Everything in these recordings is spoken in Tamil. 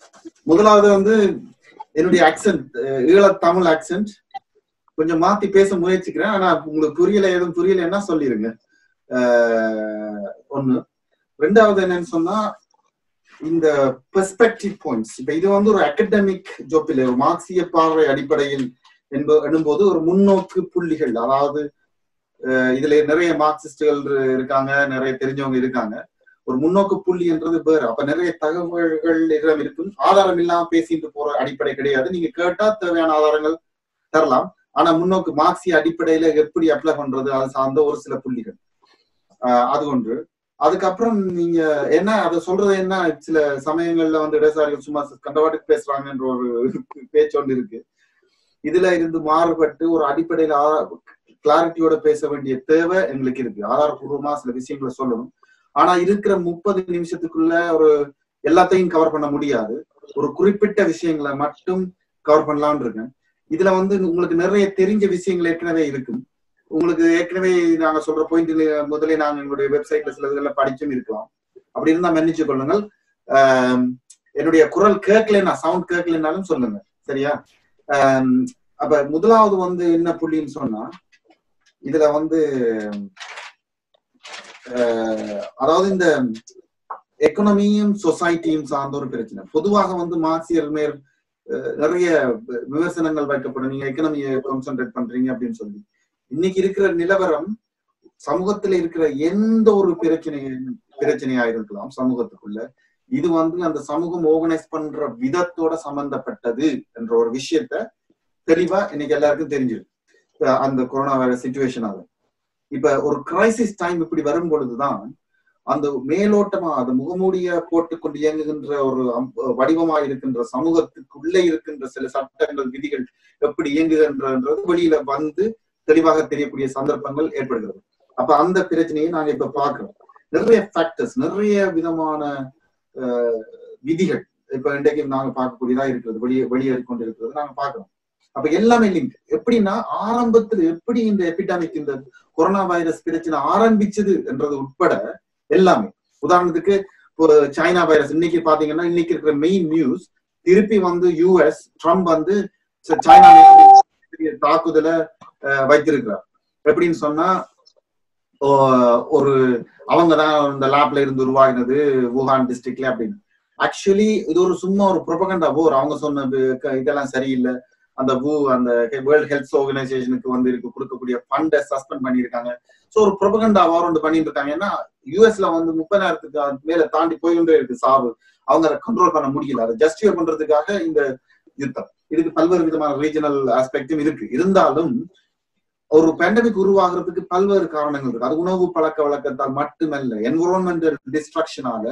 முதலாவது வந்து என்னுடைய ஆக்சென்ட் ஈழ தமிழ் ஆக்சென்ட் கொஞ்சம் மாத்தி பேச முயற்சிக்கிறேன் ஆனா உங்களுக்கு புரியல எதுவும் புரியலன்னா சொல்லிருங்க அஹ், ஒண்ணு ரெண்டாவது என்னன்னு சொன்னா இந்த பெர்ஸ்பெக்டிவ் பாயிண்ட்ஸ் இப்ப இது வந்து ஒரு அகடமிக் ஜோப் இல்லை ஒரு மார்க்சிய பார்வை அடிப்படையில் என்ப எனும்போது ஒரு முன்னோக்கு புள்ளிகள் அதாவது அஹ், இதுல நிறைய மார்க்சிஸ்டுகள் இருக்காங்க நிறைய தெரிஞ்சவங்க இருக்காங்க ஒரு முன்னோக்கு புள்ளி என்றது வேறு அப்ப நிறைய தகவல்கள் இடம் இருக்கும் ஆதாரம் இல்லாம பேசிட்டு போற அடிப்படை கிடையாது நீங்க கேட்டா தேவையான ஆதாரங்கள் தரலாம் ஆனா முன்னோக்கு மார்க்சிய அடிப்படையில எப்படி அப்ளை பண்றது அது சார்ந்த ஒரு சில புள்ளிகள் ஆஹ் அது ஒன்று அதுக்கப்புறம் நீங்க என்ன அதை சொல்றது என்ன சில சமயங்கள்ல வந்து இடதுசாரிகள் சும்மா கண்டவாட்டுக்கு பேசுறாங்கன்ற ஒரு பேச்சு ஒன்று இருக்கு இதுல இருந்து மாறுபட்டு ஒரு அடிப்படையில கிளாரிட்டியோட பேச வேண்டிய தேவை எங்களுக்கு இருக்கு ஆதாரபூர்வமா சில விஷயங்களை சொல்லணும் ஆனா இருக்கிற முப்பது நிமிஷத்துக்குள்ள ஒரு எல்லாத்தையும் கவர் பண்ண முடியாது ஒரு குறிப்பிட்ட விஷயங்களை மட்டும் கவர் பண்ணலாம்னு இருக்கேன் இதுல வந்து உங்களுக்கு நிறைய தெரிஞ்ச விஷயங்கள் ஏற்கனவே இருக்கும் உங்களுக்கு ஏற்கனவே நாங்க சொல்ற பாயிண்ட் முதலே நாங்க எங்களுடைய வெப்சைட்ல சில இதுல படிச்சும் இருக்கலாம் அப்படி இருந்தா மன்னிச்சு கொள்ளுங்கள் ஆம், என்னுடைய குரல் கேட்கலன்னா சவுண்ட் கேட்கலனாலும் சொல்லுங்க சரியா ஆம், அப்ப முதலாவது வந்து என்ன புள்ளின்னு சொன்னா இதுல வந்து அஹ், அதாவது இந்த எக்கனாமியும் சொசைட்டியும் சார்ந்த ஒரு பிரச்சனை பொதுவாக வந்து மார்க்சியர் மேல் அஹ், நிறைய விமர்சனங்கள் வைக்கப்படும் நீங்க எக்கனாமியை கான்சென்ட்ரேட் பண்றீங்க அப்படின்னு சொல்லி இன்னைக்கு இருக்கிற நிலவரம் சமூகத்துல இருக்கிற எந்த ஒரு பிரச்சனை பிரச்சனையா இருக்கலாம் சமூகத்துக்குள்ள இது வந்து அந்த சமூகம் ஆர்கனைஸ் பண்ற விதத்தோட சம்பந்தப்பட்டது என்ற ஒரு விஷயத்த தெளிவா இன்னைக்கு எல்லாருக்கும் தெரிஞ்சிருக்கு அஹ் அந்த கொரோனா வைரஸ் சுச்சுவேஷனால இப்ப ஒரு கிரைசிஸ் டைம் இப்படி வரும் பொழுதுதான் அந்த மேலோட்டமா அந்த முகமூடிய போட்டுக்கொண்டு இயங்குகின்ற ஒரு அம்- வடிவமா இருக்கின்ற சமூகத்துக்குள்ளே இருக்கின்ற சில சட்டங்கள் விதிகள் எப்படி இயங்குகின்றன்றது வெளியில வந்து தெளிவாக தெரியக்கூடிய சந்தர்ப்பங்கள் ஏற்படுகிறது அப்ப அந்த பிரச்சனையை நாங்க இப்ப பாக்குறோம் நிறைய ஃபேக்டர்ஸ் நிறைய விதமான அஹ், விதிகள் இப்ப இன்றைக்கு நாங்க பார்க்கக்கூடியதா இருக்கிறது வெளியே வெளியேறி கொண்டிருக்கிறது நாங்க பாக்குறோம் அப்ப எல்லாமே லிங்க் எப்படின்னா ஆரம்பத்துல எப்படி இந்த எபிடாமிக் இந்த கொரோனா வைரஸ் பிரச்சனை ஆரம்பிச்சது என்றது உட்பட எல்லாமே உதாரணத்துக்கு இப்போ சைனா வைரஸ் இன்னைக்கு பாத்தீங்கன்னா இன்னைக்கு இருக்கிற மெயின் நியூஸ் திருப்பி வந்து யூஎஸ் ட்ரம்ப் வந்து ச- சைனா மீது பெரிய தாக்குதலை அஹ், வைத்திருக்கிறார் எப்படின்னு சொன்னா ஓ, ஒரு அவங்க தான் இந்த லேப்ல இருந்து உருவாகினது wuhan டிஸ்ட்ரிக்ட்ல அப்படின்னு ஆக்சுவலி இது ஒரு சும்மா ஒரு ப்ரொபகண்டா போர் அவங்க சொன்னது க- இதெல்லாம் சரியில்லை அந்த வு அந்த வேர்ல்ட் ஹெல்த் ஆர்கனைசேஷனுக்கு வந்து இருக்கு கொடுக்கக்கூடிய ஃபண்டை சஸ்பெண்ட் பண்ணியிருக்காங்க ஸோ ஒரு ப்ரொபகண்டா வார் ஒன்று பண்ணிட்டு இருக்காங்க ஏன்னா யூஎஸ்ல வந்து முப்பதாயிரத்துக்கு மேல தாண்டி போய்கொண்டே இருக்கு சாவு அவங்க அதை கண்ட்ரோல் பண்ண முடியல அதை ஜஸ்டிஃபை பண்றதுக்காக இந்த யுத்தம் இதுக்கு பல்வேறு விதமான ரீஜனல் ஆஸ்பெக்டும் இருக்கு இருந்தாலும் ஒரு பேண்டமிக் உருவாகிறதுக்கு பல்வேறு காரணங்கள் இருக்கு அது உணவு பழக்க வழக்கத்தால் மட்டுமல்ல என்விரான்மெண்டல் டிஸ்ட்ரக்ஷனால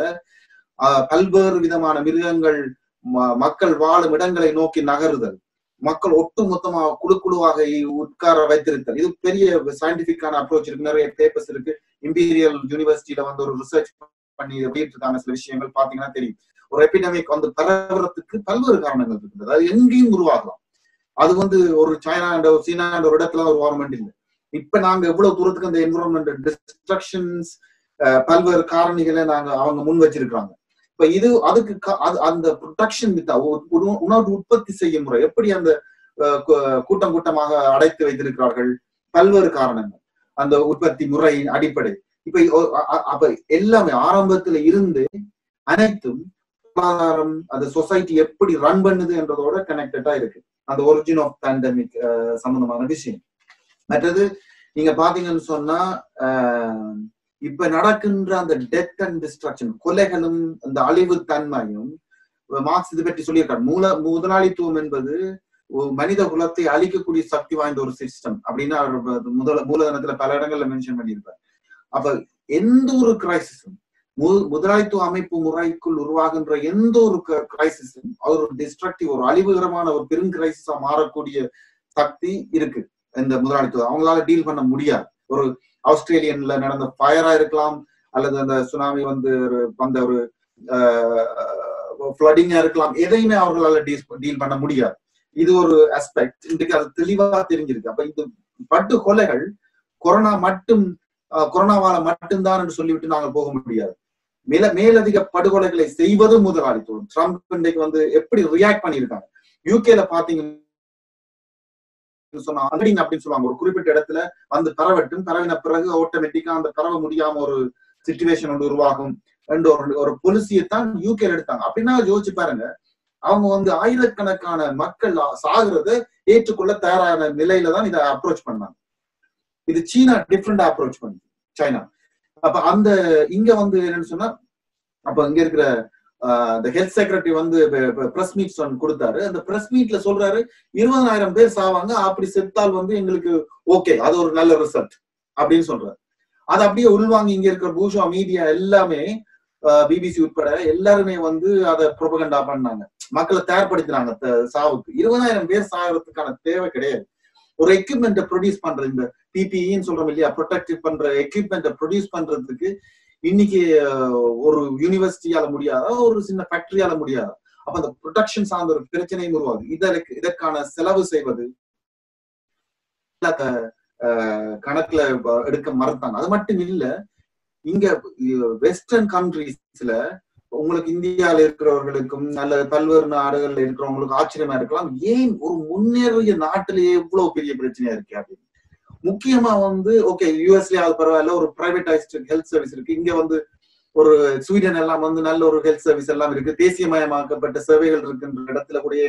பல்வேறு விதமான மிருகங்கள் ம- மக்கள் வாழும் இடங்களை நோக்கி நகருதல் மக்கள் ஒட்டு மொத்தமா குழு குழுவாக இ- உட்கார வைத்திருத்தல் இது பெரிய சயின்டிபிக்கான அப்ரோச் இருக்கு நிறைய பேப்பர்ஸ் இருக்கு இம்பீரியல் யூனிவர்சிட்டியில வந்து ஒரு ரிசர்ச் பண்ணி வெளியிட்டு இருக்காங்க சில விஷயங்கள் பாத்தீங்கன்னா தெரியும் ஒரு எபிடமிக் வந்து பரவுறதுக்கு பல்வேறு காரணங்கள் இருக்குது அதாவது எங்கேயும் உருவாகலாம் அது வந்து ஒரு சைனா என்ற ஒரு சீனா என்ற ஒரு இடத்துல ஒரு கவர்மெண்ட் இல்லை இப்ப நாங்க எவ்வளவு தூரத்துக்கு அந்த என்விரான்மெண்ட் டிஸ்ட்ரக்ஷன்ஸ் பல்வேறு காரணிகளை நாங்க அவங்க முன் வச்சிருக்காங்க இப்ப இது அதுக்கு கா- அது அந்த ப்ரொடக்ஷன் வித் உணவு உற்பத்தி செய்யும் முறை எப்படி அந்த அஹ், கூ- கூட்டம் கூட்டமாக அடைத்து வைத்திருக்கிறார்கள் பல்வேறு காரணங்கள் அந்த உற்பத்தி முறை அடிப்படை இப்ப ஒ- அ- அ- அப்ப எல்லாமே ஆரம்பத்துல இருந்து அனைத்தும் பொருளாதாரம் அந்த சொசைட்டி எப்படி ரன் பண்ணுது என்றதோட கனெக்டடா இருக்கு அந்த ஒரிஜின் ஆஃப் பேண்டமிக் சம்பந்தமான விஷயம் மற்றது நீங்க பாத்தீங்கன்னு சொன்னா ஆஹ், இப்ப நடக்கின்ற அந்த டெத் அண்ட் டிஸ்ட்ரக்ஷன் கொலைகளும் அந்த அழிவு தன்மையும் மார்க்ஸ் இது பற்றி சொல்லியிருக்காரு மூல முதலாளித்துவம் என்பது ஒரு மனித குலத்தை அழிக்கக்கூடிய சக்தி வாய்ந்த ஒரு சிஸ்டம் அப்படின்னு அவர் முதல மூலதனத்துல பல இடங்கள்ல மென்ஷன் பண்ணியிருப்பார் அப்ப எந்த ஒரு கிரைசிஸும் முதலாளித்துவ அமைப்பு முறைக்குள் உருவாகின்ற எந்த ஒரு கிரைசிஸும் அது ஒரு டிஸ்ட்ரக்டிவ் ஒரு அழிவுகரமான ஒரு பெரும் கிரைசிஸா மாறக்கூடிய சக்தி இருக்கு இந்த முதலாளித்துவம் அவங்களால டீல் பண்ண முடியாது ஒரு ஆஸ்திரேலியன்ல நடந்த ஃபயரா இருக்கலாம் அல்லது அந்த சுனாமி வந்து ஒரு வந்த ஒரு ஃபிளடிங்கா இருக்கலாம் எதையுமே அவர்களால டீல் பண்ண முடியாது இது ஒரு அஸ்பெக்ட் இன்றைக்கு அது தெளிவா தெரிஞ்சிருக்கு அப்ப இந்த பட்டு கொலைகள் கொரோனா மட்டும் கொரோனாவால மட்டும்தான் என்று சொல்லிவிட்டு நாங்கள் போக முடியாது மேல மேலதிக படுகொலைகளை செய்வது முதலாளித்துவம் ட்ரம்ப் இன்றைக்கு வந்து எப்படி ரியாக்ட் பண்ணியிருக்காங்க யூகேல பாத்தீங்க சொன்னா அங்கடிங் அப்படின்னு சொல்லுவாங்க ஒரு குறிப்பிட்ட இடத்துல வந்து பரவட்டும் பரவின பிறகு ஆட்டோமேட்டிக்கா அந்த பரவ முடியாம ஒரு சுச்சுவேஷன் ஒன்று உருவாகும் என்ற ஒரு ஒரு பொலிசியை தான் யூகேல எடுத்தாங்க அப்படின்னா யோசிச்சு பாருங்க அவங்க வந்து ஆயிரக்கணக்கான மக்கள் சாகுறத ஏற்றுக்கொள்ள தயாரான நிலையில தான் இதை அப்ரோச் பண்ணாங்க இது சீனா டிஃப்ரெண்டா அப்ரோச் பண்ணுது சைனா அப்ப அந்த இங்க வந்து என்னன்னு சொன்னா அப்ப இங்க இருக்கிற இந்த ஹெல்த் செக்ரட்டரி வந்து பிரஸ் மீட் கொடுத்தாரு அந்த பிரஸ் மீட்ல சொல்றாரு இருபதாயிரம் பேர் சாவாங்க அப்படி செத்தால் வந்து எங்களுக்கு ஓகே அது ஒரு நல்ல ரிசல்ட் அப்படின்னு சொல்றாரு அது அப்படியே உள்வாங்கி இங்க இருக்கிற பூஷா மீடியா எல்லாமே பிபிசி உட்பட எல்லாருமே வந்து அதை ப்ரொபகண்டா பண்ணாங்க மக்களை தயார்படுத்தினாங்க சாவுக்கு இருபதாயிரம் பேர் சாகிறதுக்கான தேவை கிடையாது ஒரு எக்யூப்மெண்ட்டை ப்ரொடியூஸ் பண்றது இந்த பிபிஇன்னு சொல்றோம் இல்லையா ப்ரொடெக்டிவ் பண்ற எக்யூப்மெண்ட்டை ப்ரொடியூஸ் பண்றதுக்கு இன்னைக்கு ஒரு யூனிவர்சிட்டியால முடியாதா ஒரு சின்ன ஃபேக்டரியால முடியாதா அப்ப அந்த ப்ரொடக்ஷன் சார்ந்த ஒரு பிரச்சனையும் உருவாது இதற்கு இதற்கான செலவு செய்வது கணக்குல எடுக்க மறுத்தாங்க அது மட்டும் இல்ல இங்க வெஸ்டர்ன் கண்ட்ரீஸ்ல உங்களுக்கு இந்தியால இருக்கிறவர்களுக்கும் நல்ல பல்வேறு நாடுகள்ல இருக்கிறவங்களுக்கு ஆச்சரியமா இருக்கலாம் ஏன் ஒரு முன்னேறிய நாட்டிலேயே இவ்வளவு பெரிய பிரச்சனையா இருக்கு அப்படின்னு முக்கியமா வந்து ஓகே யூஎஸ்லயே அது பரவாயில்ல ஒரு பிரைவேடைஸ்ட் ஹெல்த் சர்வீஸ் இருக்கு இங்க வந்து ஒரு ஸ்வீடன் எல்லாம் வந்து நல்ல ஒரு ஹெல்த் சர்வீஸ் எல்லாம் இருக்கு தேசியமயமாக்கப்பட்ட சேவைகள் இருக்குன்ற இடத்துல கூட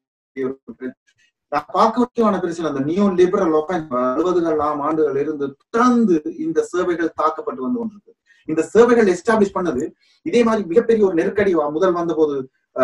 நான் பார்க்க முக்கியமான பிரச்சனை அந்த நியூ லிபரல் அறுபதுகள் ஆம் ஆண்டுகள் இருந்து தொடர்ந்து இந்த சேவைகள் தாக்கப்பட்டு வந்து கொண்டிருக்கு இந்த சேவைகள் எஸ்டாப்ளிஷ் பண்ணது இதே மாதிரி மிகப்பெரிய ஒரு நெருக்கடி முதல் வந்த போது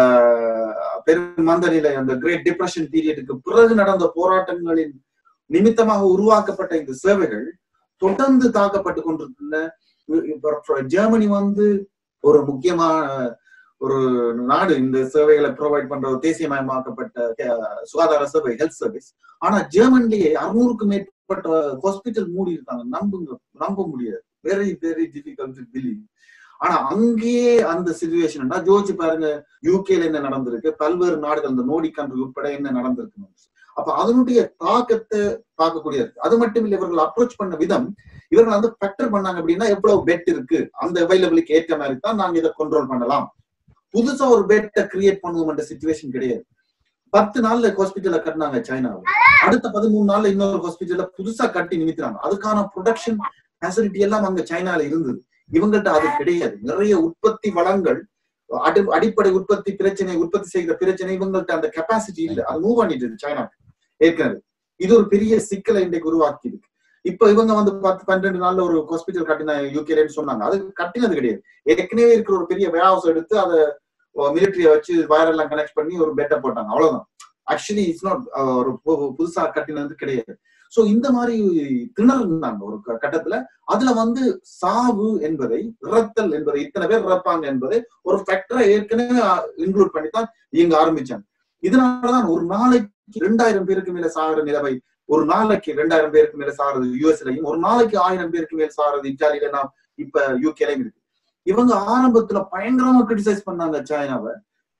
பெரும் மந்த நிலை அந்த கிரேட் டிப்ரெஷன் பீரியடுக்கு பிறகு நடந்த போராட்டங்களின் நிமித்தமாக உருவாக்கப்பட்ட இந்த சேவைகள் தொடர்ந்து தாக்கப்பட்டு கொண்டிருக்கின்றன ஜெர்மனி வந்து ஒரு முக்கியமான ஒரு நாடு இந்த சேவைகளை ப்ரொவைட் பண்ற ஒரு தேசியமயமாக்கப்பட்ட சுகாதார சேவை ஹெல்த் சர்வீஸ் ஆனா ஜெர்மன்லயே அறுநூறுக்கும் மேற்பட்ட ஹாஸ்பிட்டல் மூடி இருக்காங்க நம்புங்க நம்ப முடியாது வெரி வெரி டிஃபிகல்ட் பிலீவ் ஆனா அங்கேயே அந்த சுச்சுவேஷன் ஜோதிச்சு பாருங்க யூகேல என்ன நடந்திருக்கு பல்வேறு நாடுகள் இந்த நோடி கண்ட்ரி உட்பட என்ன நடந்திருக்கு அப்ப அதனுடைய தாக்கத்தை பார்க்கக்கூடிய இருக்கு அது மட்டும் இல்ல இவர்கள் அப்ரோச் பண்ண விதம் இவர்கள் வந்து ஃபேக்டர் பண்ணாங்க அப்படின்னா எவ்வளவு பெட் இருக்கு அந்த அவைலபிளுக்கு ஏற்ற மாதிரி தான் நாங்க இதை கண்ட்ரோல் பண்ணலாம் புதுசா ஒரு பெட்டை கிரியேட் பண்ணுவோம் சுச்சுவேஷன் கிடையாது பத்து நாள்ல ஹாஸ்பிட்டல கட்டினாங்க சைனாவில் அடுத்த பதிமூணு நாள்ல இன்னொரு ஹாஸ்பிட்டல்ல புதுசா கட்டி நிமித்துறாங்க அதுக்கான ப்ரொடக்ஷன் ஃபெசிலிட்டி எல்லாம் அங்க சைனால இருந்தது இவங்கள்ட்ட அது கிடையாது நிறைய உற்பத்தி வளங்கள் அடி அடிப்படை உற்பத்தி பிரச்சனை உற்பத்தி செய்கிற பிரச்சனை இவங்கள்ட்ட அந்த கெப்பாசிட்டி இல்லை அது மூவ் பண்ணிட்டு சைனா ஏற்கனவே இது ஒரு பெரிய சிக்கலை இன்றைக்கு உருவாக்கி இருக்கு இப்ப இவங்க வந்து பத்து பன்னெண்டு நாள்ல ஒரு ஹாஸ்பிட்டல் கட்டின யூகேலன்னு சொன்னாங்க அது கட்டினது கிடையாது ஏற்கனவே இருக்கிற ஒரு பெரிய வேர் எடுத்து அதை மிலிட்டரிய வச்சு வயரெல்லாம் கனெக்ட் பண்ணி ஒரு பெட்டை போட்டாங்க அவ்வளவுதான் ஆக்சுவலி இட்ஸ் நாட் ஒரு புதுசா கட்டினது கிடையாது சோ இந்த மாதிரி திணறுனாங்க ஒரு கட்டத்துல அதுல வந்து சாவு என்பதை இறத்தல் என்பதை இத்தனை பேர் இறப்பாங்க என்பதை ஒரு ஃபேக்டரை ஏற்கனவே இன்க்ளூட் பண்ணி தான் இயங்க ஆரம்பிச்சாங்க இதனாலதான் ஒரு நாளைக்கு ரெண்டாயிரம் பேருக்கு மேல சாகிற நிலைமை ஒரு நாளைக்கு ரெண்டாயிரம் பேருக்கு மேல சாகிறது யூஎஸ்லயும் ஒரு நாளைக்கு ஆயிரம் பேருக்கு மேல சாகிறது இத்தாலியில நாம் இப்ப யூகேலையும் இருக்கு இவங்க ஆரம்பத்துல பயங்கரமா கிரிட்டிசைஸ் பண்ணாங்க சைனாவை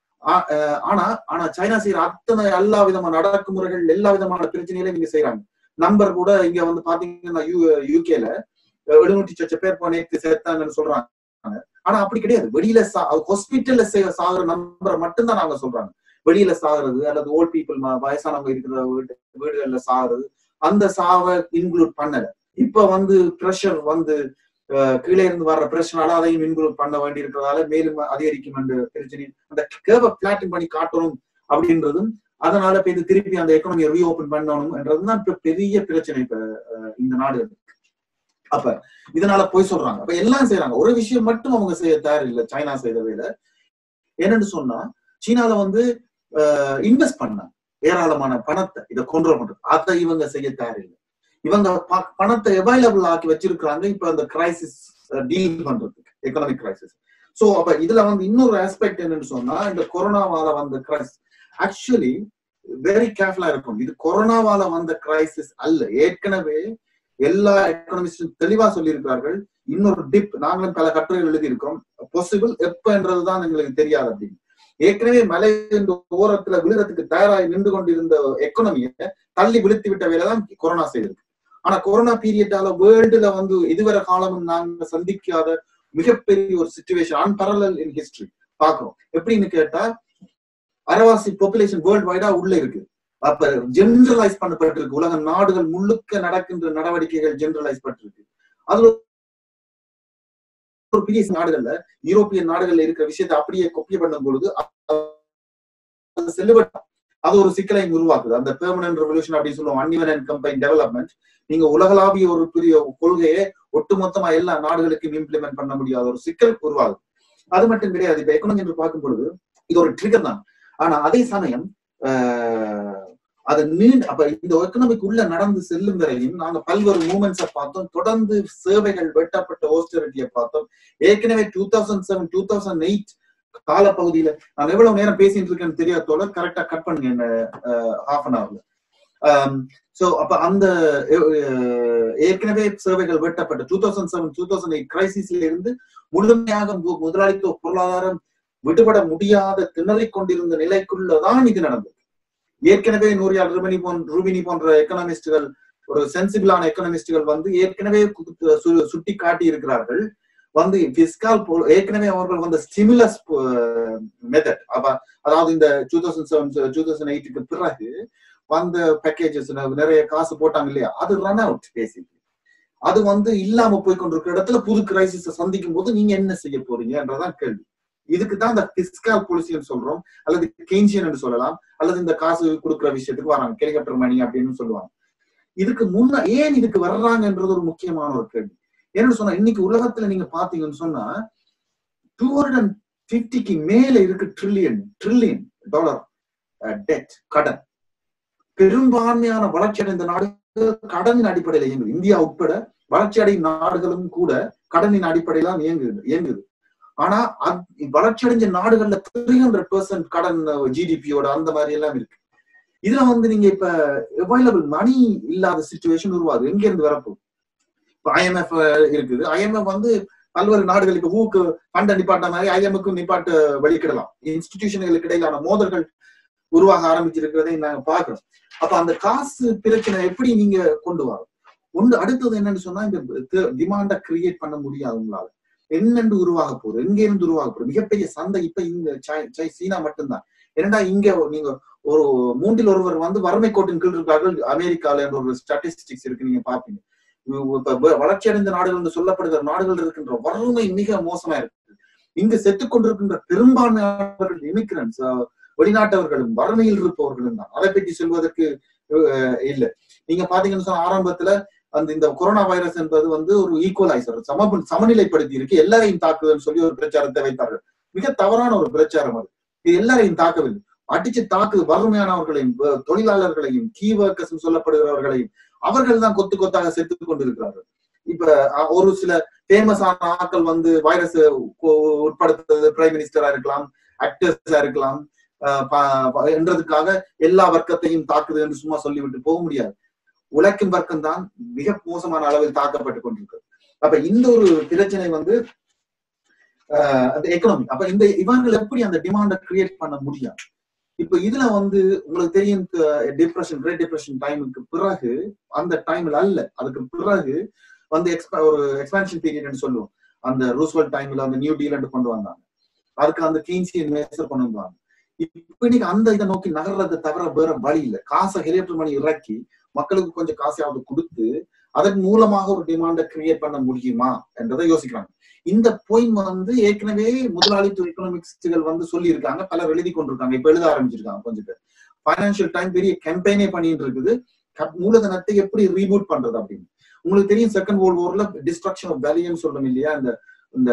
ஆனா ஆனா சைனா செய்யற அத்தனை எல்லா விதமான அடக்குமுறைகள் எல்லா விதமான பிரச்சனைகளையும் இங்க செய்யறாங்க நம்பர் கூட இங்க வந்து பாத்தீங்கன்னா யூ யூகேல எழுநூற்றி சொச்ச பேர் நேற்று சேர்த்தாங்கன்னு சொல்றாங்க ஆனா அப்படி கிடையாது வெளியில சா ஹாஸ்பிட்டல்ல சாகுற நம்பரை மட்டும்தான் நாங்க சொல்றாங்க வெளியில சாகுறது அல்லது ஓல்ட் பீப்புள் வயசானவங்க இருக்கிற வீட்டு வீடுகள்ல சாகுறது அந்த சாவை இன்க்ளூட் பண்ணல இப்ப வந்து ப்ரெஷர் வந்து கீழே இருந்து வர்ற பிரச்சனால அதையும் இன்க்ளூட் பண்ண வேண்டி இருக்கிறதால மேலும் அதிகரிக்கும் என்ற பிரச்சனை அந்த கேவை பிளாட்டிங் பண்ணி காட்டணும் அப்படின்றதும் அதனால இப்ப இது திருப்பி அந்த எக்கனாமியை ரீஓபன் பண்ணணும் என்றதுதான் இப்ப பெரிய பிரச்சனை இப்ப இந்த நாடு அப்ப இதனால போய் சொல்றாங்க அப்ப எல்லாம் செய்யறாங்க ஒரு விஷயம் மட்டும் அவங்க செய்ய தயார் இல்ல சைனா செய்த வேலை என்னன்னு சொன்னா சீனால வந்து இன்வெஸ்ட் பண்ணாங்க ஏராளமான பணத்தை இதை கண்ட்ரோல் பண்றது அதை இவங்க செய்ய தயாரில்லை இவங்க பணத்தை அவைலபிள் ஆக்கி வச்சிருக்கிறாங்க இப்ப அந்த கிரைசிஸ் டீல் பண்றதுக்கு எக்கனாமிக் கிரைசிஸ் சோ அப்ப இதுல வந்து இன்னொரு ஆஸ்பெக்ட் என்னன்னு சொன்னா இந்த கொரோனாவால வந்த கிரைசிஸ் ஆக்சுவலி வெரி கேர்ஃபுல்லா இருக்கும் இது கொரோனாவால வந்த கிரைசிஸ் அல்ல ஏற்கனவே எல்லா எக்கனாமிஸ்டும் தெளிவா சொல்லியிருக்கிறார்கள் இன்னொரு டிப் நாங்களும் பல கட்டுரைகள் எழுதி இருக்கோம் பாசிபிள் எப்பன்றதுதான் எங்களுக்கு தெரியாது அப்படின்னு ஏற்கனவே மலை இந்த ஓரத்துல விழுறதுக்கு தயாராகி நின்று கொண்டிருந்த எக்கனாமியை தள்ளி விழுத்து விட்ட வேலைதான் கொரோனா செய்திருக்கு ஆனா கொரோனா பீரியட்டால வேர்ல்டுல வந்து இதுவரை காலமும் நாங்க சந்திக்காத மிகப்பெரிய ஒரு சுச்சுவேஷன் அன்பரலல் இன் ஹிஸ்டரி பாக்குறோம் எப்படின்னு கேட்டா அரவாசி பாப்புலேஷன் வேர்ல்ட் வைடா உள்ள இருக்கு அப்ப ஜெனரலைஸ் பண்ணப்பட்டிருக்கு உலக நாடுகள் முழுக்க நடக்கின்ற நடவடிக்கைகள் ஜெனரலைஸ் பட்டிருக்கு அதுல ஒரு பெரிய நாடுகள்ல யூரோப்பிய நாடுகள்ல இருக்கிற விஷயத்தை அப்படியே கொப்பிய பண்ணும் பொழுது அது செல்லுபட்ட அது ஒரு சிக்கலை உருவாக்குது அந்த பெர்மனன்ட் ரெவல்யூஷன் அப்படின்னு சொல்லுவோம் அன்இவன் அண்ட் கம்பைன் டெவலப்மெண்ட் நீங்க உலகளாவிய ஒரு பெரிய கொள்கையை ஒட்டுமொத்தமா எல்லா நாடுகளுக்கும் இம்ப்ளிமெண்ட் பண்ண முடியாத ஒரு சிக்கல் உருவாகுது அது மட்டும் கிடையாது இப்ப எக்கனாமி என்று பார்க்கும் பொழுது இது ஒரு ட்ரிகர் தான் ஆனா அதே சமயம் அது நீண்ட அப்ப இந்த எக்கனாமிக் உள்ள நடந்து செல்லும் வரையும் நாங்க பல்வேறு மூமெண்ட்ஸை பார்த்தோம் தொடர்ந்து சேவைகள் வெட்டப்பட்ட ஓஸ்டரிட்டியை பார்த்தோம் ஏற்கனவே two thousand seven two thousand eight காலப்பகுதியில நான் எவ்வளவு நேரம் பேசிட்டு இருக்கேன்னு தெரியாதோட கரெக்டா கட் பண்ணுங்க என்ன ஹாஃப் அன் ஹவர்ல சோ அப்ப அந்த ஏற்கனவே சேவைகள் வெட்டப்பட்ட two thousand seven two thousand eight கிரைசிஸ்ல இருந்து முழுமையாக முதலாளித்துவ பொருளாதாரம் விடுபட முடியாத திணறிக் கொண்டிருந்த நிலைக்குள்ளதான் இது நடந்தது ஏற்கனவே நூரியால் ரூபினி போன்ற ரூபினி போன்ற எக்கனாமிஸ்டுகள் ஒரு சென்சிபிளான எக்கனாமிஸ்டுகள் வந்து ஏற்கனவே சுட்டி காட்டி இருக்கிறார்கள் வந்து பிஸ்கால் ஏற்கனவே அவர்கள் வந்து ஸ்டிமுலஸ் மெத்தட் அப்ப அதாவது இந்த two thousand seven two thousand எயிட்டுக்கு பிறகு வந்த பேக்கேஜஸ் நிறைய காசு போட்டாங்க இல்லையா அது ரன் அவுட் பேசிக்கலி அது வந்து இல்லாம போய் கொண்டிருக்கிற இடத்துல புது கிரைசிஸ சந்திக்கும் போது நீங்க என்ன செய்ய போறீங்கன்றதான் கேள்வி இதுக்கு தான் இந்த பிஸ்கால் பாலிசின்னு சொல்றோம் அல்லது கெய்ன்சியன் சொல்லலாம் அல்லது இந்த காசு கொடுக்குற விஷயத்துக்கு வராங்க கெலிகாப்டர் மணி அப்படின்னு சொல்லுவாங்க இதுக்கு முன்ன ஏன் இதுக்கு வர்றாங்கன்றது ஒரு முக்கியமான ஒரு கேள்வி ஏன்னு சொன்னா இன்னைக்கு உலகத்துல நீங்க பாத்தீங்கன்னு சொன்னா டூ ஹண்ட்ரட் அண்ட் பிப்டிக்கு மேல இருக்கு ட்ரில்லியன் ட்ரில்லியன் டாலர் டெட் கடன் பெரும்பான்மையான வளர்ச்சி அடைந்த நாடுகள் கடனின் அடிப்படையில இயங்குது இந்தியா உட்பட வளர்ச்சி அடையும் நாடுகளும் கூட கடனின் அடிப்படையில இயங்குது இயங்குது ஆனா வளர்ச்சி அடைஞ்ச நாடுகள்ல த்ரீ ஹண்ட்ரட் பெர்சன்ட் கடன் ஜிடிபியோட அந்த மாதிரி எல்லாம் இருக்கு இதுல வந்து நீங்க இப்ப அவைலபிள் மணி இல்லாத சுச்சுவேஷன் உருவாது எங்க இருந்து வரப்போகுது இப்ப ஐஎம்எஃப் இருக்குது ஐஎம்எஃப் வந்து பல்வேறு நாடுகள் இப்ப ஹூக்கு ஃபண்ட நிப்பாட்ட மாதிரி ஐஎம்எஃப்க்கும் நிப்பாட்ட வழிக்கிடலாம் இன்ஸ்டிடியூஷன்களுக்கு இடையிலான மோதல்கள் உருவாக ஆரம்பிச்சிருக்கிறதை நாங்க பாக்குறோம் அப்ப அந்த காசு பிரச்சனை எப்படி நீங்க கொண்டு வரோம் ஒன்று அடுத்தது என்னன்னு சொன்னா இந்த டிமாண்ட கிரியேட் பண்ண முடியாது உங்களால என்னென்று உருவாக போகுது எங்க இருந்து உருவாக போகுது மிகப்பெரிய சந்தை இப்ப இந்த சீனா மட்டும்தான் ஏன்னா இங்க நீங்க ஒரு மூன்றில் ஒருவர் வந்து வறுமை கோட்டின் கீழ் இருக்கார்கள் அமெரிக்கால என்ற ஒரு ஸ்டாட்டிஸ்டிக்ஸ் இருக்கு நீங்க பாப்பீங்க இப்ப வளர்ச்சி அடைந்த நாடுகள் என்று சொல்லப்படுகிற நாடுகள் இருக்கின்ற வறுமை மிக மோசமா இருக்கு இங்கு செத்து கொண்டிருக்கின்ற பெரும்பான்மையானவர்கள் இமிகிரன்ஸ் வெளிநாட்டவர்களும் வறுமையில் இருப்பவர்களும் தான் அதை பற்றி சொல்வதற்கு இல்லை நீங்க பாத்தீங்கன்னு சொன்னா ஆரம்பத்துல அந்த இந்த கொரோனா வைரஸ் என்பது வந்து ஒரு ஈக்குவலைசர் சம சமநிலைப்படுத்தி இருக்கு எல்லாரையும் தாக்குதுன்னு சொல்லி ஒரு பிரச்சாரத்தை வைத்தார்கள் மிக தவறான ஒரு பிரச்சாரம் அது இது எல்லாரையும் தாக்கவில்லை அடிச்சு தாக்குது வறுமையானவர்களையும் தொழிலாளர்களையும் கீ ஒர்க்கர்ஸ் சொல்லப்படுகிறவர்களையும் அவர்கள் தான் கொத்து கொத்தாக செத்து கொண்டிருக்கிறார்கள் இப்ப ஒரு சில ஃபேமஸான ஆட்கள் வந்து வைரஸ் உட்படுத்துறது பிரைம் மினிஸ்டரா இருக்கலாம் ஆக்டர்ஸா இருக்கலாம் என்றதுக்காக எல்லா வர்க்கத்தையும் தாக்குது என்று சும்மா சொல்லிவிட்டு போக முடியாது உழைக்கும் வர்க்கம் தான் மிக மோசமான அளவில் தாக்கப்பட்டு கொண்டிருக்கு அப்ப இந்த ஒரு பிரச்சனை வந்து அந்த எக்கனாமி அப்ப இந்த இவங்கள் எப்படி அந்த டிமாண்ட கிரியேட் பண்ண முடியாது இப்ப இதுல வந்து உங்களுக்கு தெரியும் டிப்ரெஷன் கிரேட் டிப்ரெஷன் டைமுக்கு பிறகு அந்த டைம்ல அல்ல அதுக்கு பிறகு வந்து ஒரு எக்ஸ்பான்ஷன் பீரியட் சொல்லுவோம் அந்த ரூஸ்வெல் டைம்ல அந்த நியூ டீல் கொண்டு வந்தாங்க அதுக்கு அந்த கீன்சியன் மேசர் கொண்டு வந்தாங்க இப்ப இன்னைக்கு அந்த இதை நோக்கி நகர்றதை தவிர வேற வழி இல்லை காசை ஹெலிகாப்டர் மணி இறக்கி மக்களுக்கு கொஞ்சம் காசையாவது கொடுத்து அதன் மூலமாக ஒரு டிமாண்ட கிரியேட் பண்ண முடியுமா என்றதை யோசிக்கிறாங்க இந்த பாயிண்ட் வந்து ஏற்கனவே முதலாளித்துவ எக்கனாமிக்ஸ்கள் வந்து சொல்லி இருக்காங்க பலர் எழுதி கொண்டிருக்காங்க இப்ப எழுத ஆரம்பிச்சிருக்காங்க கொஞ்சம் பேர் பைனான்சியல் டைம் பெரிய கேம்பெயினே பண்ணிட்டு இருக்குது மூலதனத்தை எப்படி ரீபூட் பண்றது அப்படின்னு உங்களுக்கு தெரியும் செகண்ட் வேர்ல்ட் வார்ல டிஸ்ட்ரக்ஷன் ஆஃப் வேல்யூன்னு சொல்றோம் இல்லையா இந்த இந்த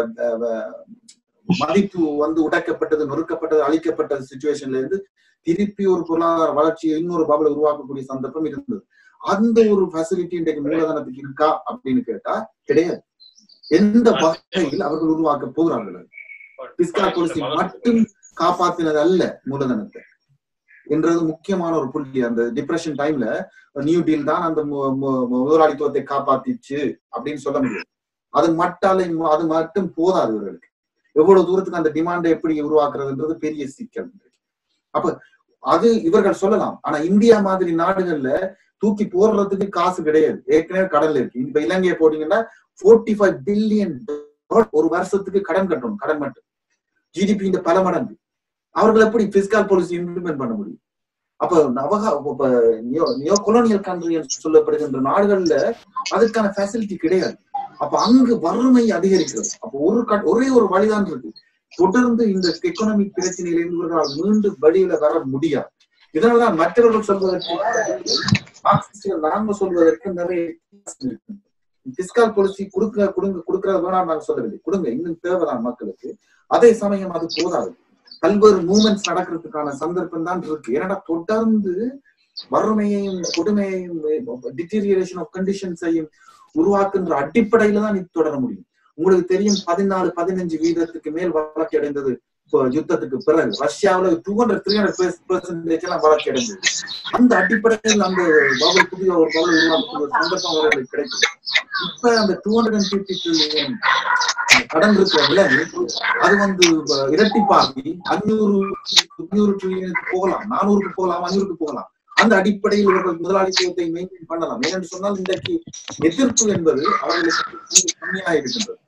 மதிப்பு வந்து உடைக்கப்பட்டது நொறுக்கப்பட்டது அழிக்கப்பட்டது சுச்சுவேஷன்ல இருந்து திருப்பி ஒரு பொருளாதார வளர்ச்சியை இன்னொரு பபலை உருவாக்கக்கூடிய சந்தர்ப்பம் இருந்தது அந்த ஒரு ஃபெசிலிட்டி இன்றைக்கு மூலதனத்துக்கு இருக்கா அப்படின்னு கேட்டா கிடையாது எந்த வகையில் அவர்கள் உருவாக்க போகிறார்கள் பிஸ்கா பாலிசி மட்டும் காப்பாத்தினது அல்ல மூலதனத்தை என்றது முக்கியமான ஒரு புள்ளி அந்த டிப்ரெஷன் டைம்ல நியூ டீல் தான் அந்த முதலாளித்துவத்தை காப்பாத்திச்சு அப்படின்னு சொல்ல முடியும் அது மட்டால அது மட்டும் போதாது இவர்களுக்கு எவ்வளவு தூரத்துக்கு அந்த டிமாண்டை எப்படி உருவாக்குறதுன்றது பெரிய சிக்கல் அப்ப அது இவர்கள் சொல்லலாம் ஆனா இந்தியா மாதிரி நாடுகள்ல தூக்கி போடுறதுக்கு காசு கிடையாது ஏற்கனவே கடல்ல இருக்கு இப்ப இலங்கையை போட்டீங்கன்னா போர்ட்டி ஃபைவ் பில்லியன் ஒரு வருஷத்துக்கு கடன் கட்டணும் கடன் மட்டும் ஜிடிபி பல மடங்கு அவர்கள் எப்படி பிசிக்கல் பாலிசி இம்ப்ளிமெண்ட் பண்ண முடியும் அப்ப நவகா இப்ப நியோ நியோ கொலோனியல் கண்ட்ரி சொல்லப்படுகின்ற நாடுகள்ல அதுக்கான ஃபெசிலிட்டி கிடையாது அப்ப அங்கு வறுமை அதிகரிக்கிறது அப்ப ஒரு ஒரே ஒரு வழிதான் இருக்கு தொடர்ந்து இந்த எக்கனாமிக் பிரச்சனையிலிருந்து இவர்களால் மீண்டும் வெளியில வர முடியாது இதனாலதான் மற்றவர்கள் சொல்வதற்கு நாங்க சொல்வதற்கு நிறைய பிஸ்கால் பாலிசி கொடுக்க கொடுங்க கொடுக்கறது வேணாம் நாங்க சொல்லவில்லை கொடுங்க இன்னும் தேவைதான் மக்களுக்கு அதே சமயம் அது போதாது பல்வேறு மூமெண்ட்ஸ் நடக்கிறதுக்கான சந்தர்ப்பம் தான் இருக்கு ஏன்னா தொடர்ந்து வறுமையையும் கொடுமையையும் டிட்டீரியேஷன் ஆஃப் கண்டிஷன்ஸையும் உருவாக்குன்ற அடிப்படையில தான் இது தொடர முடியும் உங்களுக்கு தெரியும் பதினாலு பதினஞ்சு வீதத்துக்கு மேல் வளர்ச்சி அடைந்தது யுத்தத்துக்கு பிறகு ரஷ்யாவில two hundred three hundred percentage எல்லாம் வளர்ச்சி அடைந்தது அந்த அடிப்படையில் அந்த பபுள் புதிய ஒரு பபுள் உருவாக்குற சந்தர்ப்பம் அவர்களுக்கு கிடைக்கும் இப்ப அந்த two hundred and fifty trillion கடன் இருக்கிற அது வந்து இரட்டிப்பாகி அஞ்சூறு அஞ்சூறு ட்ரில்லியனுக்கு போகலாம் நானூறுக்கு போகலாம் அஞ்சூறுக்கு போகலாம் அந்த அடிப்படையில் இவர்கள் முதலாளித்துவத்தை மெயின்டைன் பண்ணலாம் ஏனென்று சொன்னால் இன்றைக்கு எதிர்ப்பு என்பது அவர்களுக்கு கம்மியாக இருக்கின்றது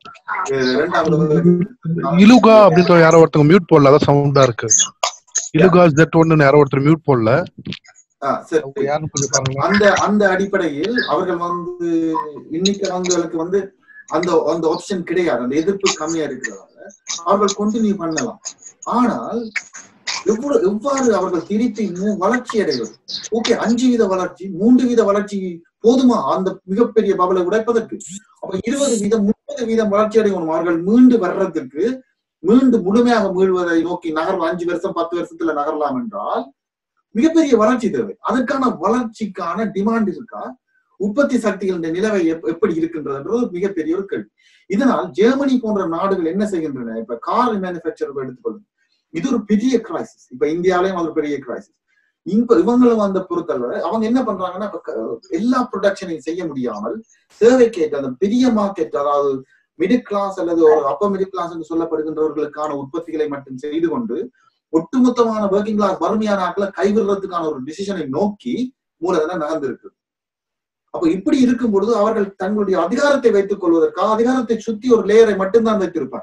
இலுகா அப்படின்ற யாரோ ஒருத்தவங்க மியூட் போடல அதான் சவுண்டா இருக்கு இலுகா ஜெட் ஒன்னு யாரோ ஒருத்தர் மியூட் போடல யாருன்னு கொஞ்சம் பாருங்க அந்த அந்த அடிப்படையில் அவர்கள் வந்து இன்னைக்கு அவங்களுக்கு வந்து அந்த அந்த ஆப்ஷன் கிடையாது அந்த எதிர்ப்பு கம்மியா இருக்கிறதால அவர்கள் கண்டினியூ பண்ணலாம் ஆனால் எவ்வளவு எவ்வாறு அவர்கள் திருப்பி வளர்ச்சி அடைவது ஓகே அஞ்சு வீத வளர்ச்சி மூன்று வீத வளர்ச்சி போதுமா அந்த மிகப்பெரிய பவலை உடைப்பதற்கு அப்ப இருபது வீதம் முப்பது வீதம் வளர்ச்சி அடையணும் அவர்கள் மீண்டு வர்றதுக்கு மீண்டு முழுமையாக மீள்வதை நோக்கி நகர் அஞ்சு வருஷம் பத்து வருஷத்துல நகரலாம் என்றால் மிகப்பெரிய வளர்ச்சி தேவை அதற்கான வளர்ச்சிக்கான டிமாண்ட் இருக்கா உற்பத்தி சக்திகளின் நிலவை எப்படி இருக்கின்றதுன்றது மிகப்பெரிய ஒரு கேள்வி இதனால் ஜெர்மனி போன்ற நாடுகள் என்ன செய்கின்றன இப்ப கார் மேனுபேக்சர் எடுத்துக்கொள்ளும் இது ஒரு பெரிய கிரைசிஸ் இப்ப இந்தியாலயும் அது பெரிய கிரைசிஸ் இப்ப இவங்களும் வந்த பொறுத்தளவு அவங்க என்ன பண்றாங்கன்னா எல்லா ப்ரொடக்ஷனையும் செய்ய முடியாமல் தேவைக்கேற்ற அந்த பெரிய மார்க்கெட் அதாவது மிடில் கிளாஸ் அல்லது ஒரு அப்பர் மிடில் கிளாஸ் என்று சொல்லப்படுகின்றவர்களுக்கான உற்பத்திகளை மட்டும் செய்து கொண்டு ஒட்டுமொத்தமான ஒர்க்கிங் கிளாஸ் வறுமையான ஆட்களை கைவிடுறதுக்கான ஒரு டிசிஷனை நோக்கி மூலதனம் நகர்ந்திருக்கு அப்ப இப்படி இருக்கும் பொழுது அவர்கள் தங்களுடைய அதிகாரத்தை வைத்துக் கொள்வதற்காக அதிகாரத்தை சுத்தி ஒரு லேயரை மட்டும்தான் வைத்திருப்பார்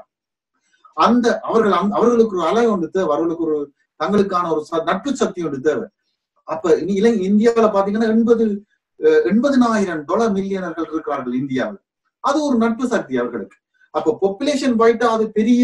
அந்த அவர்கள் அவர்களுக்கு ஒரு அலை ஒன்று தேவை அவர்களுக்கு ஒரு தங்களுக்கான ஒரு நட்பு சக்தி ஒன்று தேவை அப்ப இலை இந்தியாவில பாத்தீங்கன்னா எண்பது எண்பதினாயிரம் டாலர் மில்லியனர்கள் இருக்கிறார்கள் இந்தியாவில் அது ஒரு நட்பு சக்தி அவர்களுக்கு அப்ப பொப்புலேஷன் வைட்டா அது பெரிய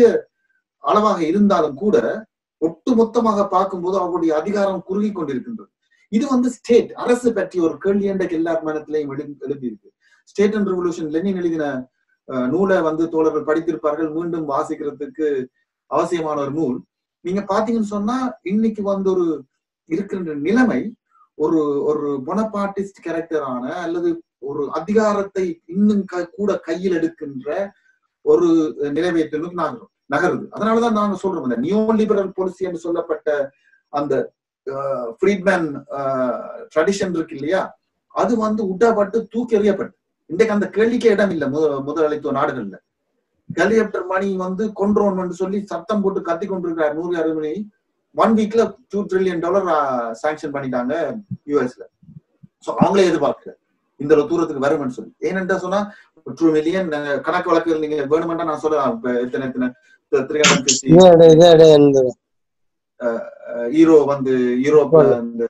அளவாக இருந்தாலும் கூட ஒட்டு மொத்தமாக பார்க்கும்போது அவருடைய அதிகாரம் குறுகி கொண்டிருக்கின்றது இது வந்து ஸ்டேட் அரசு பற்றி ஒரு கேள்வி என்ற எல்லார் மனத்திலையும் எழுப்பி இருக்கு ஸ்டேட் அண்ட் ரெவல்யூஷன் லெனின் எழுதின நூலை வந்து தோழர்கள் படித்திருப்பார்கள் மீண்டும் வாசிக்கிறதுக்கு அவசியமான ஒரு நூல் நீங்க பாத்தீங்கன்னு சொன்னா இன்னைக்கு வந்து ஒரு இருக்கின்ற நிலைமை ஒரு ஒரு பொனபார்டிஸ்ட் கேரக்டரான அல்லது ஒரு அதிகாரத்தை இன்னும் கூட கையில் எடுக்கின்ற ஒரு நிலைமையத்தை நோக்கி நகரும் நகருது அதனாலதான் நாங்க சொல்றோம் இந்த நியோ லிபரல் பாலிசி என்று சொல்லப்பட்ட அந்த ஃப்ரீட்மேன் ட்ரெடிஷன் இருக்கு இல்லையா அது வந்து உட்டப்பட்டு தூக்கி எறியப்பட்டு இன்றைக்கு அந்த கேள்விக்கே இடம் இல்லை முத முதலாளித்துவ நாடுகள்ல ஹெலிகாப்டர் மணி வந்து கொன்றோம் சொல்லி சத்தம் போட்டு கத்தி கொண்டிருக்கிறார் நூறு அறுபது மணி ஒன் வீக்ல டூ ட்ரில்லியன் டாலர் சாங்ஷன் பண்ணிட்டாங்க யூஎஸ்ல சோ அவங்களே எதிர்பார்க்கல இந்த ஒரு தூரத்துக்கு வரும்னு சொல்லி ஏனென்றா சொன்னா டூ மில்லியன் கணக்கு வழக்குகள் நீங்க வேணுமெண்டா நான் சொல்லலாம் இப்ப எத்தனை எத்தனை த்ரீ ஹண்ட்ரட் ஈரோ வந்து யூரோப் இந்த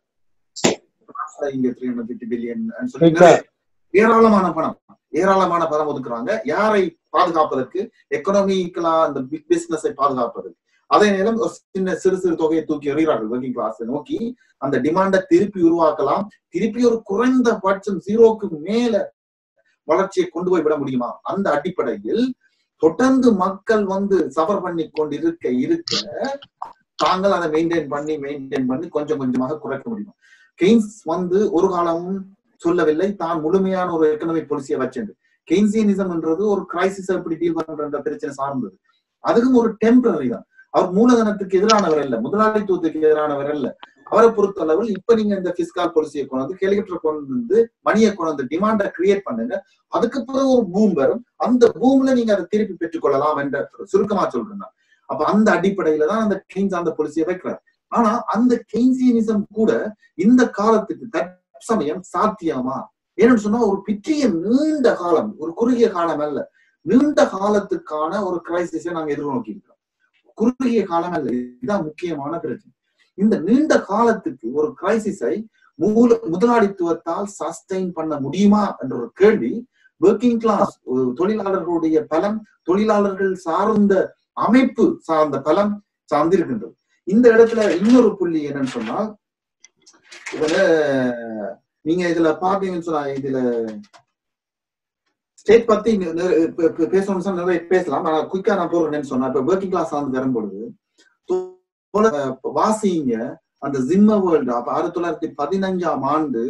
இங்க த்ரீ ஹண்ட்ரட் பிப்டி பில்லியன் சொல்லி ஏராளமான பணம் ஏராளமான பணம் ஒதுக்குறாங்க யாரை பாதுகாப்பதற்கு எக்கனாமிக்கலா அந்த பிக் பிசினஸை பாதுகாப்பதற்கு அதே நேரம் ஒரு சின்ன சிறு சிறு தொகையை தூக்கி எறிகிறார்கள் ஒர்க்கிங் கிளாஸ் நோக்கி அந்த டிமாண்டை திருப்பி உருவாக்கலாம் திருப்பி ஒரு குறைந்த பட்சம் ஜீரோக்கு மேல வளர்ச்சியை கொண்டு போய் விட முடியுமா அந்த அடிப்படையில் தொடர்ந்து மக்கள் வந்து சஃபர் பண்ணி கொண்டு இருக்க இருக்க தாங்கள் அதை மெயின்டைன் பண்ணி மெயின்டைன் பண்ணி கொஞ்சம் கொஞ்சமாக குறைக்க முடியும் கெய்ன்ஸ் வந்து ஒரு காலமும் சொல்லவில்லை தான் முழுமையான ஒரு எக்கனாமிக் பாலிசியை வச்சது கெய்ன்சியனிசம்ன்றது ஒரு கிரைசிஸ் எப்படி டீல் பண்ற பிரச்சனை சார்ந்தது அதுக்கும் ஒரு டெம்பரரி தான் அவர் மூலதனத்துக்கு எதிரானவர் அல்ல முதலாளித்துவத்துக்கு எதிரானவர் அல்ல அவரை பொறுத்தளவில் இப்ப நீங்க இந்த பிஸ்கால் பாலிசியை கொண்டு வந்து ஹெலிகாப்டர் கொண்டு வந்து மணியை கொண்டு வந்து டிமாண்டை கிரியேட் பண்ணுங்க அதுக்கு பிறகு ஒரு பூம் வரும் அந்த பூம்ல நீங்க அதை திருப்பி பெற்றுக்கொள்ளலாம் என்ற சுருக்கமா சொல்றேன் அப்ப அந்த அடிப்படையில தான் அந்த கெய்ன்ஸ் அந்த பாலிசியை வைக்கிறார் ஆனா அந்த கெய்ன்சியனிசம் கூட இந்த காலத்துக்கு தற்சமயம் சாத்தியமா ஏன்னு சொன்னா ஒரு பெரிய நீண்ட காலம் ஒரு குறுகிய காலம் அல்ல நீண்ட காலத்துக்கான ஒரு கிரைசிஸை நாங்க எதிர்நோக்கி இருக்கிறோம் குறுகிய காலம் அல்ல இதுதான் முக்கியமான பிரச்சனை இந்த நீண்ட காலத்துக்கு ஒரு கிரைசிஸை மூல முதலாளித்துவத்தால் சஸ்டைன் பண்ண முடியுமா என்ற ஒரு கேள்வி ஒர்க்கிங் கிளாஸ் தொழிலாளர்களுடைய பலம் தொழிலாளர்கள் சார்ந்த அமைப்பு சார்ந்த பலம் சார்ந்திருக்கின்றது இந்த இடத்துல இன்னொரு புள்ளி என்னன்னு சொன்னால் இதுல நீங்க இதுல பாத்தீங்கன்னு சொன்னா இதுல ஸ்டேட் பத்தி பேசணும்னு நிறைய பேசலாம் ஆனா குயிக்கா நான் போறேன்னு சொன்னா இப்ப ஒர்க்கிங் கிளாஸ் சார்ந்து வரும்பொழுது வாசிங்க அந்த ஜிம்ம வேர்ல்டு அப்ப ஆயிரத்தி தொள்ளாயிரத்தி பதினஞ்சாம் ஆண்டு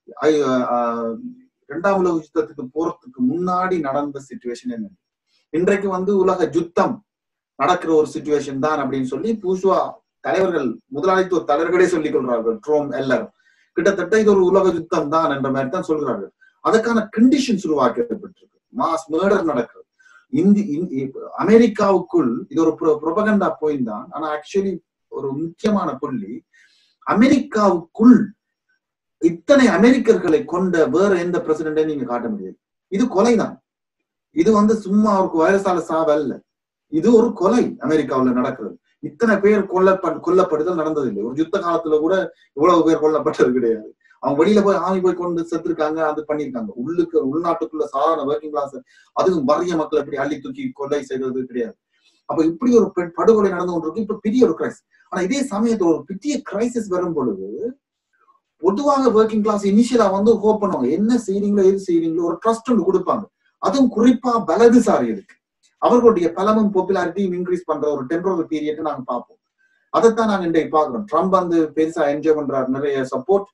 இரண்டாம் உலக யுத்தத்துக்கு போறதுக்கு முன்னாடி நடந்த சுச்சுவேஷன் என்ன இன்றைக்கு வந்து உலக யுத்தம் நடக்கிற ஒரு சுச்சுவேஷன் தான் அப்படின்னு சொல்லி பூஷ்வா தலைவர்கள் முதலாளித்துவ தலைவர்களே சொல்லிக் கொள்றார்கள் ட்ரோம் எல்லாரும் கிட்டத்தட்ட இது ஒரு உலக யுத்தம் தான் என்ற மாதிரி தான் சொல்கிறார்கள் அதற்கான கண்டிஷன்ஸ் உருவாக்கப்பட்டிருக்கு மாஸ் மேர்டர் நடக்கிறது இந்தி அமெரிக்காவுக்குள் இது ஒரு புரபகண்டா பாயிண்ட் தான் ஆனா ஆக்சுவலி ஒரு முக்கியமான புள்ளி அமெரிக்காவுக்குள் இத்தனை அமெரிக்கர்களை கொண்ட வேற எந்த பிரசிடென்டே நீங்க காட்ட முடியாது இது கொலைதான் இது வந்து சும்மா அவருக்கு வைரஸால சாவல்ல இது ஒரு கொலை அமெரிக்காவுல நடக்கிறது இத்தனை பேர் கொல்ல கொல்லப்படுதல் நடந்ததில்லை ஒரு யுத்த காலத்துல கூட இவ்வளவு பேர் கொல்லப்பட்டது கிடையாது அவங்க வெளியில போய் ஆமி போய் கொண்டு செத்துருக்காங்க அது பண்ணிருக்காங்க உள்ளுக்கு உள்நாட்டுக்குள்ள சாதாரண ஒர்க்கிங் கிளாஸ் அதுவும் வறிய மக்கள் எப்படி அள்ளி தூக்கி கொலை செய்தது கிடையாது அப்ப இப்படி ஒரு படுகொலை நடந்து கொண்டிருக்கு இப்ப பெரிய ஒரு கிரைசிஸ் ஆனா இதே சமயத்துல ஒரு பெரிய கிரைசிஸ் வரும் பொழுது பொதுவாக ஒர்க்கிங் கிளாஸ் இனிஷியலா வந்து ஹோப் பண்ணுவாங்க என்ன செய்றீங்களோ எது செய்றீங்களோ ஒரு ட்ரஸ்ட் ஒன்று கொடுப்பாங்க அதுவும் குறிப்பா வலதுசாரிகளுக்கு அவர்களுடைய பலமும் பாப்புலாரிட்டியும் இன்க்ரீஸ் பண்ற ஒரு டெம்பரரி பீரியட் நாங்க பார்ப்போம் அதைத்தான் நாங்க இன்றைக்கு பாக்குறோம் ட்ரம்ப் வந்து பெருசா என்ஜாய் பண்றாரு நிறைய சப்போர்ட்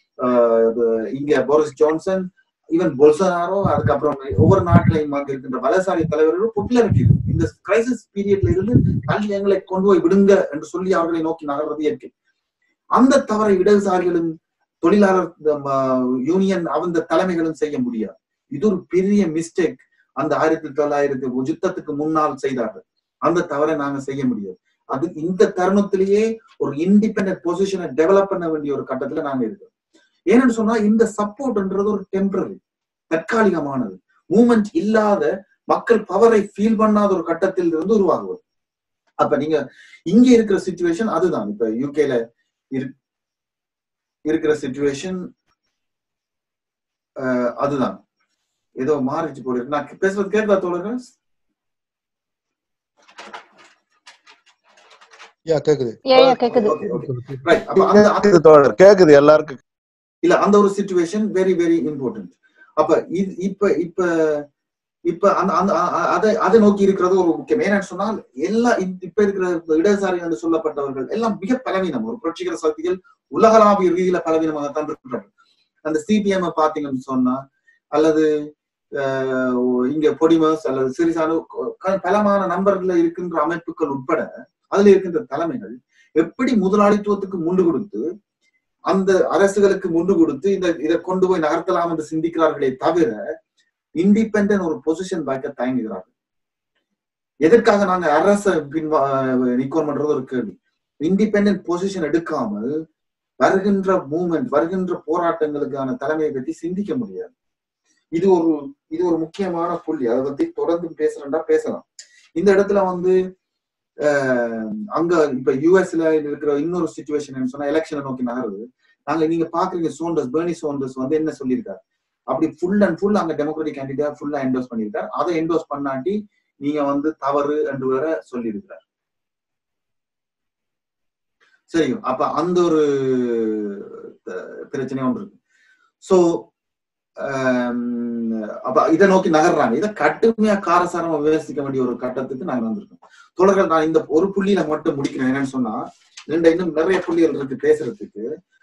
இங்க போரிஸ் ஜான்சன் ஈவன் பொல்சனாரோ அதுக்கப்புறம் ஒவ்வொரு நாட்டிலையும் வந்து இருக்கின்ற வலதுசாரி தலைவர்களும் பாப்புலாரிட்டி இந்த கிரைசிஸ் பீரியட்ல இருந்து தள்ளி எங்களை கொண்டு போய் விடுங்க என்று சொல்லி அவர்களை நோக்கி நகர்வது இயற்கை அந்த தவறை இடதுசாரிகளும் தொழிலாளர் யூனியன் அந்த தலைமைகளும் செய்ய முடியாது இது ஒரு பெரிய மிஸ்டேக் அந்த ஆயிரத்தி தொள்ளாயிரத்தி யுத்தத்துக்கு முன்னால் செய்தார்கள் அந்த தவறை நாங்க செய்ய முடியாது அது இந்த தருணத்திலேயே ஒரு இண்டிபெண்ட் பொசிஷனை டெவலப் பண்ண வேண்டிய ஒரு கட்டத்துல நாங்க இருக்கோம் ஏன்னு சொன்னா இந்த சப்போர்ட்ன்றது ஒரு டெம்பரரி தற்காலிகமானது மூமெண்ட் இல்லாத மக்கள் பவரை ஃபீல் பண்ணாத ஒரு கட்டத்தில் இருந்து உருவாகுவது அப்ப நீங்க இங்க இருக்கிற சுச்சுவேஷன் அதுதான் இப்ப யூகேல இருக்கிற சுச்சுவேஷன் அதுதான் ஏதோ மாறிச்சு போல இருக்கு நான் பேசுறது கேட்குதா தோழர்கள் யா கேக்குது கேக்குது எல்லாருக்கும் இல்ல அந்த ஒரு சுச்சுவேஷன் வெரி வெரி இம்பார்ட்டன்ட் அப்ப இது இப்ப இப்ப இப்ப அந்த அந்த அதை அதை நோக்கி இருக்கிறது ஒரு முக்கியம் ஏன்னு சொன்னால் எல்லா இப்ப இருக்கிற இடதுசாரி என்று சொல்லப்பட்டவர்கள் எல்லாம் மிக பலவீனம் ஒரு புரட்சிகர சக்திகள் உலகளாவிய ரீதியில பலவீனமாகத்தான் இருக்கிறார்கள் அந்த சிபிஎம் பாத்தீங்கன்னு சொன்னா அல்லது இங்க பொடிமஸ் அல்லது சிறிசானு பலமான நம்பர்ல இருக்கின்ற அமைப்புகள் உட்பட அதுல இருக்கின்ற தலைமைகள் எப்படி முதலாளித்துவத்துக்கு முண்டு கொடுத்து அந்த அரசுகளுக்கு முண்டு கொடுத்து இந்த இதை கொண்டு போய் நகர்த்தலாம் என்று சிந்திக்கிறார்களே தவிர இண்டிபெண்ட் ஒரு பொசிஷன் வைக்க தயங்குகிறார்கள் எதற்காக நாங்க அரச பின்வா நிக்கோன் பண்றது ஒரு கேள்வி இண்டிபெண்ட் பொசிஷன் எடுக்காமல் வருகின்ற மூமெண்ட் வருகின்ற போராட்டங்களுக்கான தலைமையை பற்றி சிந்திக்க முடியாது இது ஒரு இது ஒரு முக்கியமான புள்ளி அதை பத்தி தொடர்ந்து பேசுறேன்டா பேசலாம் இந்த இடத்துல வந்து அங்க இப்ப யூஎஸ்ல இருக்கிற இன்னொரு சுச்சுவேஷன் சொன்னா எலெக்ஷனை நோக்கி நகருது நாங்க நீங்க பாக்குறீங்க சோண்டர்ஸ் பேர்னி சோண்டர்ஸ் வந்து என்ன சொல்லியிருக்காரு அப்படி ஃபுல் அண்ட் ஃபுல் அங்க டெமோக்ராட்டிக் கேண்டிடேட் ஃபுல்லா என்டோஸ் பண்ணியிருக்காரு அதை என்டோஸ் பண்ணாட்டி நீங்க வந்து தவறு என்று வேற சொல்லியிருக்கிறார் சரி அப்ப அந்த ஒரு பிரச்சனை ஒன்று இருக்கு சோ அப்ப இதை நோக்கி நகர்றாங்க இதை கடுமையா காரசாரமா விமர்சிக்க வேண்டிய ஒரு கட்டத்துக்கு நாங்க வந்திருக்கோம் தொடர்கள் நான் இந்த ஒரு புள்ளியில மட்டும் முடிக்கிறேன் என்னன்னு சொன்னா ரெண்டு இன்னும் நிறைய புள்ளிகள் இருக்கு பேசுறதுக்கு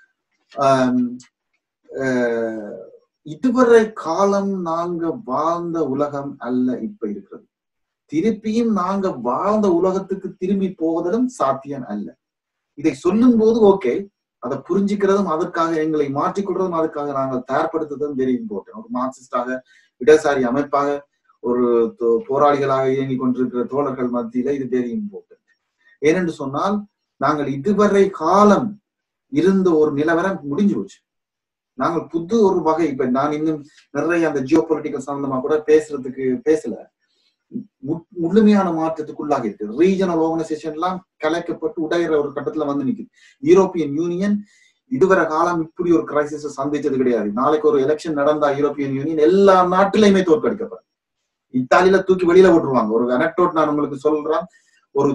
இதுவரை காலம் நாங்க வாழ்ந்த உலகம் அல்ல இப்ப இருக்கிறது திருப்பியும் நாங்க வாழ்ந்த உலகத்துக்கு திரும்பி போவதும் சாத்தியம் அல்ல இதை சொல்லும் போது ஓகே அதை புரிஞ்சுக்கிறதும் அதற்காக எங்களை மாற்றிக்கொள்றதும் அதுக்காக நாங்கள் தயார்படுத்துறதும் வெரி இம்பார்ட்டன் ஒரு மார்க்சிஸ்டாக இடதுசாரி அமைப்பாக ஒரு போராளிகளாக இயங்கிக் கொண்டிருக்கிற தோழர்கள் மத்தியில இது வெரி இம்பார்ட்டன்ட் ஏனென்று சொன்னால் நாங்கள் இதுவரை காலம் இருந்த ஒரு நிலவரம் முடிஞ்சு போச்சு நாங்கள் புது ஒரு வகை இப்ப நான் இன்னும் நிறைய அந்த ஜியோ பொலிட்டிக்கல் சம்பந்தமா கூட பேசுறதுக்கு பேசல முழுமையான மாற்றத்துக்குள்ளாக இருக்கு ரீஜனல் ஆர்கனைசேஷன் எல்லாம் கலைக்கப்பட்டு உடையிற ஒரு கட்டத்துல வந்து நிக்குது யூரோப்பியன் யூனியன் இதுவரை காலம் இப்படி ஒரு கிரைசிஸ் சந்திச்சது கிடையாது நாளைக்கு ஒரு எலெக்ஷன் நடந்தா யூரோப்பியன் யூனியன் எல்லா நாட்டிலையுமே தோற்கடிக்கப்படும் இத்தாலியில தூக்கி வெளியில விட்டுருவாங்க ஒரு அனக்டோட் நான் உங்களுக்கு சொல்றேன் ஒரு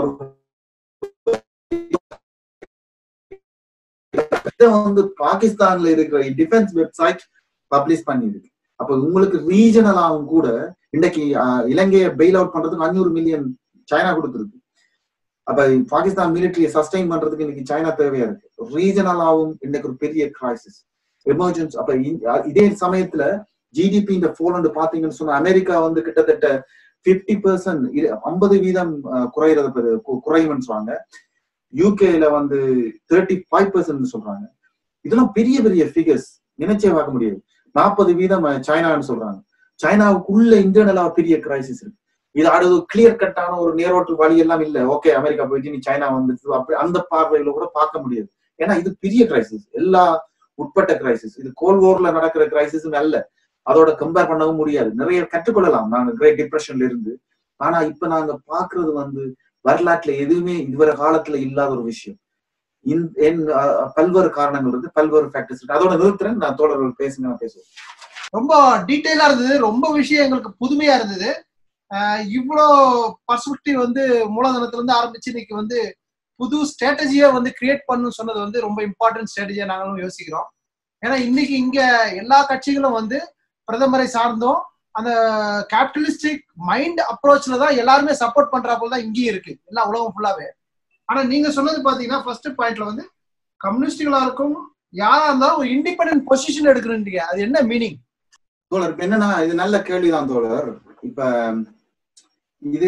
வந்து பாகிஸ்தான்ல இருக்கிற டிஃபென்ஸ் வெப்சைட் பப்ளிஷ் பண்ணிருக்கு அப்ப உங்களுக்கு ரீஜனலாவும் கூட இன்னைக்கு இலங்கையை பெயில் அவுட் பண்றதுக்கு அஞ்சூறு மில்லியன் சைனா கொடுத்துருக்கு அப்ப பாகிஸ்தான் மிலிட்டரியை சஸ்டைன் பண்றதுக்கு இன்னைக்கு சைனா தேவையா இருக்கு ரீஜனலாவும் இன்னைக்கு ஒரு பெரிய கிரைசிஸ் எமர்ஜென்சி அப்ப இதே சமயத்துல ஜிடிபி இந்த போலண்டு பாத்தீங்கன்னு சொன்னா அமெரிக்கா வந்து கிட்டத்தட்ட பிப்டி பெர்சன்ட் ஐம்பது வீதம் குறையிறது குறையும்னு சொல்றாங்க யூகேல வந்து தேர்ட்டி ஃபைவ் பெர்சன்ட் சொல்றாங்க இதெல்லாம் பெரிய பெரிய ஃபிகர்ஸ் நினைச்சே பார்க்க முடியாது நாற்பது வீதம் சைனான்னு சொல்றாங்க சைனாவுக்குள்ள இன்டர்னலா பெரிய கிரைசிஸ் இருக்கு இது அடுத்து கிளியர் கட்டான ஒரு நேரோட்டு வழி எல்லாம் இல்ல ஓகே அமெரிக்கா போயிட்டு நீ சைனா வந்துட்டு அப்படி அந்த பார்வையில கூட பார்க்க முடியாது ஏன்னா இது பெரிய கிரைசிஸ் எல்லா உட்பட்ட கிரைசிஸ் இது கோல் வார்ல நடக்கிற கிரைசிஸும் அல்ல அதோட கம்பேர் பண்ணவும் முடியாது நிறைய கற்றுக்கொள்ளலாம் நாங்க கிரேட் டிப்ரெஷன்ல இருந்து ஆனா இப்ப நாங்க பாக்குறது வந்து வரலாற்றுல எதுவுமே இதுவரை காலத்துல இல்லாத ஒரு விஷயம் என் பல்வேறு காரணங்கள் இருக்கு பல்வேறு ஃபேக்டர்ஸ் இருக்கு அதோட நிறுத்துறேன் நான் தோழர்கள் பேசுங்க நான் பேசுவேன் ரொம்ப டீட்டெயிலா இருந்தது ரொம்ப விஷயம் எங்களுக்கு புதுமையா இருந்தது இவ்வளோ பர்ஸ்பெக்டிவ் வந்து மூலதனத்துல இருந்து ஆரம்பிச்சு இன்னைக்கு வந்து புது ஸ்ட்ராட்டஜியா வந்து கிரியேட் பண்ணு சொன்னது வந்து ரொம்ப இம்பார்ட்டன்ட் ஸ்ட்ராட்டஜியா நாங்களும் யோசிக்கிறோம் ஏன்னா இன்னைக்கு இங்க எல்லா கட்சிகளும் வந்து பிரதமரை சார்ந்தும் அந்த கேபிட்டலிஸ்டிக் மைண்ட் அப்ரோச்ல தான் எல்லாருமே சப்போர்ட் பண்றாப்புல தான் இங்கேயும் இருக்கு எல்லா உலகம் ஃபுல்லாவே ஆனா நீங்க சொன்னது பாத்தீங்கன்னா ஃபர்ஸ்ட் பாயிண்ட்ல வந்து கம்யூனிஸ்டுகளா இருக்கும் யாரா இருந்தாலும் ஒரு இண்டிபெண்டன்ட் பொசிஷன் எடுக்கணுன்றீங்க அது என்ன மீனிங் தோழர் இப்ப என்னன்னா இது நல்ல கேள்விதான் தோழர் இப்ப இது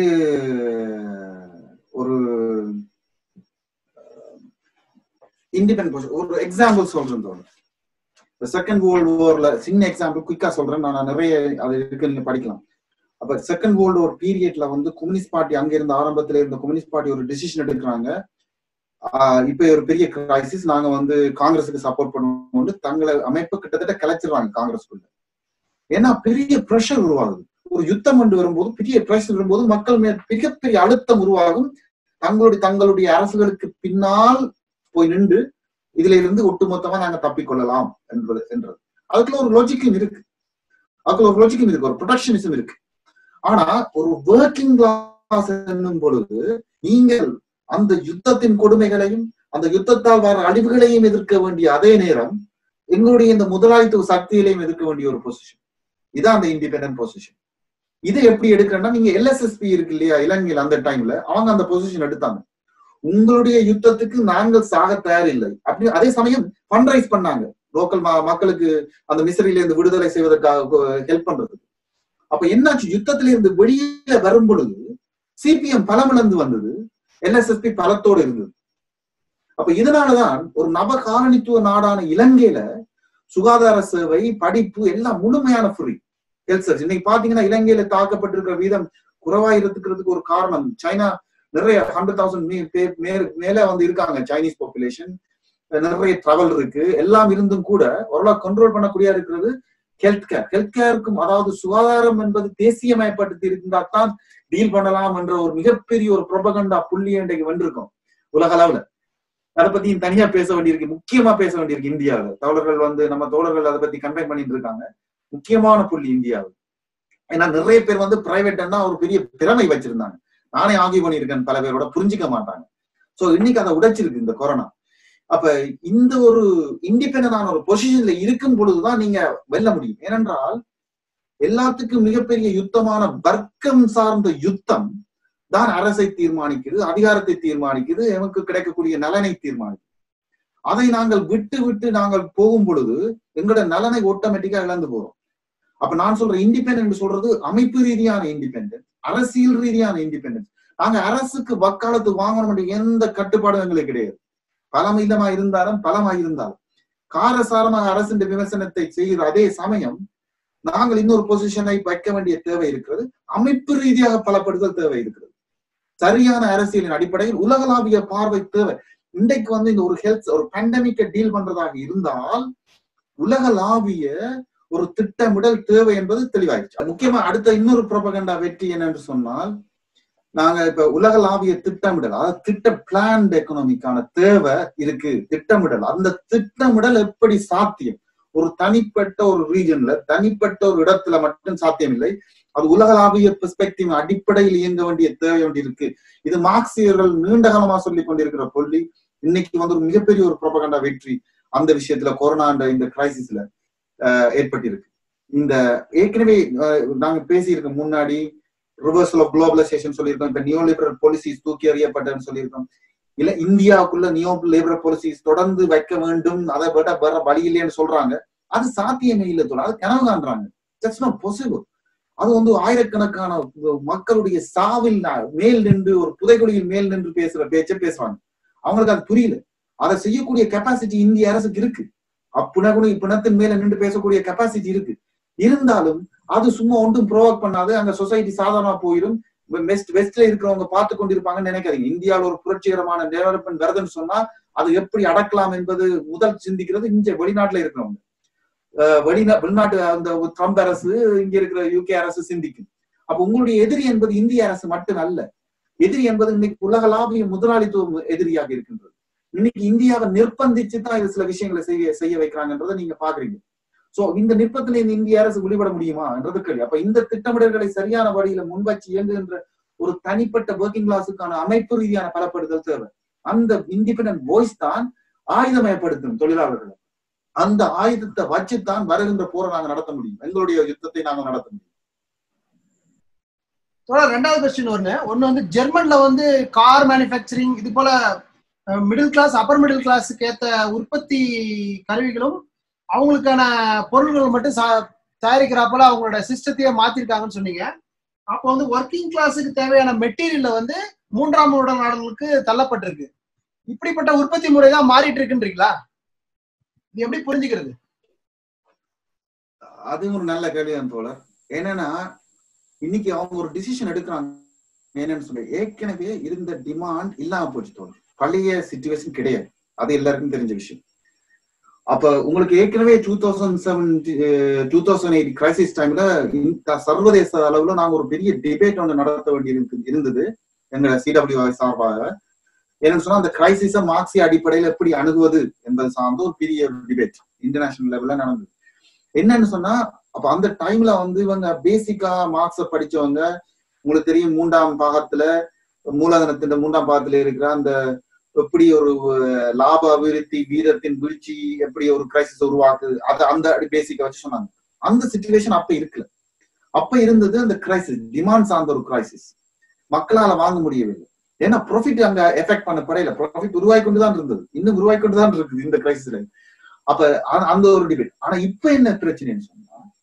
ஒரு இண்டிபெண்ட் ஒரு எக்ஸாம்பிள் சொல்றேன் தோழர் செகண்ட் வேர்ல்டு வார்ல சின்ன எக்ஸாம்பிள் குயிக்கா சொல்றேன் நான் நிறைய அது இருக்கு நீங்க படிக்கலாம் அப்ப செகண்ட் வேர்ல்டு வார் பீரியட்ல வந்து கம்யூனிஸ்ட் பார்ட்டி அங்க இருந்த ஆரம்பத்துல இருந்த கம்யூனிஸ்ட் பார்ட்டி ஒரு டிசிஷன் எடுக்கிறாங்க இப்ப ஒரு பெரிய கிரைசிஸ் நாங்க வந்து காங்கிரஸுக்கு சப்போர்ட் பண்ணுவோம்னு தங்களை அமைப்பு கிட்டத்தட்ட கலைச்சிடுறாங்க காங்கிரஸ்குள்ள ஏன்னா பெரிய ப்ரெஷர் உருவாகுது ஒரு யுத்தம் கொண்டு வரும்போது பெரிய ப்ரெஷர் வரும்போது மக்கள் மேல் மிகப்பெரிய அழுத்தம் உருவாகும் தங்களுடைய தங்களுடைய அரசுகளுக்கு பின்னால் போய் நின்று இதுல இருந்து ஒட்டுமொத்தமா நாங்க தப்பிக்கொள்ளலாம் என்பது என்றது அதுக்குள்ள ஒரு லாஜிக்கும் இருக்கு அதுக்குள்ள ஒரு லாஜிக்கும் இருக்கு ஒரு ப்ரொடக்ஷனிசம் இருக்கு ஆனா ஒரு ஒர்க்கிங் கிளாஸ் என்னும் பொழுது நீங்கள் அந்த யுத்தத்தின் கொடுமைகளையும் அந்த யுத்தத்தால் வர அழிவுகளையும் எதிர்க்க வேண்டிய அதே நேரம் எங்களுடைய இந்த முதலாளித்துவ சக்திகளையும் எதிர்க்க வேண்டிய ஒரு பொசிஷன் இதான் அந்த இண்டிபெண்டன்ட் பொசிஷன் இதை எப்படி எடுக்கிறேன்னா நீங்க எல்எஸ்எஸ்பி இருக்கு இல்லையா இலங்கையில் அந்த டைம்ல அவங்க அந்த பொசிஷன் எடுத்தாங்க உங்களுடைய யுத்தத்துக்கு நாங்கள் சாக தயாரில்லை அப்படி அதே சமயம் ஃபண்ட் ரைஸ் பண்ணாங்க லோக்கல் மக்களுக்கு அந்த மிசரில இருந்து விடுதலை செய்வதற்காக ஹெல்ப் பண்றதுக்கு அப்ப என்னாச்சு யுத்தத்தில இருந்து வெளியில வரும் பொழுது சிபிஎம் பலமிழந்து வந்தது எல்எஸ்எஸ்பி பலத்தோடு இருந்தது அப்ப இதனாலதான் ஒரு நவகாரணித்துவ நாடான இலங்கையில சுகாதார சேவை படிப்பு எல்லாம் முழுமையான ஃப்ரீ ஹெல்த் சர்வீஸ் இன்னைக்கு பாத்தீங்கன்னா இலங்கையில தாக்கப்பட்டிருக்கிற வீதம் குறைவா இருக்கிறதுக்கு ஒரு காரணம் சைனா நிறைய ஹண்ட்ரட் தௌசண்ட் மேல வந்து இருக்காங்க சைனீஸ் பாப்புலேஷன் நிறைய டிராவல் இருக்கு எல்லாம் இருந்தும் கூட ஓரளவு கண்ட்ரோல் பண்ணக்கூடிய இருக்கிறது ஹெல்த் கேர் ஹெல்த் கேருக்கும் அதாவது சுகாதாரம் என்பது தேசியமயப்படுத்தி இருந்தா தான் டீல் பண்ணலாம் என்ற ஒரு மிகப்பெரிய ஒரு புரபகண்டா புள்ளி இன்றைக்கு வந்திருக்கும் உலக அளவுல அதை பத்தி தனியா பேச வேண்டியிருக்கு முக்கியமா பேச வேண்டியிருக்கு இந்தியாவில் தோழர்கள் வந்து நம்ம தோழர்கள் அதை பத்தி கம்பைன் பண்ணிட்டு இருக்காங்க முக்கியமான புள்ளி இந்தியாவில் ஏன்னா நிறைய பேர் வந்து பிரைவேட்னா ஒரு பெரிய திறமை வச்சிருந்தாங்க நானே ஆகி பண்ணியிருக்கேன் பல பேரோட புரிஞ்சிக்க மாட்டாங்க சோ இன்னைக்கு அதை உடைச்சிருக்கு இந்த கொரோனா அப்ப இந்த ஒரு இண்டிபெண்டான ஒரு பொசிஷன்ல இருக்கும் பொழுதுதான் நீங்க வெல்ல முடியும் ஏனென்றால் எல்லாத்துக்கும் மிகப்பெரிய யுத்தமான வர்க்கம் சார்ந்த யுத்தம் தான் அரசை தீர்மானிக்குது அதிகாரத்தை தீர்மானிக்குது எமக்கு கிடைக்கக்கூடிய நலனை தீர்மானிக்குது அதை நாங்கள் விட்டு விட்டு நாங்கள் போகும் பொழுது எங்களோட நலனை ஆட்டோமேட்டிக்கா இழந்து போறோம் அப்ப நான் சொல்ற இண்டிபெண்ட் சொல்றது அமைப்பு ரீதியான இண்டிபெண்ட் அரசியல் ரீதியான இண்டிபெண்டன்ஸ் நாங்க அரசுக்கு வக்காலத்து வாங்கணும் எந்த கட்டுப்பாடும் எங்களுக்கு கிடையாது பலமிதமா இருந்தாலும் பலமா இருந்தாலும் காரசாரமாக அரசின் விமர்சனத்தை செய்கிற அதே சமயம் நாங்கள் இன்னொரு பொசிஷனை வைக்க வேண்டிய தேவை இருக்கிறது அமைப்பு ரீதியாக பலப்படுதல் தேவை இருக்கிறது சரியான அரசியலின் அடிப்படையில் உலகளாவிய பார்வை தேவை இன்றைக்கு வந்து இந்த ஒரு ஹெல்த் ஒரு பேண்டமிக்கை டீல் பண்றதாக இருந்தால் உலகளாவிய ஒரு திட்டமிடல் தேவை என்பது தெளிவாயிடுச்சு முக்கியமா அடுத்த இன்னொரு புரபகண்டா வெற்றி என்னன்னு சொன்னால் நாங்க இப்ப உலகளாவிய திட்டமிடல் அதாவது திட்ட பிளான்ட் எக்கனாமிக்கான தேவை இருக்கு திட்டமிடல் அந்த திட்டமிடல் எப்படி சாத்தியம் ஒரு தனிப்பட்ட ஒரு ரீஜன்ல தனிப்பட்ட ஒரு இடத்துல மட்டும் சாத்தியம் இல்லை அது உலகளாவிய பெர்ஸ்பெக்டிவ் அடிப்படையில் இயங்க வேண்டிய தேவை ஒன்று இருக்கு இது மார்க்சியர்கள் நீண்ட காலமா சொல்லி கொண்டிருக்கிற கொள்ளி இன்னைக்கு வந்து ஒரு மிகப்பெரிய ஒரு புரபகண்டா வெற்றி அந்த விஷயத்துல கொரோனா இந்த கிரைசிஸ்ல ஏற்பட்டிருக்கு இந்த ஏற்கனவே நாங்க பேசியிருக்க முன்னாடி ரிவர்சல் ஆஃப் குளோபலைசேஷன் சொல்லியிருக்கோம் இப்ப நியோ லிபரல் பாலிசிஸ் தூக்கி எறியப்பட்டன்னு சொல்லியிருக்கோம் இல்ல இந்தியாவுக்குள்ள நியோ லிபரல் பாலிசிஸ் தொடர்ந்து வைக்க வேண்டும் அதை விட வேற வழி இல்லைன்னு சொல்றாங்க அது சாத்தியமே இல்லை தோல அது கனவு காண்றாங்க ஜஸ்ட் நாட் பாசிபிள் அது வந்து ஆயிரக்கணக்கான மக்களுடைய சாவில் மேல் நின்று ஒரு புதைகுழியில் மேல் நின்று பேசுற பேச்ச பேசுறாங்க அவங்களுக்கு அது புரியல அதை செய்யக்கூடிய கெப்பாசிட்டி இந்திய அரசுக்கு இருக்கு அப்புன கூட பிணத்தின் மேல நின்று பேசக்கூடிய கெப்பாசிட்டி இருக்கு இருந்தாலும் அது சும்மா ஒன்றும் ப்ரோவோக் பண்ணாது அங்க சொசைட்டி சாதாரணமா போயிடும் வெஸ்ட் வெஸ்ட்ல இருக்கிறவங்க பார்த்து கொண்டிருப்பாங்கன்னு நினைக்காதீங்க இந்தியாவில் ஒரு புரட்சிகரமான டெவலப்மெண்ட் வருதுன்னு சொன்னா அது எப்படி அடக்கலாம் என்பது முதல் சிந்திக்கிறது இங்க வெளிநாட்டுல இருக்கிறவங்க வெளிநா வெளிநாட்டு அந்த ட்ரம்ப் அரசு இங்க இருக்கிற யூகே அரசு சிந்திக்கும் அப்ப உங்களுடைய எதிரி என்பது இந்திய அரசு மட்டும் அல்ல எதிரி என்பது இன்னைக்கு உலகளாவிய முதலாளித்துவம் எதிரியாக இருக்கின்றது இன்னைக்கு இந்தியாவை நிர்பந்திச்சு தான் இது சில விஷயங்களை செய்ய செய்ய வைக்கிறாங்கன்றதை நீங்க பாக்குறீங்க சோ இந்த நிர்பந்தத்துல இந்த இந்திய அரசு வெளிப்பட முடியுமா என்றது கேள்வி அப்ப இந்த திட்டமிடல்களை சரியான வழியில முன்வச்சு இயங்குகின்ற ஒரு தனிப்பட்ட ஒர்க்கிங் கிளாஸுக்கான அமைப்பு ரீதியான பலப்படுதல் தேவை அந்த இண்டிபெண்டன்ட் வாய்ஸ் தான் ஆயுதமயப்படுத்தும் தொழிலாளர்களை அந்த ஆயுதத்தை வச்சுத்தான் வருகின்ற போரை நாங்க நடத்த முடியும் எங்களுடைய யுத்தத்தை நாங்க நடத்த முடியும் ரெண்டாவது கொஸ்டின் ஒண்ணு ஒண்ணு வந்து ஜெர்மன்ல வந்து கார் மேனுபேக்சரிங் இது போல மிடில் கிளாஸ் அப்பர் மிடில் கிளாஸுக்கு ஏத்த உற்பத்தி கருவிகளும் அவங்களுக்கான பொருள்கள் மட்டும் தயாரிக்கிறாப்போல அவங்களோட சிஸ்டத்தையே மாத்திருக்காங்கன்னு சொன்னீங்க அப்போ வந்து ஒர்க்கிங் கிளாஸுக்கு தேவையான மெட்டீரியல்ல வந்து மூன்றாம் உலக நாடுகளுக்கு தள்ளப்பட்டிருக்கு இப்படிப்பட்ட உற்பத்தி முறை தான் மாறிட்டு இருக்குன்றீங்களா இது எப்படி புரிஞ்சுக்கிறது அது ஒரு நல்ல கேள்விதான் தோழர் என்னன்னா இன்னைக்கு அவங்க ஒரு டிசிஷன் எடுக்கிறாங்க என்னன்னு சொல்லி ஏற்கனவே இருந்த டிமாண்ட் இல்லாம போச்சு தோழர் பழைய சுச்சுவேஷன் கிடையாது அது எல்லாருக்கும் தெரிஞ்ச விஷயம் அப்ப உங்களுக்கு ஏற்கனவே two thousand seven two thousand eight crisis டைம்ல சர்வதேச அளவுல நாங்க ஒரு பெரிய டிபேட் ஒன்று நடத்த வேண்டி இருந்தது எங்க சிடபிள்யூ சார்பாக என்னன்னு சொன்னா அந்த கிரைசிஸ மார்க்சிய அடிப்படையில எப்படி அணுகுவது என்பது சார்ந்த ஒரு பெரிய டிபேட் இன்டர்நேஷனல் லெவல்ல நடந்தது என்னன்னு சொன்னா அப்ப அந்த டைம்ல வந்து இவங்க பேசிக்கா மார்க்ஸ படிச்சவங்க உங்களுக்கு தெரியும் மூன்றாம் பாகத்துல மூலதனத்தின் மூன்றாம் பாகத்துல இருக்கிற அந்த எப்படி ஒரு லாப அபிவிருத்தி வீரத்தின் வீழ்ச்சி எப்படி ஒரு கிரைசிஸ் உருவாக்குது அது அந்த பேசிக்க வச்சு சொன்னாங்க அந்த சுச்சுவேஷன் அப்ப இருக்குல்ல அப்ப இருந்தது அந்த கிரைசிஸ் டிமாண்ட் சார்ந்த ஒரு கிரைசிஸ் மக்களால வாங்க முடியவில்லை ஏன்னா ப்ராஃபிட் அங்க எஃபெக்ட் பண்ண படையில ப்ராஃபிட் உருவாக்கி கொண்டுதான் இருந்தது இன்னும் உருவாக்கி கொண்டுதான் இருக்குது இந்த கிரைசிஸ்ல அப்ப அந்த ஒரு டிபேட் ஆனா இப்ப என்ன பிரச்சனைன்னு சொன்னா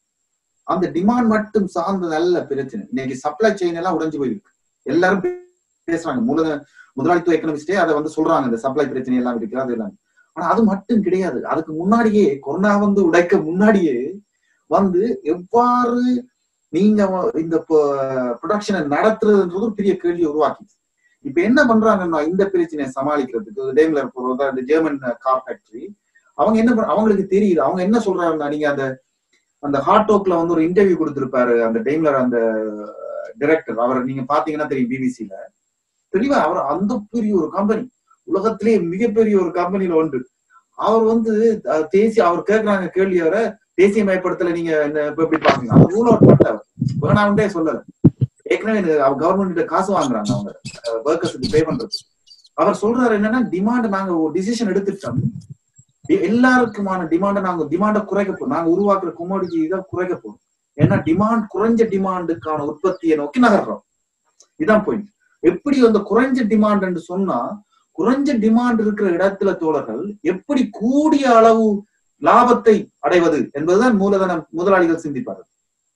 அந்த டிமாண்ட் மட்டும் சார்ந்த நல்ல பிரச்சனை இன்னைக்கு சப்ளை செயின் எல்லாம் உடைஞ்சு போயிருக்கு எல்லாரும் பேசுறாங்க மூல முதலாளித்துவ எக்கனமிஸ்டே அதை வந்து சொல்றாங்க இந்த சப்ளை பிரச்சனை எல்லாம் இருக்கு அது எல்லாம் ஆனா அது மட்டும் கிடையாது அதுக்கு முன்னாடியே கொரோனா வந்து உடைக்க முன்னாடியே வந்து எவ்வாறு நீங்க இந்த ப்ரொடக்ஷனை நடத்துறதுன்றது ஒரு பெரிய கேள்வி உருவாக்கி இப்ப என்ன பண்றாங்கன்னா இந்த பிரச்சனையை சமாளிக்கிறதுக்கு டேம்லர் போறதா இந்த ஜெர்மன் கார் ஃபேக்டரி அவங்க என்ன அவங்களுக்கு தெரியுது அவங்க என்ன சொல்றாங்கன்னா நீங்க அந்த அந்த ஹார்ட் டோக்ல வந்து ஒரு இன்டர்வியூ கொடுத்திருப்பாரு அந்த டைம்லர் அந்த டைரக்டர் அவர் நீங்க பாத்தீங்கன்னா தெரியும் பிபிசில தெளிவா அவர் அந்த பெரிய ஒரு கம்பெனி உலகத்திலேயே மிகப்பெரிய ஒரு கம்பெனில ஒன்று அவர் வந்து தேசிய அவர் கேட்கிறாங்க கேள்வி அவரை தேசிய மயப்படுத்தல நீங்க என்ன எப்படி பாக்குங்க அவர் ரூல் அவுட் பண்ணல வேணாம்டே சொல்லல ஏற்கனவே அவர் கவர்மெண்ட் காசு வாங்குறாங்க அவங்க ஒர்க்கர்ஸுக்கு பே பண்றது அவர் சொல்றாரு என்னன்னா டிமாண்ட் நாங்க ஒரு டிசிஷன் எடுத்துட்டோம் எல்லாருக்குமான டிமாண்ட நாங்க டிமாண்ட குறைக்க போறோம் நாங்க உருவாக்குற குமாடிட்டி இதை குறைக்க போறோம் ஏன்னா டிமாண்ட் குறைஞ்ச டிமாண்டுக்கான உற்பத்தியை நோக்கி நகர்றோம் இதான் பாயிண்ட் எப்படி அந்த குறைஞ்ச டிமாண்ட் சொன்னா குறைஞ்ச டிமாண்ட் இருக்கிற இடத்துல தோழர்கள் எப்படி கூடிய அளவு லாபத்தை அடைவது என்பதுதான் மூலதன முதலாளிகள் சிந்திப்பார்கள்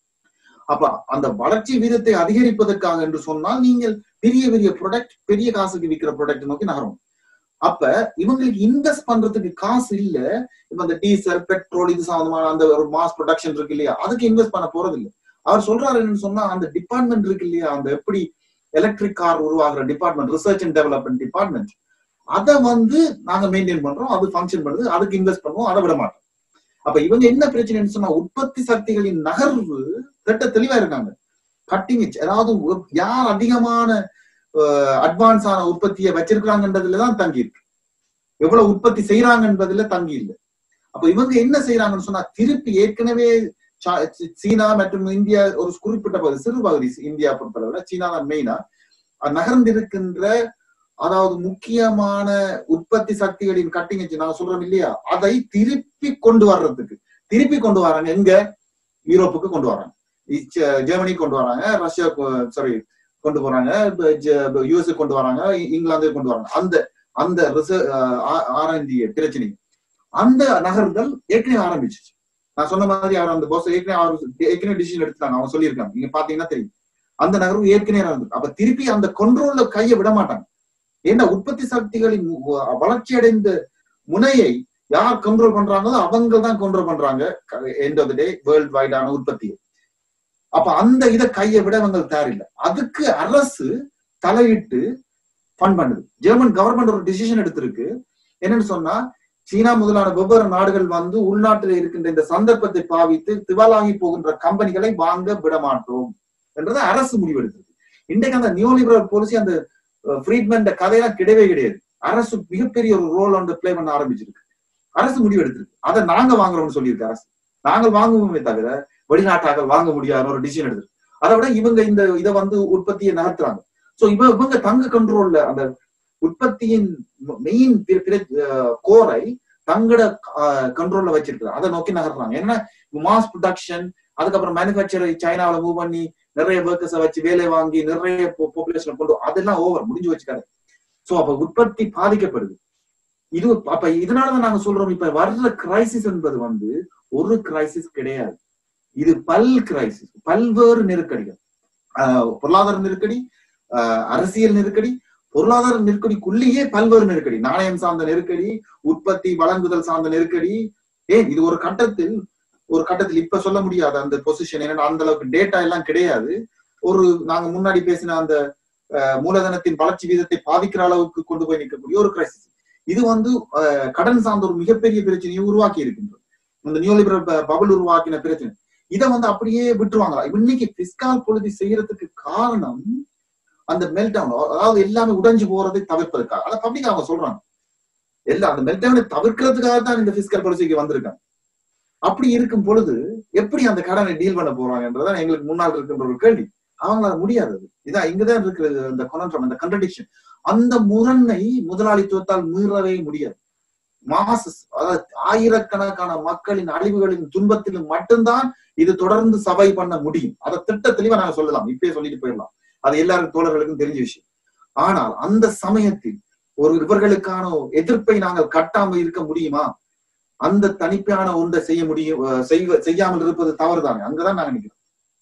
அப்ப அந்த வளர்ச்சி வீதத்தை அதிகரிப்பதற்காக என்று சொன்னால் நீங்கள் பெரிய பெரிய ப்ராடக்ட் பெரிய காசுக்கு விற்கிற ப்ராடக்ட் நோக்கி நகரும் அப்ப இவங்களுக்கு இன்வெஸ்ட் பண்றதுக்கு காசு இல்ல இப்ப அந்த டீசல் பெட்ரோல் இது சம்பந்தமான அந்த ஒரு மாஸ் ப்ரொடக்ஷன் இருக்கு இல்லையா அதுக்கு இன்வெஸ்ட் பண்ண போறது இல்லை அவர் சொல்றாரு என்னன்னு சொன்னா அந்த டிபார்ட்மெண்ட் இருக்கு இல்லையா அந்த எப்படி எலக்ட்ரிக் கார் உருவாகிற department research and development department அதை வந்து நாங்க மெயின்டைன் பண்றோம் அது ஃபங்க்ஷன் பண்ணுது அதுக்கு இன்வெஸ்ட் பண்ணுவோம் அதை விட மாட்டோம் அப்ப இவங்க என்ன பிரச்சனைன்னு சொன்னா உற்பத்தி சக்திகளின் நகர்வு திட்ட தெளிவா இருக்காங்க கட்டிங் அதாவது ஒரு- யார் அதிகமான அட்வான்ஸ் ஆன உற்பத்தியை வச்சிருக்காங்கன்றதுலதான் தங்கி இருக்கு எவ்வளவு உற்பத்தி செய்யறாங்க என்பதுல தங்கி இல்லை அப்ப இவங்க என்ன செய்யறாங்கன்னு சொன்னா திருப்பி ஏற்கனவே சா- சி- சீனா மற்றும் இந்தியா ஒரு குறிப்பிட்ட பகுதி சிறு பகுதி இந்தியா பொறுத்தளவுல சீனா தான் மெயினா நகர்ந்திருக்கின்ற அதாவது முக்கியமான உற்பத்தி சக்திகளின் கட்டிங் நான் சொல்றோம் இல்லையா அதை திருப்பி கொண்டு வர்றதுக்கு திருப்பி கொண்டு வராங்க எங்க யூரோப்புக்கு கொண்டு வராங்க இச்ச- ஜெர்மனி கொண்டு வராங்க ரஷ்யா சாரி கொண்டு போறாங்க யூஎஸ் கொண்டு வராங்க இ- இங்கிலாந்து கொண்டு வராங்க அந்த அந்த ஆராய்ச்சி பிரச்சனை அந்த நகர்தல் ஏற்கனவே ஆரம்பிச்சிச்சு நான் சொன்ன மாதிரி அவர் அந்த போஸ் ஏற்கனவே அவர் ஏற்கனவே டிசிஷன் எடுத்துட்டாங்க அவங்க சொல்லியிருக்காங்க நீங்க பாத்தீங்கன்னா தெரியும் அந்த நகர்வு ஏற்கனவே நடந்தது அப்ப திருப்பி அந்த கொண்ட்ரோல்ல கையை விட மாட்டாங்க ஏன்னா உற்பத்தி சக்திகளின் மு- வளர்ச்சி அடைந்த முனையை யார் கண்ட்ரோல் பண்றாங்களோ அவங்க தான் கண்ட்ரோல் பண்றாங்க end of the day world வைடான உற்பத்தியை அப்ப அந்த இதை கையை விட அவங்க தயாரில்லை அதுக்கு அரசு தலையிட்டு ஃபண்ட் பண்ணுது ஜெர்மன் கவர்மெண்ட் ஒரு டிசிஷன் எடுத்திருக்கு என்னன்னு சொன்னா சீனா முதலான வெவ்வேறு நாடுகள் வந்து உள்நாட்டில் இருக்கின்ற இந்த சந்தர்ப்பத்தை பாவித்து திவாலாகி போகின்ற கம்பெனிகளை வாங்க விட மாட்டோம் என்றதை அரசு முடிவெடுத்தது இன்றைக்கு அந்த நியோலிபரல் பாலிசி அந்த ஃப்ரீட்மெண்ட் கதையெல்லாம் கிடையவே கிடையாது அரசு மிகப்பெரிய ஒரு ரோல் வந்து பிளே பண்ண ஆரம்பிச்சிருக்கு அரசு முடிவெடுத்திருக்கு அதை நாங்க வாங்குறோம்னு சொல்லியிருக்கு அரசு நாங்கள் வாங்குவோமே தவிர வெளிநாட்டாக்கள் வாங்க முடியாத ஒரு டிசிஷன் எடுத்திருக்கு அதை விட இவங்க இந்த இதை வந்து உற்பத்தியை நகர்த்துறாங்க சோ இவ இவங்க தங்க கண்ட்ரோல்ல அந்த உற்பத்தியின் மெயின் கோரை தங்கட கண்ட்ரோல்ல வச்சிருக்காங்க அதை நோக்கி நகர்றாங்க ஏன்னா மாஸ் ப்ரொடக்ஷன் அதுக்கப்புறம் மேனுபேக்சர் சைனாவில மூவ் பண்ணி நிறைய ஒர்க்கர்ஸை வச்சு வேலை வாங்கி நிறைய பாப்புலேஷன் கொண்டு அதெல்லாம் ஓவர் முடிஞ்சு வச்சுக்காரு சோ அப்ப உற்பத்தி பாதிக்கப்படுது இது அப்ப இதனாலதான் நாங்க சொல்றோம் இப்ப வர்ற கிரைசிஸ் என்பது வந்து ஒரு கிரைசிஸ் கிடையாது இது பல் கிரைசிஸ் பல்வேறு நெருக்கடிகள் ஆஹ் பொருளாதார நெருக்கடி ஆஹ் அரசியல் நெருக்கடி பொருளாதார நெருக்கடிக்குள்ளேயே பல்வேறு நெருக்கடி நாணயம் சார்ந்த நெருக்கடி உற்பத்தி வழங்குதல் சார்ந்த நெருக்கடி ஏன் இது ஒரு கட்டத்தில் ஒரு கட்டத்தில் இப்ப சொல்ல முடியாது அந்த பொசிஷன் ஏன்னா அந்த அளவுக்கு டேட்டா எல்லாம் கிடையாது ஒரு நாங்க முன்னாடி பேசின அந்த ஆஹ் மூலதனத்தின் வளர்ச்சி வீதத்தை பாதிக்கிற அளவுக்கு கொண்டு போய் நிற்கக்கூடிய ஒரு கிரைசிஸ் இது வந்து ஆஹ் கடன் சார்ந்த ஒரு மிகப்பெரிய பிரச்சனையை உருவாக்கி இருக்கின்றது இந்த நியூலிபரல் பபுள் உருவாக்கின பிரச்சனை இதை வந்து அப்படியே விட்டுருவாங்களா இன்னைக்கு பிஸ்கால் பொழுது செய்யறதுக்கு காரணம் அந்த மெல்ட் டவுன் அதாவது எல்லாமே உடைஞ்சு போறதை தவிர்ப்பதற்காக அதை பப்ளிக் அவங்க சொல்றாங்க எல்லாம் அந்த மெல்ட் டவுனை தவிர்க்கிறதுக்காக தான் இந்த பிஸ்கல் பாலிசிக்கு வந்திருக்காங்க அப்படி இருக்கும் பொழுது எப்படி அந்த கடனை டீல் பண்ண போறாங்கன்றதான் எங்களுக்கு முன்னால் இருக்கின்ற ஒரு கேள்வி அவங்களால முடியாது இதான் இங்கதான் இருக்கிறது அந்த கொனன்றம் அந்த கண்ட்ரடிக்ஷன் அந்த முரண்மை முதலாளித்துவத்தால் மீறவே முடியாது மாசஸ் அதாவது ஆயிரக்கணக்கான மக்களின் அழிவுகளின் துன்பத்திலும் மட்டும்தான் இது தொடர்ந்து சபை பண்ண முடியும் அதை திட்ட தெளிவா நாங்க சொல்லலாம் இப்பயே சொல்லிட்டு போயிடலாம் அது எல்லாரும் தோழர்களுக்கும் தெரிஞ்ச விஷயம் ஆனால் அந்த சமயத்தில் ஒரு இவர்களுக்கான எதிர்ப்பை நாங்கள் கட்டாம இருக்க முடியுமா அந்த தனிப்பான ஒன்றை செய்ய முடியும் செய்வ செய்யாமல் இருப்பது தவறுதானே அங்கதான் நாங்க நினைக்கிறோம்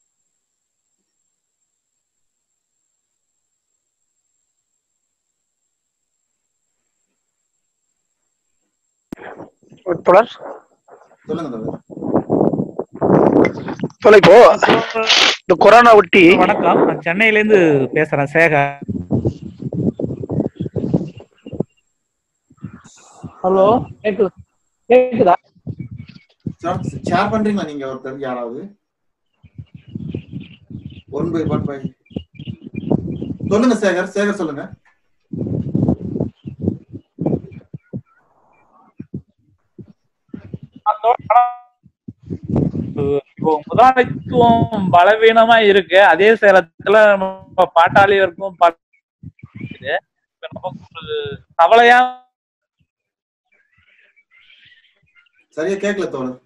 தொடர் சொல்லுங்க தோழர் சொல்ல இப்போ இந்த கொரோனா ஒட்டி வணக்கம் நான் சென்னையில இருந்து பேசுறேன் சேகர் ஹலோ கேக்குது கேக்குதா ஷேர் பண்றீங்களா நீங்க ஒருத்தர் யாராவது ஒன் பை ஒன் பை சொல்லுங்க சேகர் சேகர் சொல்லுங்க இப்போ முதலாளித்துவம் பலவீனமா இருக்கு அதே சேலத்துல நம்ம பாட்டாளி இருக்கும் நமக்கு ஒரு கவலையா சரியா கேட்கல தோழர்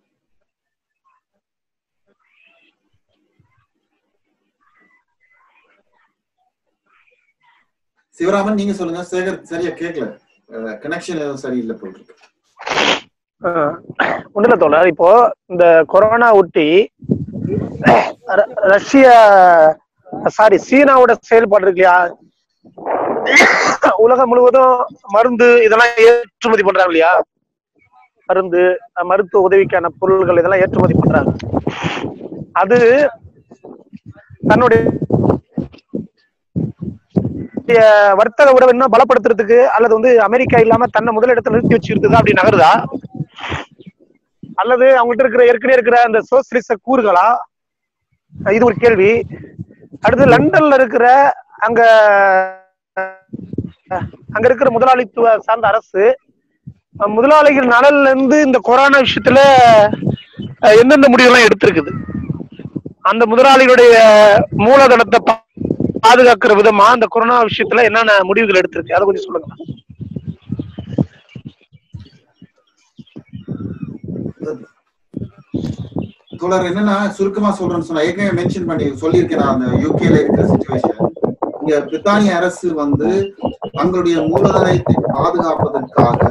சிவராமன் நீங்க சொல்லுங்க சேகர் சரியா கேட்கல கனெக்ஷன் எதுவும் சரியில்லை போல் இருக்கு ஒண்ணுல தோழர் இப்போ இந்த கொரோனா ஒட்டி ரஷ்ய சாரி சீனாவோட செயல்பாடு இருக்கு இல்லையா உலகம் முழுவதும் மருந்து இதெல்லாம் ஏற்றுமதி பண்றாங்க இல்லையா மருந்து மருத்துவ உதவிக்கான பொருள்கள் இதெல்லாம் ஏற்றுமதி பண்றாங்க அது தன்னுடைய வர்த்தக உறவு இன்னும் பலப்படுத்துறதுக்கு அல்லது வந்து அமெரிக்கா இல்லாம தன்னை முதலிடத்துல நிறுத்தி வச்சிருக்குதா அப்படி நகருதா அல்லது அவங்ககிட்ட இருக்கிற ஏற்கனவே இருக்கிற அந்த சோசியலிச கூறுகளா இது ஒரு கேள்வி அடுத்து லண்டன்ல இருக்கிற அங்க அங்க இருக்கிற முதலாளித்துவ சார்ந்த அரசு அஹ், முதலாளிகள் நலன்ல இருந்து இந்த கொரோனா விஷயத்துல அஹ், எந்தெந்த முடிவெல்லாம் எடுத்திருக்குது அந்த முதலாளிகளுடைய மூலதனத்தை பா- பாதுகாக்கிற விதமா அந்த கொரோனா விஷயத்துல என்னென்ன முடிவுகள் எடுத்திருக்கு அதை கொஞ்சம் சொல்லுங்க தொடர் என்னன்னா சுருக்கமா சொல்றேன்னு சொன்னா ஏற்கனவே மென்ஷன் பண்ணி சொல்லியிருக்கேன் நான் அந்த யூகேல இருக்கிற சுச்சுவேஷன் இங்க பிரித்தானிய அரசு வந்து தங்களுடைய மூலதனத்தை பாதுகாப்பதற்காக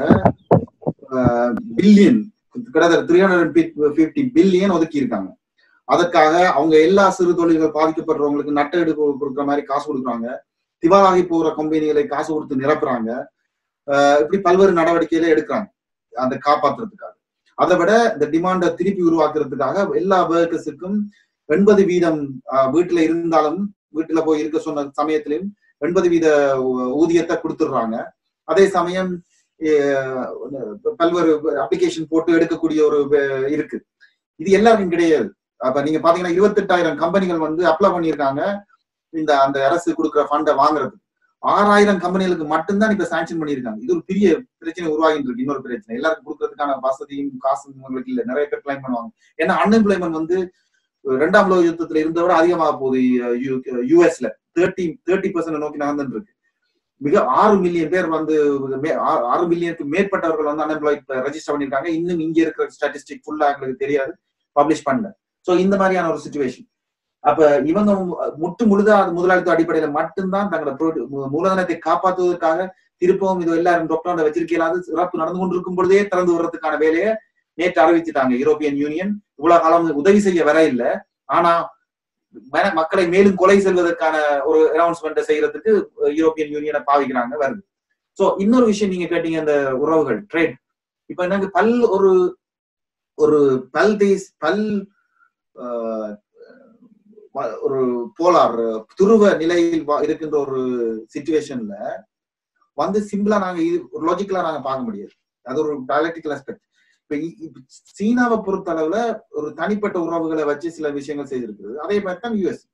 பில்லியன் கிட்டத்தட்ட த்ரீ ஹண்ட்ரட் பிப்டி பில்லியன் ஒதுக்கி இருக்காங்க அதற்காக அவங்க எல்லா சிறு தொழில்கள் பாதிக்கப்படுறவங்களுக்கு நட்டெடு கொ- கொடுக்குற மாதிரி காசு கொடுக்குறாங்க திவாலாகி போகிற கம்பெனிகளை காசு கொடுத்து நிரப்புறாங்க அஹ் இப்படி பல்வேறு நடவடிக்கைகளை எடுக்கிறாங்க அந்த காப்பாத்துறதுக்காக அதை விட இந்த டிமாண்டை திருப்பி உருவாக்குறதுக்காக எல்லா ஒர்க்கர்ஸுக்கும் எண்பது வீதம் அஹ், வீட்டுல இருந்தாலும் வீட்டுல போய் இருக்க சொன்ன சமயத்திலும் எண்பது வீத ஊ- ஊதியத்தை கொடுத்துடுறாங்க அதே சமயம் அஹ், பல்வேறு அப்ளிகேஷன் போட்டு எடுக்கக்கூடிய ஒரு வே- இருக்கு இது எல்லாருக்கும் கிடையாது அப்ப நீங்க பாத்தீங்கன்னா இருபத்தெட்டாயிரம் கம்பெனிகள் வந்து அப்ளை பண்ணியிருக்காங்க இந்த அந்த அரசு கொடுக்குற ஃபண்டை வாங்குறதுக்கு ஆறாயிரம் கம்பெனிகளுக்கு மட்டும்தான் இப்ப சாங்ஷன் பண்ணியிருக்காங்க இது ஒரு பெரிய பிரச்சனை உருவாகிட்டு இருக்கு இன்னொரு பிரச்சனை எல்லாருக்கும் கொடுக்கறதுக்கான வசதியும் காசும் உங்களுக்கு இல்ல நிறைய பேர் கிளைம் பண்ணுவாங்க ஏன்னா அன்எம்ப்ளாய்மெண்ட் வந்து ரெண்டாம் உலக யுத்தத்துல இருந்த விட அதிகமாக போகுது யூஎஸ்ல தேர்ட்டி தேர்ட்டி பர்சன்ட் நோக்கி நகர்ந்துட்டு இருக்கு மிக ஆறு மில்லியன் பேர் வந்து மே- ஆ- ஆறு மில்லியனுக்கு மேற்பட்டவர்கள் வந்து அன்எம்ப்ளாய் ரெஜிஸ்டர் பண்ணிருக்காங்க இன்னும் இங்க இருக்கிற ஸ்டாட்டிஸ்டிக் ஃபுல்லா எங்களுக்கு தெரியாது பப்ளிஷ் பண்ணல சோ இந்த மாதிரியான ஒரு சுச்சுவேஷன் அப்ப இவங்க மு- முட்டு முழுதா அது முதலாளித்துவ அடிப்படையில மட்டும்தான் தங்களோட produ- மூ- மூலதனத்தை காப்பாற்றுவதற்காக திருப்பவும் இது எல்லாரும் டாக்டர் வச்சிருக்கலாது சிறப்பு நடந்து கொண்டிருக்கும் பொழுதே திறந்து விடுறதுக்கான வேலையை நேற்று அறிவிச்சுட்டாங்க யூரோப்பியன் யூனியன் இவ்வளவு காலம் உதவி செய்ய வர இல்ல ஆனா மன- மக்களை மேலும் கொலை செல்வதற்கான ஒரு அனௌன்ஸ்மெண்ட் செய்யறதுக்கு யூரோப்பியன் யூனியனை பாவிக்கிறாங்க வருது சோ இன்னொரு விஷயம் நீங்க கேட்டீங்க அந்த உறவுகள் ட்ரேட் இப்ப எனக்கு பல் ஒரு ஒரு பல் தேஸ் பல் ஆஹ், வ- ஒரு போலார் துருவ நிலையில் வா- இருக்கின்ற ஒரு சுச்சுவேஷன்ல வந்து சிம்பிளா நாங்க இது ஒரு லாஜிக்கலா நாங்க பார்க்க முடியாது அது ஒரு டயலக்டிக்கல் aspect இப்ப இ- இப்ப சீனாவை பொறுத்த அளவுல ஒரு தனிப்பட்ட உறவுகளை வச்சு சில விஷயங்கள் செய்திருக்குது அதே மாதிரி தான் யூஎஸ்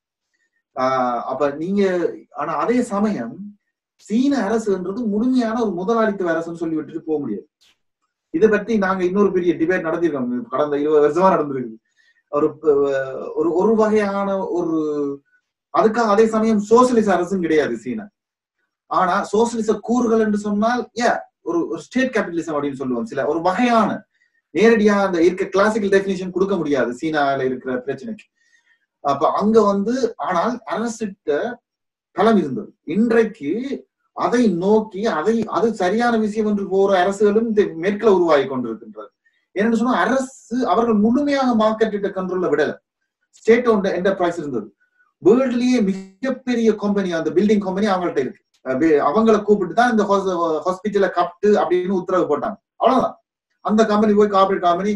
அப்ப நீங்க ஆனா அதே சமயம் சீன அரசுன்றது முழுமையான ஒரு முதலாளித்துவ அரசுன்னு சொல்லி விட்டுட்டு போக முடியாது இதை பத்தி நாங்க இன்னொரு பெரிய டிபேட் நடத்திருக்கோம் கடந்த இருபது வருஷமா நடந்திருக்கு ஒரு அஹ், ஒரு ஒரு வகையான ஒரு அதுக்காக அதே சமயம் சோசியலிச அரசும் கிடையாது சீனா ஆனா சோசியலிச கூறுகள் என்று சொன்னால் ஏ ஒரு ஒரு ஸ்டேட் கேபிட்டலிசம் அப்படின்னு சொல்லுவோம் சில ஒரு வகையான நேரடியா அந்த இருக்க கிளாசிக்கல் டெபினிஷன் கொடுக்க முடியாது சீனால இருக்கிற பிரச்சனைக்கு அப்ப அங்க வந்து ஆனால் அரசிட்ட களம் இருந்தது இன்றைக்கு அதை நோக்கி அதை அது சரியான விஷயம் என்று போற அரசுகளும் இந்த மேற்கில உருவாகி கொண்டிருக்கின்றது ஏன்னு சொன்னா அரசு அவர்கள் முழுமையாக மார்க்கெட்ட கண்ட்ரோல்ல விடல ஸ்டேட் ஓன் என்டர்பிரைஸ் இருந்தது வேர்ல்ட்லயே மிகப்பெரிய கம்பெனி அந்த பில்டிங் கம்பெனி அவங்கள்ட்ட இருக்கு அஹ் வே- அவங்கள கூப்பிட்டு தான் இந்த ஹாஸ்பிட்டல கட்டு அப்படின்னு உத்தரவு போட்டாங்க அவ்வளவுதான் அந்த கம்பெனி போய் கார்பரேட் கம்பெனி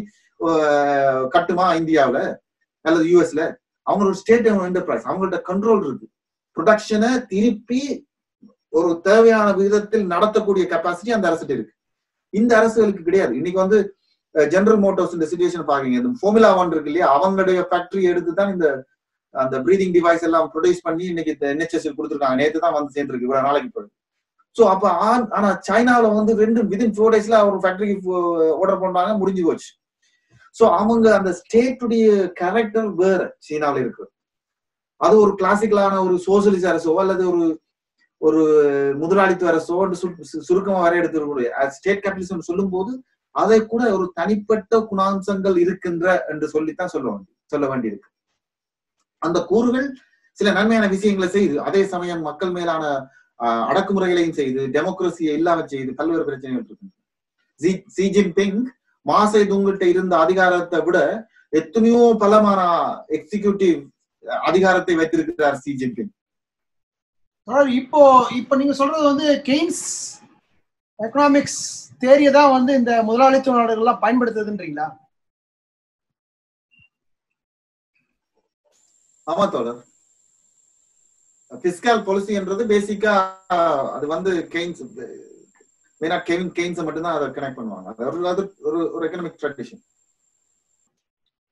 கட்டுமா இந்தியாவுல அல்லது யூஎஸ்ல அவங்களோட ஸ்டேட் என்டர்பிரைஸ் அவங்கள்ட்ட கண்ட்ரோல் இருக்கு ப்ரொடக்ஷனை திருப்பி ஒரு தேவையான விதத்தில் நடத்தக்கூடிய கெப்பாசிட்டி அந்த அரசுட்டு இருக்கு இந்த அரசுகளுக்கு கிடையாது இன்னைக்கு வந்து ஜெனரல் மோட்டார்ஸ் இந்த சுச்சுவேஷன் பாருங்க இந்த ஃபார்முலா ஒன் இருக்கு இல்லையா அவங்களுடைய ஃபேக்டரி எடுத்து தான் இந்த அந்த ப்ரீதிங் டிவைஸ் எல்லாம் ப்ரொடியூஸ் பண்ணி இன்னைக்கு என்ஹெச்எஸ் கொடுத்துருக்காங்க நேத்து தான் வந்து சேர்ந்துருக்கு இவ்வளவு நாளைக்கு போய் சோ அப்ப ஆ- ஆனா சைனால வந்து ரெண்டு விதின் ஃபோர் டேஸ்ல ஒரு ஃபேக்டரிக்கு ஆர்டர் பண்றாங்க முடிஞ்சு போச்சு சோ அவங்க அந்த ஸ்டேட்டுடைய கேரக்டர் வேற சீனால இருக்கு அது ஒரு கிளாசிக்கலான ஒரு சோசியலிச அரசோ அல்லது ஒரு ஒரு முதலாளித்துவ அரசோ என்று சு- சு- சுருக்கமா வர எடுத்து ஸ்டேட் கேபிட்டலிசம் சொல்லும் போது அதை கூட ஒரு தனிப்பட்ட குணாம்சங்கள் இருக்கின்ற என்று சொல்லித்தான் சொல்ல வேண்டி சொல்ல வேண்டியிருக்கு அந்த கூறுகள் சில நன்மையான விஷயங்களை செய்து அதே சமயம் மக்கள் மேலான ஆஹ், அடக்குமுறைகளையும் செய்து டெமோக்ரஸியை இல்லாம செய்து பல்வேறு பிரச்சனைகள் இருக்கு ஜி சி ஜின்பிங் மாசை துங்கிட்ட இருந்த அதிகாரத்தை விட எத்தனையோ பலமான எக்ஸிகியூட்டிவ் அதிகாரத்தை வைத்திருக்கிறார் சி ஜின்பிங் தொடர் இப்போ இப்போ நீங்க சொல்றது வந்து கெய்ன்ஸ் எக்கனாமிக்ஸ் தேரியை தான் வந்து இந்த முதலாளித்துவ நாடுகள்லாம் பயன்படுத்துதுன்றீங்களா ஆமா தோழர் பிஸ்கல் பாலிசி என்றது பேசிக்கா அது வந்து கெய்ன்ஸ் மெயினா கெவின் கெய்ன்ஸ் மட்டும்தான் அதை கனெக்ட் பண்ணுவாங்க அது ஒரு- அது ஒரு ஒரு எக்கனாமிக் ட்ரெடிஷன்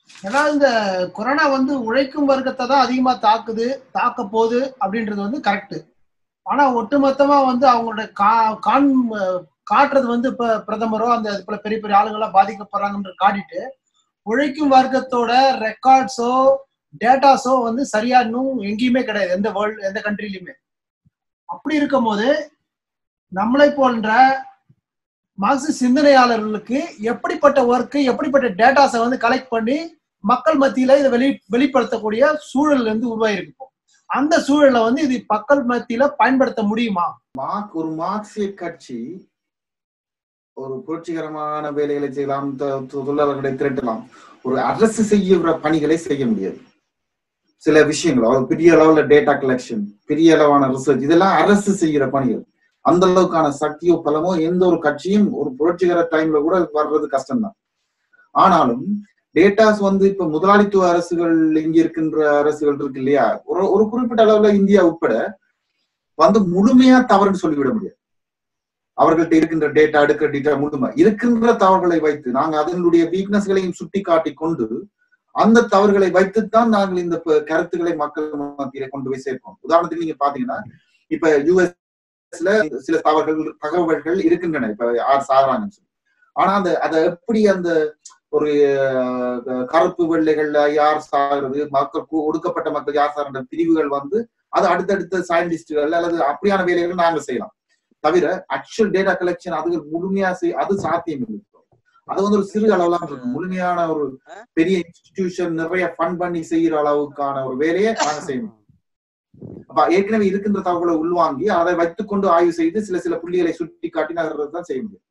ஏன்னா இந்த கொரோனா வந்து உழைக்கும் வர்க்கத்தை தான் அதிகமா தாக்குது தாக்க போகுது அப்படின்றது வந்து கரெக்ட் ஆனா ஒட்டுமொத்தமா வந்து அவங்களோட கா கான் காட்டுறது வந்து இப்ப பிரதமரோ அந்த இது போல பெரிய பெரிய ஆளுங்கெல்லாம் பாதிக்கப்படுறாங்கன்ற காட்டிட்டு உழைக்கும் வர்க்கத்தோட ரெக்கார்ட்ஸோ டேட்டாஸோ வந்து சரியா இன்னும் எங்கேயுமே கிடையாது எந்த வேர்ல்டு எந்த கண்ட்ரிலையுமே அப்படி இருக்கும்போது நம்மளை போன்ற மார்க்சிஸ்ட் சிந்தனையாளர்களுக்கு எப்படிப்பட்ட ஒர்க்கு எப்படிப்பட்ட டேட்டாஸை வந்து கலெக்ட் பண்ணி மக்கள் மத்தியில இதை வெளி வெளிப்படுத்தக்கூடிய சூழல் வந்து உருவாயிருக்கு இப்போ. அந்த சூழல்ல வந்து இது மக்கள் மத்தியில பயன்படுத்த முடியுமா மார்க் ஒரு மார்க்சிய கட்சி ஒரு புரட்சிகரமான வேலைகளை செய்யலாம் தொ- தொ- தொழிலாளர்களை திரட்டலாம் ஒரு அரசு செய்கிற பணிகளை செய்ய முடியாது சில விஷயங்கள் அதாவது பெரிய அளவுல டேட்டா கலெக்ஷன் பெரிய அளவான ரிசர்ச் இதெல்லாம் அரசு செய்கிற பணிகள் அந்த அளவுக்கான சக்தியோ பலமோ எந்த ஒரு கட்சியும் ஒரு புரட்சிகர டைம்ல கூட வர்றது கஷ்டம்தான் ஆனாலும் டேட்டாஸ் வந்து இப்ப முதலாளித்துவ அரசுகள் இங்க இருக்கின்ற அரசுகள் இருக்கு இல்லையா ஒரு ஒரு குறிப்பிட்ட அளவுல இந்தியா உட்பட வந்து முழுமையா தவறுன்னு சொல்லிவிட முடியாது அவர்கள்ட்ட இருக்கின்ற டேட்டா எடுக்கிற டேட்டா முழுமை இருக்கின்ற தவறுகளை வைத்து நாங்க அதனுடைய வீக்னஸ்களையும் சுட்டி காட்டி கொண்டு அந்த தவறுகளை வைத்துத்தான் நாங்கள் இந்த ப- கருத்துக்களை மக்கள் மத்தியில கொண்டு போய் சேர்ப்போம் உதாரணத்துக்கு நீங்க பாத்தீங்கன்னா இப்ப யூஎஸ்ல சில தவறுகள் தகவல்கள் இருக்கின்றன இப்ப யார் சாகுறாங்கன்னு சொல்லி ஆனா அந்த அதை எப்படி அந்த ஒரு அஹ், கருப்பு வெள்ளைகள்ல யார் சாகுறது மக்கள் கு- ஒடுக்கப்பட்ட மக்கள் யார் சாகுற பிரிவுகள் வந்து அது அடுத்தடுத்த சயின்டிஸ்டுகள் அல்லது அப்படியான வேலைகள் நாங்க செய்யலாம் தவிர ஆக்சுவல் டேட்டா கலெக்ஷன் அது முழுமையா செய் அது சாத்தியம் இல்லை அது வந்து ஒரு சிறு அளவுல இருக்கும் முழுமையான ஒரு பெரிய இன்ஸ்டிடியூஷன் நிறைய ஃபண்ட் பண்ணி செய்யற அளவுக்கான ஒரு வேலையை நாங்க செய்யணும் அப்ப ஏற்கனவே இருக்கின்ற தகவலை உள்வாங்கி அதை வைத்துக்கொண்டு ஆய்வு செய்து சில சில புள்ளிகளை சுட்டி காட்டி நகர்றது தான் செய்ய முடியும்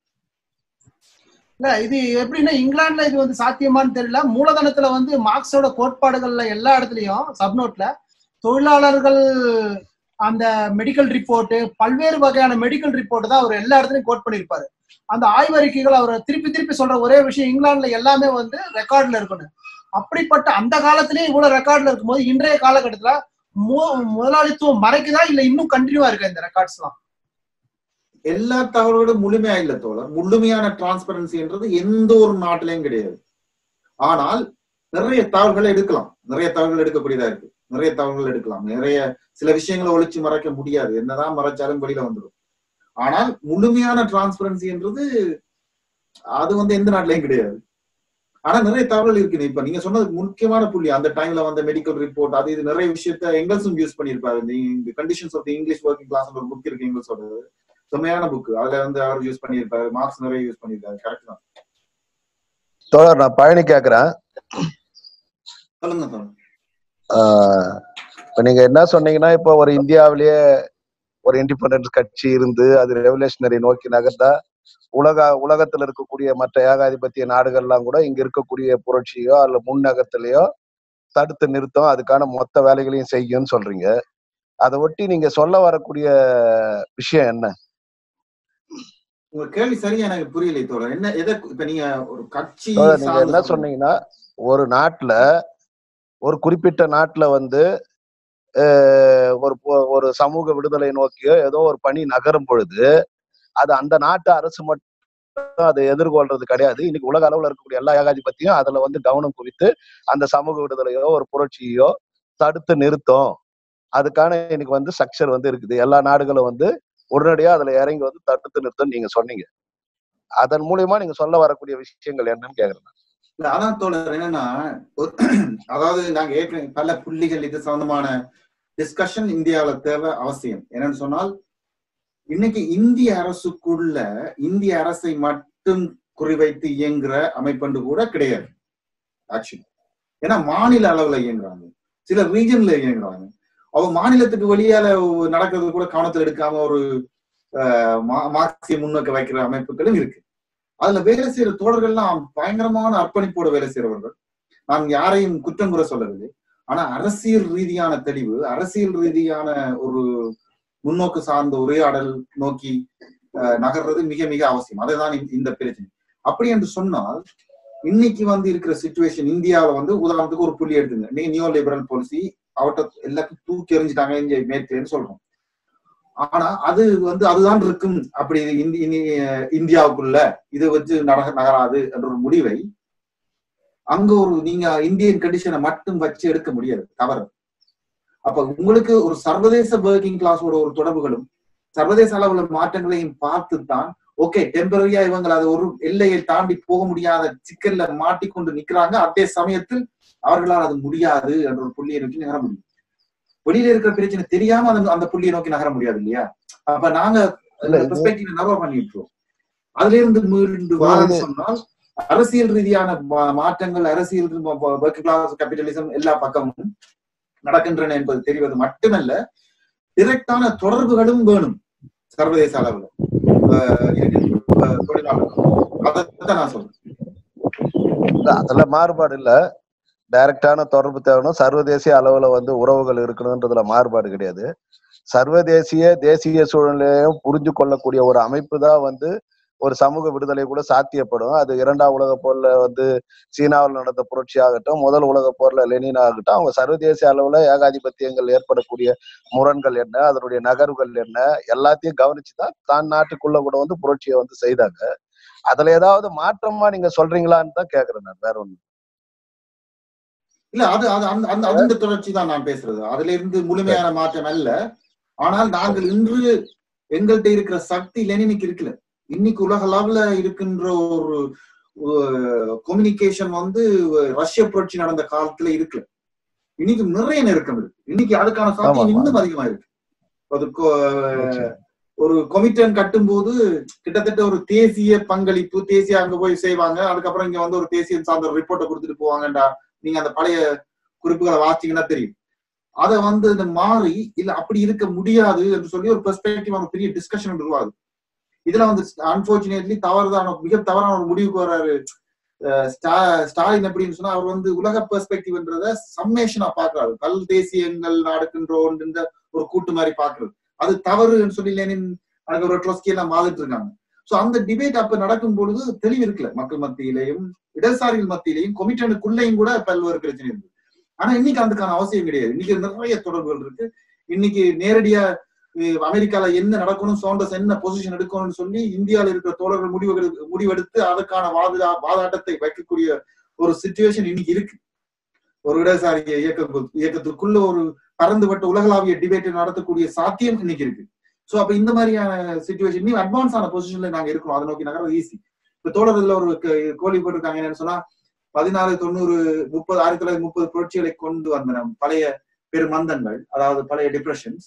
இல்ல இது எப்படின்னா இங்கிலாந்துல இது வந்து சாத்தியமான்னு தெரியல மூலதனத்துல வந்து மார்க்ஸோட கோட்பாடுகள்ல எல்லா இடத்துலயும் சப்நோட்ல தொழிலாளர்கள் அந்த மெடிக்கல் ரிப்போர்ட் பல்வேறு வகையான மெடிக்கல் ரிப்போர்ட் தான் அவர் எல்லா இடத்துலயும் கோட் பண்ணியிருப்பாரு அந்த ஆய்வறிக்கைகள் அவர் திருப்பி திருப்பி சொல்ற ஒரே விஷயம் இங்கிலாந்துல எல்லாமே வந்து ரெக்கார்ட்ல இருக்கணும் அப்படிப்பட்ட அந்த காலத்திலேயே இவ்வளவு ரெக்கார்ட்ல இருக்கும்போது இன்றைய காலகட்டத்துல மு- முதலாளித்துவம் மறைக்குதா இல்ல இன்னும் கண்டினியூவா இருக்கா இந்த ரெக்கார்ட்ஸ் எல்லாம் எல்லா தகவல்களும் முழுமையா இல்ல தோழர் முழுமையான டிரான்ஸ்பரன்சின்றது எந்த ஒரு நாட்டிலையும் கிடையாது ஆனால் நிறைய தகவல்களை எடுக்கலாம் நிறைய தகவல்கள் எடுக்கக்கூடியதா இருக்கு நிறைய தகவல்கள் எடுக்கலாம் நிறைய சில விஷயங்களை ஒழிச்சு மறைக்க முடியாது என்னதான் மறைச்சாலும் வெளியில வந்துடும் ஆனால் முழுமையான டிரான்ஸ்பரன்சின்றது அது வந்து எந்த நாட்டிலையும் கிடையாது ஆனா நிறைய தகவல் இருக்கு இப்ப நீங்க சொன்னது முக்கியமான புள்ளி அந்த டைம்ல வந்த மெடிக்கல் ரிப்போர்ட் அது இது நிறைய விஷயத்த எங்கல்ஸும் யூஸ் பண்ணியிருப்பாரு இந்த conditions of English working class ஒரு புக் இருக்கு எங்கல்ஸோட செம்மையான புக் அதுல வந்து அவர் யூஸ் பண்ணியிருப்பாரு மார்க்ஸ் நிறைய யூஸ் பண்ணியிருக்காரு கரெக்ட் தான் தோழர் நான் பழனி கேக்குறேன் சொல்லுங்க தோழர் ஆஹ் இப்ப நீங்க என்ன சொன்னீங்கன்னா இப்போ ஒரு இந்தியாவிலேயே ஒரு இண்டிபெண்டன்ஸ் கட்சி இருந்து அது ரெவல்யூஷனரி நோக்கி நகர்ந்தா உலக உலகத்துல இருக்கக்கூடிய மற்ற ஏகாதிபத்திய நாடுகள்லாம் கூட இங்க இருக்கக்கூடிய புரட்சியோ அல்ல முன்னகத்திலேயோ தடுத்து நிறுத்தம் அதுக்கான மொத்த வேலைகளையும் செய்யும்னு சொல்றீங்க அதை ஒட்டி நீங்க சொல்ல வரக்கூடிய விஷயம் என்ன உங்க கேள்வி சரியா எனக்கு புரியலை தோழர் என்ன எதை இப்ப நீங்க ஒரு கட்சி தோழர், நீங்க சார்ந்து என்ன சொல்றீங்க. சொன்னீங்கன்னா ஒரு நாட்டுல ஒரு குறிப்பிட்ட நாட்டுல வந்து அஹ், ஒரு பொ- ஒரு சமூக விடுதலை நோக்கியோ ஏதோ ஒரு பணி நகரும் பொழுது அது அந்த நாட்டு அரசு மட்டும் அதை எதிர்கொள்றது கிடையாது இன்னைக்கு உலக அளவுல இருக்கக்கூடிய எல்லா ஏகாதிபத்தியும் அதுல வந்து கவனம் குறித்து அந்த சமூக விடுதலையோ ஒரு புரட்சியோ தடுத்து நிறுத்தும் அதுக்கான இன்னைக்கு வந்து ஸ்ட்ரக்சர் வந்து இருக்குது எல்லா நாடுகளும் வந்து உடனடியா அதுல இறங்கி வந்து தடுத்து நிறுத்தும் நீங்க சொன்னீங்க அதன் மூலியமா நீங்க சொல்ல வரக்கூடிய விஷயங்கள் என்னன்னு கேக்குறேன் இல்ல, அதான் தோழர் என்னன்னா ஒரு- அதாவது நாங்க ஏற்கனவே பல புள்ளிகள் இது சம்பந்தமான டிஸ்கஷன் இந்தியாவுல தேவை அவசியம் என்னன்னு சொன்னால் இன்னைக்கு இந்திய அரசுக்குள்ள இந்திய அரசை மட்டும் குறிவைத்து இயங்குற அமைப்பண்டு கூட கிடையாது ஆக்சுவலி ஏன்னா மாநில அளவுல இயங்குறாங்க சில ரீஜன்ல இயங்குறாங்க அவங்க மாநிலத்துக்கு வெளியால நடக்கிறது கூட கவனத்தில் எடுக்காம ஒரு அஹ், மா- மார்க்சிய முன்னோக்க வைக்கிற அமைப்புகளும் இருக்கு அதுல வேலை செய்யற தோழர்கள்லாம் பயங்கரமான அர்ப்பணிப்போட வேலை செய்யறவர்கள் நான் யாரையும் குற்றம் கூற சொல்லவில்லை ஆனா அரசியல் ரீதியான தெளிவு அரசியல் ரீதியான ஒரு முன்னோக்கு சார்ந்த உரையாடல் நோக்கி அஹ், நகர்றது மிக மிக அவசியம் அதுதான் இந்த- இந்த பிரச்சனை அப்படி என்று சொன்னால் இன்னைக்கு வந்து இருக்கிற சுச்சுவேஷன் இந்தியாவில வந்து உதாரணத்துக்கு ஒரு புள்ளி எடுத்துங்க நீங்க நியோ லிபரல் பாலிசி அவர்கிட்ட எல்லாத்தையும் தூக்கி எறிஞ்சிட்டாங்க இங்க மேற்குன்னு சொல்றோம் ஆனா அது வந்து அதுதான் இருக்கும் அப்படி இது இந்தி- இனி, அஹ், இந்தியாவுக்குள்ள இது வச்சு நக நகராது என்ற ஒரு முடிவை அங்க ஒரு நீங்க இந்தியன் கண்டிஷனை மட்டும் வச்சு எடுக்க முடியாது தவறு அப்ப உங்களுக்கு ஒரு சர்வதேச ஒர்க்கிங் கிளாஸோட ஒரு தொடர்புகளும் சர்வதேச அளவுல மாற்றங்களையும் பார்த்து தான் ஓகே டெம்பரரியா இவங்க அதை ஒரு எல்லையை தாண்டி போக முடியாத சிக்கல்ல மாட்டிக்கொண்டு நிக்கிறாங்க அதே சமயத்தில் அவர்களால் அது முடியாது என்ற ஒரு புள்ளியை நோக்கி நகர முடியும் வெளியில இருக்கிற பிரச்சனை தெரியாம அந்த அந்த புள்ளியை நோக்கி நகர முடியாது இல்லையா அப்ப நாங்க இல்ல, இது- பெர்ஸ்பெக்டிவ் நகர் பண்ணிட்டுருவோம் அதுல இருந்து மீண்டு வாரன்னு சொன்னால் அரசியல் ரீதியான மா- மாற்றங்கள் அரசியல் ஒர்க் கிளாஸ் கேபிட்டலிசம் எல்லா பக்கமும் நடக்கின்றன என்பது தெரிவது மட்டுமல்ல டிரெக்டான தொடர்புகளும் வேணும் சர்வதேச அளவுல அஹ் இருக்கின்ற, அஹ் தொழிலாளர்கள் அதைத்தான் நான் சொல்றேன் இல்ல, அதுல மாறுபாடு இல்ல டைரக்டான தொடர்பு தேவைணும் சர்வதேசிய அளவுல வந்து உறவுகள் இருக்கணும்ன்றதுல மாறுபாடு கிடையாது சர்வதேசிய தேசிய சூழ்நிலையும் புரிஞ்சு கொள்ளக்கூடிய ஒரு அமைப்பு தான் வந்து ஒரு சமூக விடுதலை கூட சாத்தியப்படும் அது இரண்டாம் உலக போர்ல வந்து சீனாவில் நடந்த புரட்சி ஆகட்டும் முதல் உலக போர்ல லெனின் ஆகட்டும் அவங்க சர்வதேச அளவுல ஏகாதிபத்தியங்கள் ஏற்படக்கூடிய முரண்கள் என்ன அதனுடைய நகர்வுகள் என்ன எல்லாத்தையும் கவனிச்சுதான் தான் நாட்டுக்குள்ள கூட வந்து புரட்சியை வந்து செய்தாங்க அதுல ஏதாவது மாற்றமா நீங்க சொல்றீங்களான்னு தான் கேக்குறேன் நான் வேற ஒண்ணு இல்ல அது அது அந்த அந்த அந்த தொடர்ச்சி தான் நான் பேசுறது அதுல இருந்து முழுமையான மாற்றம் அல்ல ஆனால் நாங்கள் இன்று எங்கள்கிட்ட இருக்கிற சக்தி லெனினுக்கு இருக்குல்ல இன்னைக்கு உலக அளவுல இருக்கின்ற ஒரு கம்யூனிகேஷன் வந்து ரஷ்ய புரட்சி நடந்த காலத்துல இருக்குல்ல இன்னைக்கு நிறைய நெருக்கம் இருக்கு இன்னைக்கு அதுக்கான சாத்தியம் ஆமா. இன்னும் அதிகமா இருக்கு அது கொ- ஒரு கொமிட்டன் கட்டும்போது கிட்டத்தட்ட ஒரு தேசிய பங்களிப்பு தேசிய அங்க போய் செய்வாங்க அதுக்கப்புறம் இங்க வந்து ஒரு தேசியம் சார்ந்த ரிப்போர்ட்டை கொடுத்துட்டு போவாங்கடா நீங்க அந்த பழைய குறிப்புகளை வாசிச்சீங்கன்னா தெரியும் அதை வந்து இந்த மாறி இல்ல அப்படி இருக்க முடியாது என்று சொல்லி ஒரு பெர்ஸ்பெக்டிவ் ஒரு பெரிய டிஸ்கஷன் உருவாகுது இதுல வந்து அன்பார்ச்சுனேட்லி தவறுதான மிக தவறான ஒரு முடிவுக்கு வர்றாரு அஹ் ஸ்டா- ஸ்டாலின் எப்படின்னு சொன்னா அவர் வந்து உலக பெர்ஸ்பெக்டிவ்ன்றத சம்மேஷனா பாக்குறாரு கல் தேசியங்கள் நாடுகின்ற ஒன்றுன்ற ஒரு கூட்டு மாதிரி பாக்குறது அது தவறுன்னு சொல்லி லெனின் அதுக்கு ஒரு ட்ரொஸ்கி எல்லாம் வாதிட்டு இருக்காங்க சோ அந்த டிபேட் அப்ப நடக்கும் பொழுது தெளிவு இருக்குல்ல மக்கள் மத்தியிலையும் இடதுசாரிகள் மத்தியிலையும் கொமிட்டனுக்குள்ளேயும் கூட பல்வேறு பிரச்சனை இருக்கு ஆனா இன்னைக்கு அதுக்கான அவசியம் கிடையாது இன்னைக்கு நிறைய தொடர்புகள் இருக்கு இன்னைக்கு நேரடியா அஹ், அமெரிக்கால என்ன நடக்கணும் சோண்டஸ் என்ன பொசிஷன் எடுக்கணும்னு சொல்லி இந்தியாவில் இருக்கிற தோழர்கள் முடிவுகள் முடிவெடுத்து அதற்கான வாத வாதாட்டத்தை வைக்கக்கூடிய ஒரு சுச்சுவேஷன் இன்னைக்கு இருக்கு ஒரு இடதுசாரி இயக்க இயக்கத்துக்குள்ள ஒரு பறந்துபட்ட உலகளாவிய டிபேட் நடத்தக்கூடிய சாத்தியம் இன்னைக்கு இருக்கு சோ அப்ப இந்த மாதிரியான சுச்சுவேஷன் இன்னும் அட்வான்ஸ் ஆன பொசிஷன்ல நாங்க இருக்கோம் அதை நோக்கி நகர ஈஸி இப்ப தோழர்கள்ல ஒரு க- கோழி போட்டிருக்காங்க என்னன்னு சொன்னா பதினாலு தொண்ணூறு முப்பது ஆயிரத்தி தொள்ளாயிரத்தி முப்பது புரட்சிகளை கொண்டு வந்தன பழைய பெருமந்தங்கள் அதாவது பழைய டிப்ரெஷன்ஸ்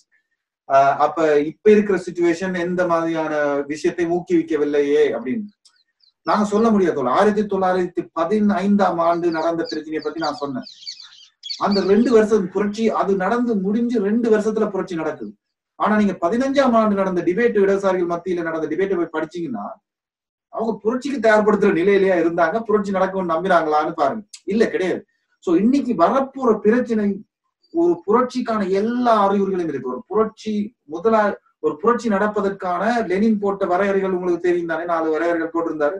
அப்ப இப்ப இருக்கிற சுச்சுவேஷன் எந்த மாதிரியான விஷயத்தை ஊக்குவிக்கவில்லையே அப்படின்னு நாங்க சொல்ல முடியாது தோழர். ஆயிரத்தி தொள்ளாயிரத்தி பதினைந்தாம் ஆண்டு நடந்த பிரச்சனையை பத்தி நான் சொன்னேன் அந்த ரெண்டு வருஷம் புரட்சி அது நடந்து முடிஞ்சு ரெண்டு வருஷத்துல புரட்சி நடக்குது ஆனா நீங்க பதினஞ்சாம் ஆண்டு நடந்த டிபேட் இடதுசாரிகள் மத்தியில நடந்த டிபேட்டை போய் படிச்சீங்கன்னா அவங்க புரட்சிக்கு தயார்படுத்துற நிலையிலேயே இருந்தாங்க புரட்சி நடக்கும்னு நம்பினாங்களான்னு பாருங்க இல்ல கிடையாது சோ இன்னைக்கு வரப்போற பிரச்சனை ஒரு புரட்சிக்கான எல்லா அறிகுறிகளும் இருக்கு ஒரு புரட்சி முதலா ஒரு புரட்சி நடப்பதற்கான லெனின் போட்ட வரையறைகள் உங்களுக்கு தெரியும் தானே நாலு வரையறைகள் போட்டிருந்தாரு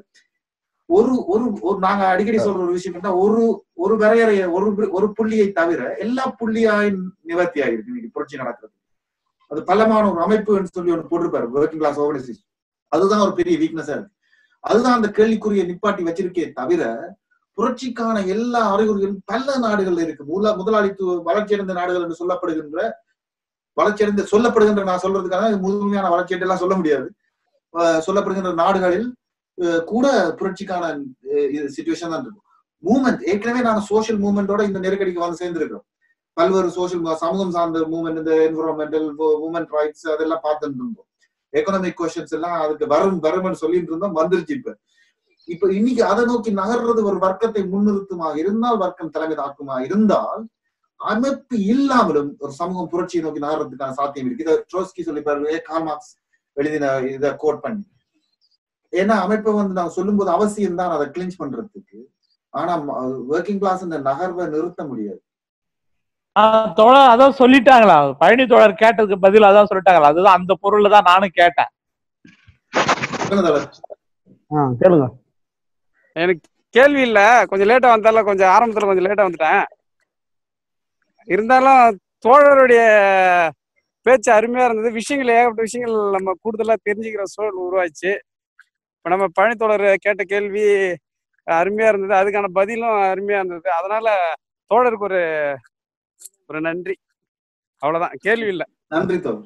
ஒரு ஒரு ஒரு நாங்க அடிக்கடி சொல்ற ஒரு விஷயம் என்ன ஒரு ஒரு வரையறைய ஒரு பு- ஒரு புள்ளியை தவிர எல்லா புள்ளியாயும் நிவர்த்தி ஆகிருக்கு இன்னைக்கு புரட்சி நடக்கிறது அது பலமான ஒரு அமைப்புன்னு சொல்லி ஒன்று போட்டிருப்பாரு ஒர்க்கிங் கிளாஸ் ஆர்கனைசேஷன் அதுதான் ஒரு பெரிய வீக்னஸா இருக்கு அதுதான் அந்த கேள்விக்குரிய நிப்பாட்டி வச்சிருக்கே தவிர புரட்சிக்கான எல்லா அறிகுறிகளும் பல நாடுகள்ல இருக்கு முதலா முதலாளித்துவ வளர்ச்சியடைந்த நாடுகள் என்று சொல்லப்படுகின்ற வளர்ச்சியடைந்த சொல்லப்படுகின்ற நான் சொல்றதுக்காக முழுமையான வளர்ச்சி எல்லாம் சொல்ல முடியாது அஹ் சொல்லப்படுகின்ற நாடுகளில் அஹ் கூட புரட்சிக்கான சுச்சுவேஷன் தான் இருக்கும் மூவ்மெண்ட் ஏற்கனவே நாங்க சோஷியல் மூவ்மெண்டோட இந்த நெருக்கடிக்கு வந்து சேர்ந்திருக்கிறோம் பல்வேறு சோஷியல் சமூகம் சார்ந்த மூவ்மெண்ட் இந்த என்விரான்மெண்டல் உமன் ரைட்ஸ் அதெல்லாம் பார்த்துட்டு இருந்தோம் எக்கனாமிக் கொஸ்டின்ஸ் எல்லாம் அதுக்கு வரும் வரும்னு சொல்லிட்டு இருந்தோம் வந்துருச்சு இப்ப இப்ப இன்னைக்கு அதை நோக்கி நகர்றது ஒரு வர்க்கத்தை முன்னிறுத்துமா இருந்தால் வர்க்கம் தலைமை தாக்குமா இருந்தால் அமைப்பு இல்லாமலும் ஒரு சமூகம் புரட்சியை நோக்கி நகர்றதுக்கான சாத்தியம் இருக்கு இதை ட்ரோஸ்கி சொல்லி பாருங்க கால்மார்க்ஸ் எழுதின இதை கோட் பண்ணி ஏன்னா அமைப்பை வந்து நான் சொல்லும்போது அவசியம் தான் அதை கிளின்ச் பண்றதுக்கு ஆனா ஒர்க்கிங் கிளாஸ் இந்த நகர்வை நிறுத்த முடியாது ஆஹ் தோழர் அதான் சொல்லிட்டாங்களா பழனி தோழர் கேட்டதுக்கு பதில் அதான் சொல்லிட்டாங்களா அதுதான் அந்த பொருள்ல தான் நானும் கேட்டேன் சொல்லுங்க தோழர். ஆ கேளுங்க எனக்கு கேள்வி இல்ல கொஞ்சம் லேட்டா வந்தாலும் கொஞ்சம் ஆரம்பத்துல கொஞ்சம் லேட்டா வந்துட்டேன் இருந்தாலும் தோழருடைய பேச்சு அருமையா இருந்தது விஷயங்கள் ஏகப்பட்ட விஷயங்கள் நம்ம கூடுதலா தெரிஞ்சுக்கிற சூழல் உருவாச்சு இப்ப நம்ம பழனி தோழர் கேட்ட கேள்வி அருமையா இருந்தது அதுக்கான பதிலும் அருமையா இருந்தது அதனால தோழருக்கு ஒரு ஒரு நன்றி அவ்வளவுதான் கேள்வி இல்லை நன்றி தோழர்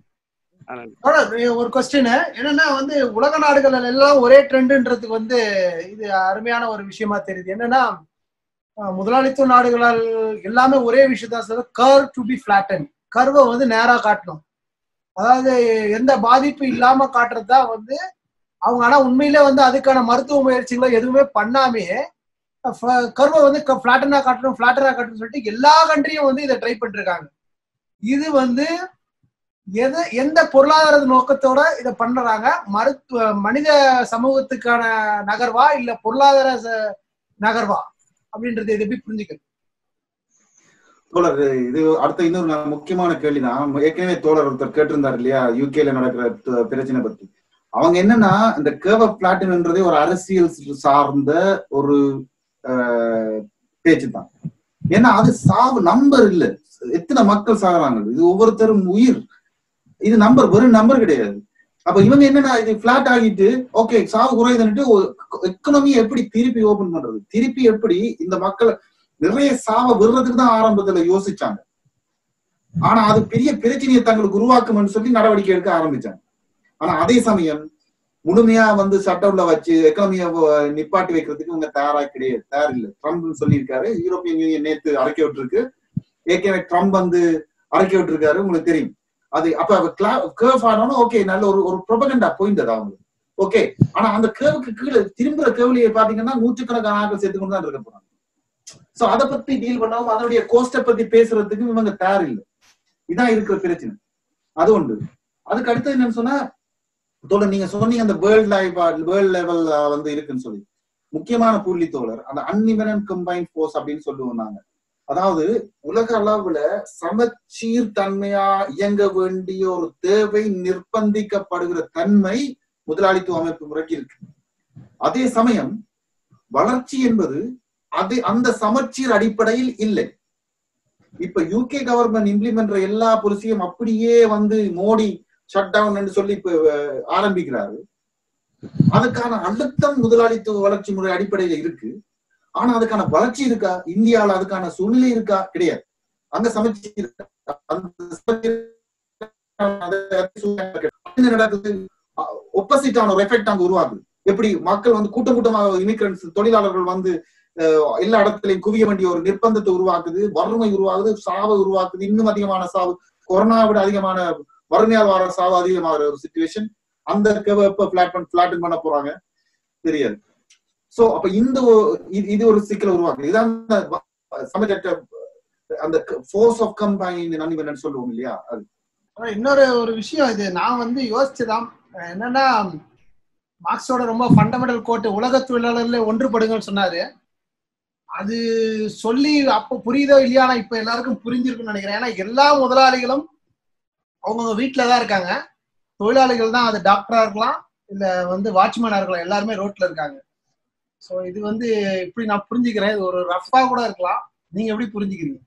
தோழர், ஒரு கொஸ்டின் என்னன்னா வந்து உலக நாடுகள் எல்லாம் ஒரே ட்ரெண்டுன்றதுக்கு வந்து இது அருமையான ஒரு விஷயமா தெரியுது என்னன்னா அஹ், முதலாளித்துவ நாடுகளால் எல்லாமே ஒரே விஷயத்தான் சொல்ல கர்வ் டு பி ஃபிளாட்டன் கர்வை வந்து நேரா காட்டணும் அதாவது எந்த பாதிப்பு இல்லாம காட்டுறது தான் வந்து அவங்க ஆனா உண்மையிலே வந்து அதுக்கான மருத்துவ முயற்சிகளை எதுவுமே பண்ணாமே கர்வை வந்து ஃபிளாட்டனா காட்டணும் ஃபிளாட்டனா காட்டணும்னு சொல்லிட்டு எல்லா கண்ட்ரியும் வந்து இதை ட்ரை பண்ணிருக்காங்க இது வந்து எது எந்த பொருளாதார நோக்கத்தோட இதை பண்றாங்க மருத்துவ மனித சமூகத்துக்கான நகர்வா இல்ல பொருளாதார ச- நகர்வா அப்படின்றது இது எப்படி புரிஞ்சுக்கிறது தோழர் இது அடுத்த இன்னொரு ந- முக்கியமான கேள்விதான் ஏற்கனவே தோழர் ஒருத்தர் கேட்டிருந்தார் இல்லையா யூகேல நடக்கிற த- பிரச்சனை பத்தி அவங்க என்னன்னா இந்த கேவ பிளாட்டின்ன்றதே ஒரு அரசியல் சார்ந்த ஒரு பேச்சு தான் ஏன்னா அது சாவு நம்பர் இல்ல எத்தனை மக்கள் சாகுறாங்க இது ஒவ்வொருத்தரும் உயிர் இது நம்பர் வெறும் நம்பர் கிடையாது அப்ப இவங்க என்னன்னா இது பிளாட் ஆகிட்டு ஓகே சாவு குறையுதுன்னுட்டு எக்கனாமி எப்படி திருப்பி ஓபன் பண்றது திருப்பி எப்படி இந்த மக்களை நிறைய சாவ விடுறதுக்கு தான் ஆரம்பத்துல யோசிச்சாங்க ஆனா அது பெரிய பிரச்சனையை தங்களுக்கு உருவாக்கும்னு சொல்லி நடவடிக்கை எடுக்க ஆரம்பிச்சாங்க ஆனா அதே சமயம் முழுமையா வந்து சட்டவுல வச்சு எக்கனாமிய நிப்பாட்டி வைக்கிறதுக்கு இவங்க தயாரா கிடையாது தயார் இல்ல ட்ரம்ப் சொல்லியிருக்காரு யூரோப்பியன் யூனியன் நேத்து அரைக்க விட்டுருக்கு ஏற்கனவே ட்ரம்ப் வந்து அரைக்க விட்டுருக்காரு உங்களுக்கு தெரியும் அது அப்ப கேர்ஃப் ஆனாலும் ஓகே நல்ல ஒரு ஒரு ப்ரொபகண்டா பாயிண்ட் அது அவங்களுக்கு ஓகே ஆனா அந்த கேவுக்கு கீழே திரும்புற கேவலியை பாத்தீங்கன்னா நூற்றுக்கணக்கான ஆட்கள் சேர்த்து கொண்டு தான் இருக்க போறாங்க சோ அதை பத்தி டீல் பண்ணவும் அதனுடைய கோஸ்ட பத்தி பேசுறதுக்கு இவங்க தயார் இல்லை இதான் இருக்கிற பிரச்சனை அது உண்டு அதுக்கு அடுத்தது என்னன்னு சொன்னா தோழர் நீங்க சொன்னீங்க அந்த வேர்ல்ட் லைவ் வேர்ல்ட் லெவல் வந்து இருக்குன்னு சொல்லி முக்கியமான புள்ளி தோழர் அந்த அன்லிமிட்டட் கம்பைன் ஃபோர்ஸ் அப்படின்னு சொல்லுவோம் நாங்க அதாவது உலக அளவுல சமச்சீர் தன்மையா இயங்க வேண்டிய ஒரு தேவை நிர்பந்திக்கப்படுகிற தன்மை முதலாளித்துவ அமைப்பு முறைக்கு இருக்கு அதே சமயம் வளர்ச்சி என்பது அது அந்த சமச்சீர் அடிப்படையில் இல்லை இப்ப யூகே கவர்மெண்ட் இம்ப்ளிமெண்ட் எல்லா பொலிசியும் அப்படியே வந்து மோடி ஷட் டவுன் சொல்லி இப்ப ஆரம்பிக்கிறாரு அதுக்கான அழுத்தம் முதலாளித்துவ வளர்ச்சி முறை அடிப்படையில இருக்கு ஆனா அதுக்கான வளர்ச்சி இருக்கா இந்தியாவில் அதுக்கான சூழ்நிலை இருக்கா கிடையாது அங்க சமச்சீர் நடக்குது ஒப்போசிட்டான ஒரு எஃபெக்ட் அங்க உருவாகுது எப்படி மக்கள் வந்து கூட்டம் கூட்டமாக இமிகிரன்ஸ் தொழிலாளர்கள் வந்து எல்லா இடத்துலயும் குவிய வேண்டிய ஒரு நிர்பந்தத்தை உருவாக்குது வறுமை உருவாகுது சாவை உருவாக்குது இன்னும் அதிகமான சாவு கொரோனா விட அதிகமான வறுமையால் வர சாவு அதிகமாகிற ஒரு சுச்சுவேஷன் அந்த எப்ப பிளாட் பிளாட்டன் பண்ண போறாங்க தெரியாது சோ அப்ப இந்த இது ஒரு சிக்கலை உருவாக்குது இதான் சமச்சட்ட அந்த ஃபோர்ஸ் ஆஃப் கம்பைன் நன்னிவன் சொல்லுவோம் இல்லையா அது இன்னொரு ஒரு விஷயம் இது நான் வந்து யோசிச்சுதான் என்னன்னா மார்க்ஸோட ரொம்ப ஃபண்டமெண்டல் கோட்டு உலக தொழிலாளர்ல ஒன்றுபடுங்கன்னு சொன்னாரு அது சொல்லி அப்ப புரியுதோ இல்லையா ஆனா இப்ப எல்லாருக்கும் புரிஞ்சிருக்குன்னு நினைக்கிறேன் ஏன்னா எல்லா முதலாளிகளும் அவங்கவுங்க வீட்டுல தான் இருக்காங்க தொழிலாளிகள் தான் அது டாக்டரா இருக்கலாம் இல்ல வந்து வாட்ச்மேனா இருக்கலாம் எல்லாருமே ரோட்ல இருக்காங்க ஸோ இது வந்து இப்படி நான் புரிஞ்சுக்கிறேன் இது ஒரு ரஃபா கூட இருக்கலாம் நீங்க எப்படி புரிஞ்சுக்கிறீங்க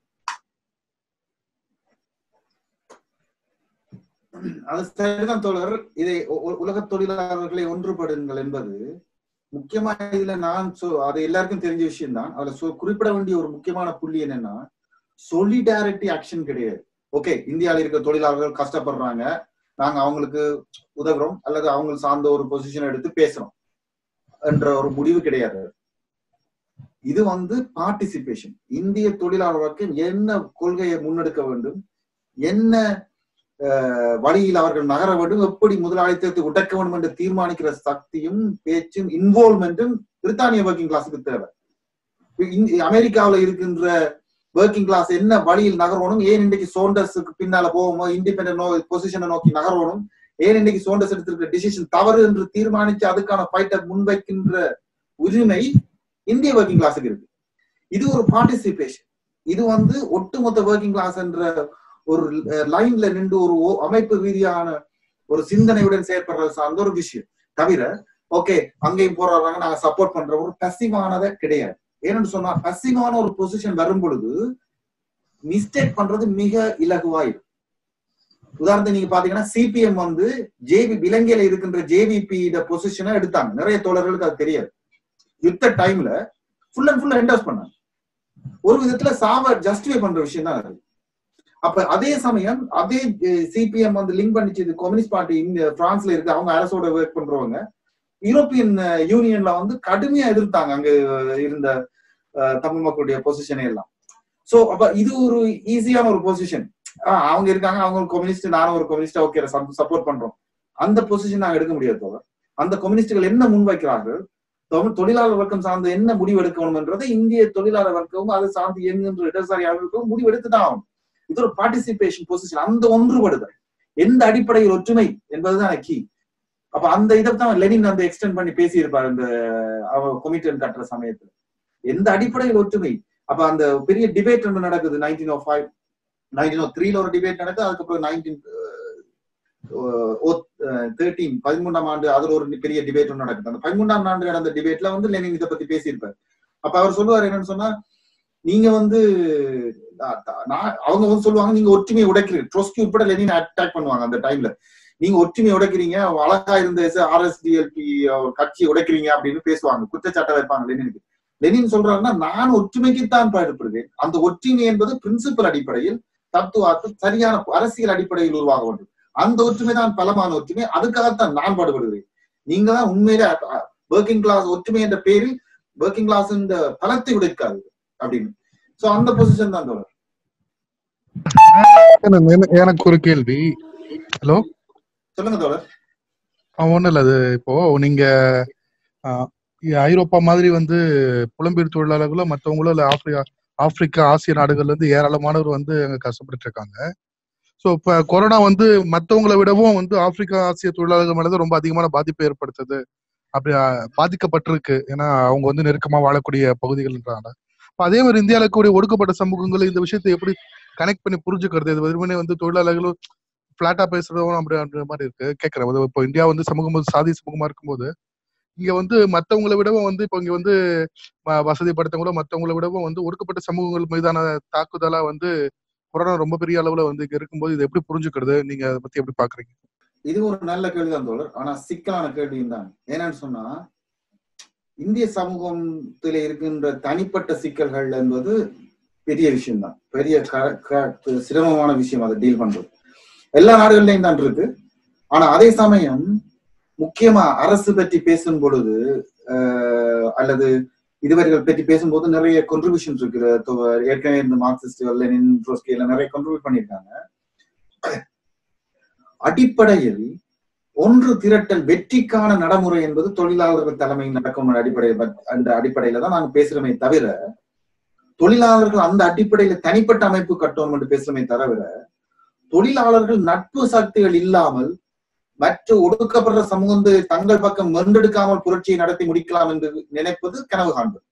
அது சரிதான் தோழர் இதை உலக தொழிலாளர்களை ஒன்றுபடுங்கள் என்பது முக்கியமா இதுல நான் அது எல்லாருக்கும் தெரிஞ்ச விஷயம் தான் அதுல குறிப்பிட வேண்டிய ஒரு முக்கியமான புள்ளி என்னன்னா சொலிடாரிட்டி ஆக்ஷன் கிடையாது ஓகே இந்தியாவில் இருக்க தொழிலாளர்கள் கஷ்டப்படுறாங்க நாங்க அவங்களுக்கு உதவுறோம் அல்லது அவங்க சார்ந்த ஒரு பொசிஷன் எடுத்து பேசுறோம் என்ற ஒரு முடிவு கிடையாது இது வந்து பார்ட்டிசிபேஷன் இந்திய தொழிலாளர்களுக்கு என்ன கொள்கையை முன்னெடுக்க வேண்டும் என்ன வழியில் அவர்கள் நகர வேண்டும் எப்படி முதலாளித்தத்தை உடைக்க வேண்டும் என்று தீர்மானிக்கிற சக்தியும் பேச்சும் இன்வால்மெண்ட்டும் பிரித்தானிய ஒர்க்கிங் கிளாஸுக்கு தேவை அமெரிக்காவில் இருக்கின்ற ஒர்க்கிங் கிளாஸ் என்ன வழியில் நகரணும் ஏன் இன்றைக்கு சோண்டர்ஸுக்கு பின்னால போவோமோ இண்டிபெண்ட் பொசிஷனை நோக்கி நகரணும் ஏன் இன்னைக்கு சோண்டர்ஸ் எடுத்திருக்கிற டிசிஷன் தவறு என்று தீர்மானிச்சு அதுக்கான ஃபைட்டை முன்வைக்கின்ற உரிமை இந்திய ஒர்க்கிங் கிளாஸுக்கு இருக்கு இது ஒரு பார்ட்டிசிபேஷன் இது வந்து ஒட்டுமொத்த ஒர்க்கிங் கிளாஸ் என்ற ஒரு லைன்ல நின்று ஒரு அமைப்பு ரீதியான ஒரு சிந்தனையுடன் செயற்படுறது சார்ந்த ஒரு விஷயம் தவிர ஓகே அங்கேயும் போராடுறாங்க நாங்க சப்போர்ட் பண்ற ஒரு பசிவானதை கிடையாது ஏன்னு சொன்னா பசிவான ஒரு பொசிஷன் வரும் பொழுது மிஸ்டேக் பண்றது மிக இலகுவாயிடும் உதாரணத்துக்கு நீங்க பாத்தீங்கன்னா சிபிஎம் வந்து ஜேபி இலங்கையில இருக்கின்ற ஜேவிபி பொசிஷனை எடுத்தாங்க நிறைய தோழர்களுக்கு அது தெரியாது யுத்த டைம்ல ஃபுல் அண்ட் ஃபுல் என்டோஸ் பண்ணாங்க ஒரு விதத்துல சாவ ஜஸ்டிஃபை பண்ற விஷயம் தான் அது அப்ப அதே சமயம் அதே சிபிஎம் வந்து லிங்க் பண்ணிச்சு கம்யூனிஸ்ட் பார்ட்டி இங்க பிரான்ஸ்ல இருக்கு அவங்க அரசோட ஒர்க் பண்றவங்க யூரோப்பியன் யூனியன்ல வந்து கடுமையா எதிர்த்தாங்க அங்க இருந்த அஹ், தமிழ் மக்களுடைய பொசிஷனை எல்லாம் சோ அப்ப இது ஒரு ஈஸியான ஒரு பொசிஷன் அவங்க இருக்காங்க அவங்க ஒரு கம்யூனிஸ்ட் நானும் ஒரு கம்யூனிஸ்ட் ஓகே சப்போர்ட் பண்றோம் அந்த பொசிஷன் நாங்க எடுக்க முடியாது தோழர் அந்த கம்யூனிஸ்டுகள் என்ன முன்வைக்கிறார்கள் தொ- தொழிலாளர் வர்க்கம் சார்ந்து என்ன முடிவு எடுக்கணும்ன்றதை இந்திய தொழிலாளர் வர்க்கமும் அது சார்ந்து இயங்குகின்ற இடதுசாரியாளர்களுக்கும் முடிவு எடுத்துதான் ஆகணும் இது ஒரு பார்ட்டிசிபேஷன் பொசிஷன் அந்த ஒன்றுபடுதல் எந்த அடிப்படையில் ஒற்றுமை என்பதுதான் கீ அப்ப அந்த இதை தான் லெனின் அந்த எக்ஸ்டெண்ட் பண்ணி பேசியிருப்பார் இந்த கொமிட்டன் கட்டுற சமயத்துல எந்த அடிப்படையில் ஒற்றுமை அப்ப அந்த பெரிய டிபேட் ஒன்று நடக்குது nineteen o five nineteen o த்ரீல ஒரு டிபேட் நடக்குது அதுக்கப்புறம் நைன்டீன் தேர்ட்டீன் பதிமூன்றாம் ஆண்டு அதுல ஒரு பெரிய டிபேட் ஒன்று நடக்குது அந்த பதிமூன்றாம் ஆண்டு நடந்த டிபேட்ல வந்து லெனின் இதை பத்தி பேசியிருப்பார் அப்ப அவர் சொல்லுவார் என்னன்னு சொன்னா நீங்க வந்து நான் நான்- அவங்க வந்து சொல்லுவாங்க நீங்க ஒற்றுமையை உடைக்கிறீங்க ட்ரோஸ்கி உட்பட லெனின் அட்டாக் பண்ணுவாங்க அந்த டைம்ல நீங்க ஒற்றுமையை உடைக்கிறீங்க அழகா இருந்த ஆர்எஸ்டிஎல்பி கட்சியை உடைக்கிறீங்க அப்படின்னு பேசுவாங்க குற்றச்சாட்டை வைப்பாங்க லெனினுக்கு லெனின் சொல்றாருன்னா நான் ஒற்றுமைக்குத்தான் பாடுபடுவேன் அந்த ஒற்றுமை என்பது பிரின்சிபல் அடிப்படையில் தத்துவார்த்தம் சரியான அரசியல் அடிப்படையில் உருவாக வேண்டும் அந்த ஒற்றுமை தான் பலமான ஒற்றுமை அதுக்காகத்தான் நான் பாடுபடுகிறேன் நீங்க தான் உண்மையில ஒர்க்கிங் கிளாஸ் ஒற்றுமை என்ற பேரில் ஒர்க்கிங் கிளாஸ் இந்த பலத்தை உடைக்காது அப்படின்னு சோ அந்த பொசிஷன் தான் தோழர் எனக்கு- எனக்கு- எனக்கு ஒரு கேள்வி ஹலோ சொல்லுங்க தோழர் ஒன்றும் இல்லை அது இப்போ நீங்க ஆஹ், இ- ஐரோப்பா மாதிரி வந்து புலம்பெயர் தொழிலாளர்களோ மற்றவங்களோ இல்லை ஆப்பிரிக்கா ஆப்பிரிக்கா ஆசிய நாடுகள்ல இருந்து ஏராளமானவர் வந்து அங்க கஷ்டப்பட்டு இருக்காங்க ஸோ இப்போ கொரோனா வந்து மற்றவங்களை விடவும் வந்து ஆப்பிரிக்கா ஆசிய தொழிலாளர்கள் மேல தான் ரொம்ப அதிகமான பாதிப்பை ஏற்படுத்துது அப்படி ஆஹ், பாதிக்கப்பட்டிருக்கு ஏன்னா அவங்க வந்து நெருக்கமா வாழக்கூடிய பகுதிகள்ன்றாங்க அப்ப அதே மாதிரி இந்தியாவில் இருக்கக்கூடிய ஒடுக்கப்பட்ட சமூகங்கள் இந்த விஷயத்தை எப்படி கனெக்ட் பண்ணி புரிஞ்சுக்கிறது இது வெறுமனே வந்து தொழிலாளர்களும் பிளாட்டா பேசுறதும் அப்படி அந்த மாதிரி இருக்கு கேட்கறேன் அது இப்போ இந்தியா வந்து சமூகம் வந்து சாதி சமூகமா இருக்கும்போது இங்க வந்து மத்தவங்களை விடவும் வந்து இப்போ இங்க வந்து வ- வசதி படுத்தவங்களோ மத்தவங்களை விடவும் வந்து ஒடுக்கப்பட்ட சமூகங்கள் மீதான தாக்குதலா வந்து கொரோனா ரொம்ப பெரிய அளவுல வந்து இங்க இருக்கும்போது இதை எப்படி புரிஞ்சுக்கிறது நீங்க அதை பத்தி எப்படி பாக்குறீங்க இது ஒரு நல்ல கேள்விதான் தோழர் ஆனா சிக்கலான கேள்வியும் தான் என்னன்னு சொன்னா இந்திய சமூகத்துல இருக்கின்ற தனிப்பட்ட சிக்கல்கள் என்பது பெரிய விஷயம் தான் பெரிய க- க- சிரமமான விஷயம் அதை டீல் பண்றது எல்லா நாடுகள்லயும் தான் இருக்கு ஆனா அதே சமயம் முக்கியமா அரசு பற்றி பேசும் பொழுது அஹ், அல்லது இதுவரைகள் பற்றி பேசும்போது நிறைய contributions இருக்கு தொ- ஏற்கனவே இந்த மார்க்சிஸ்ட் லெனின் ட்ரோஸ்கி எல்லாம் நிறைய contribute பண்ணியிருக்காங்க அடிப்படையில் ஒன்று திரட்டல் வெற்றிக்கான நடைமுறை என்பது தொழிலாளர்கள் தலைமையில் நடக்கும் அடிப்படையில் அந்த அடிப்படையில தான் நாங்க பேசுறோமே தவிர தொழிலாளர்கள் அந்த அடிப்படையில தனிப்பட்ட அமைப்பு கட்டணும் என்று பேசுறோமே தவிர தொழிலாளர்கள் நட்பு சக்திகள் இல்லாமல் மற்ற ஒடுக்கப்படுற சமூகத்தை தங்கள் பக்கம் வென்றெடுக்காமல் புரட்சியை நடத்தி முடிக்கலாம் என்று நினைப்பது கனவு காண்பது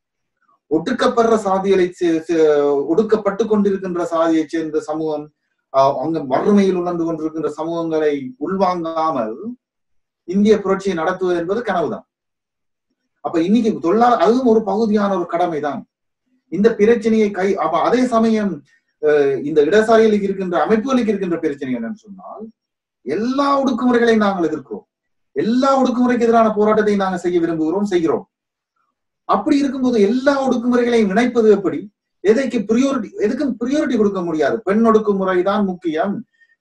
ஒடுக்கப்படுற சாதிகளை சே- சே- ஒடுக்கப்பட்டு கொண்டிருக்கின்ற சாதியைச் சேர்ந்த சமூகம் ஆஹ் அங்க வறுமையில் உணர்ந்து கொண்டிருக்கின்ற சமூகங்களை உள்வாங்காமல் இந்திய புரட்சியை நடத்துவது என்பது கனவுதான் அப்ப இன்னைக்கு தொழிலாளர் அதுவும் ஒரு பகுதியான ஒரு கடமைதான் இந்த பிரச்சனையை கை அப்ப அதே சமயம் அஹ், இந்த இடசாரிகளுக்கு இருக்கின்ற அமைப்புகளுக்கு இருக்கின்ற பிரச்சனை என்னன்னு சொன்னால் எல்லா ஒடுக்குமுறைகளையும் நாங்கள் எதிர்க்கிறோம் எல்லா ஒடுக்குமுறைக்கு எதிரான போராட்டத்தை நாங்கள் செய்ய விரும்புகிறோம் செய்கிறோம் அப்படி இருக்கும்போது எல்லா ஒடுக்குமுறைகளையும் இணைப்பது எப்படி எதைக்கு ப்ரியோரிட்டி எதுக்கும் ப்ரியோரிட்டி கொடுக்க முடியாது பெண் ஒடுக்குமுறை தான் முக்கியம்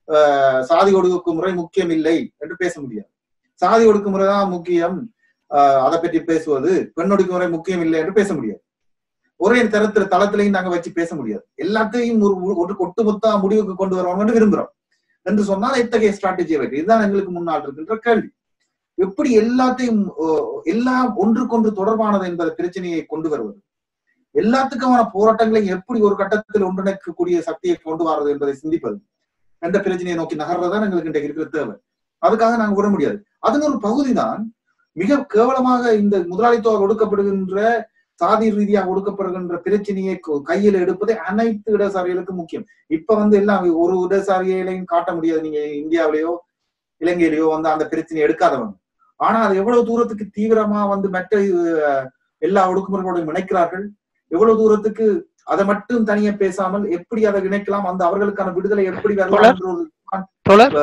ஆஹ் சாதி ஒடுக்குமுறை முக்கியம் இல்லை என்று பேச முடியாது சாதி ஒடுக்குமுறை தான் முக்கியம் ஆஹ் அதை பற்றி பேசுவது பெண் ஒடுக்குமுறை முக்கியம் இல்லை என்று பேச முடியாது ஒரே தரத்துல தளத்திலையும் நாங்க வச்சு பேச முடியாது எல்லாத்தையும் ஒரு ஒரு ஒட்டுமொத்த முடிவுக்கு கொண்டு வரணும்னு விரும்புறோம் என்று சொன்னால் எத்தகைய ஸ்ட்ராட்டஜி வைக்க இதுதான் எங்களுக்கு முன்னால் இருக்கின்ற கேள்வி எப்படி எல்லாத்தையும் அஹ், எல்லாம் ஒன்றுக்கொன்று தொடர்பானது என்பத பிரச்சனையை கொண்டு வருவது எல்லாத்துக்குமான போராட்டங்களை எப்படி ஒரு கட்டத்தில் ஒன்றிணைக்கக்கூடிய சக்தியை கொண்டு வரது என்பதை சிந்திப்பது என்ற பிரச்சனையை நோக்கி நகர்றதுதான் எங்களுக்கு இன்றைக்கு இருக்கிற தேவை அதுக்காக நாங்க விட முடியாது அதன் ஒரு பகுதிதான் மிக கேவலமாக இந்த முதலாளித்துவ ஒடுக்கப்படுகின்ற சாதி ரீதியாக ஒடுக்கப்படுகின்ற பிரச்சனையை கு- கையில் எடுப்பது அனைத்து இடசாரிகளுக்கும் முக்கியம் இப்ப வந்து எல்லாம் ஒரு இடசாரியையும் காட்ட முடியாது நீங்க இந்தியாவிலேயோ இலங்கையிலேயோ வந்து அந்த பிரச்சனையை எடுக்காதவங்க ஆனா அது எவ்வளவு தூரத்துக்கு தீவிரமா வந்து மற்ற அஹ், எல்லா ஒடுக்குமுறைகளோடும் இணைக்கிறார்கள் எவ்வளவு தூரத்துக்கு அதை மட்டும் தனியா பேசாமல் எப்படி அதை இணைக்கலாம் அந்த அவர்களுக்கான விடுதலை எப்படி வரலாம் என்ற ஒரு தோழர்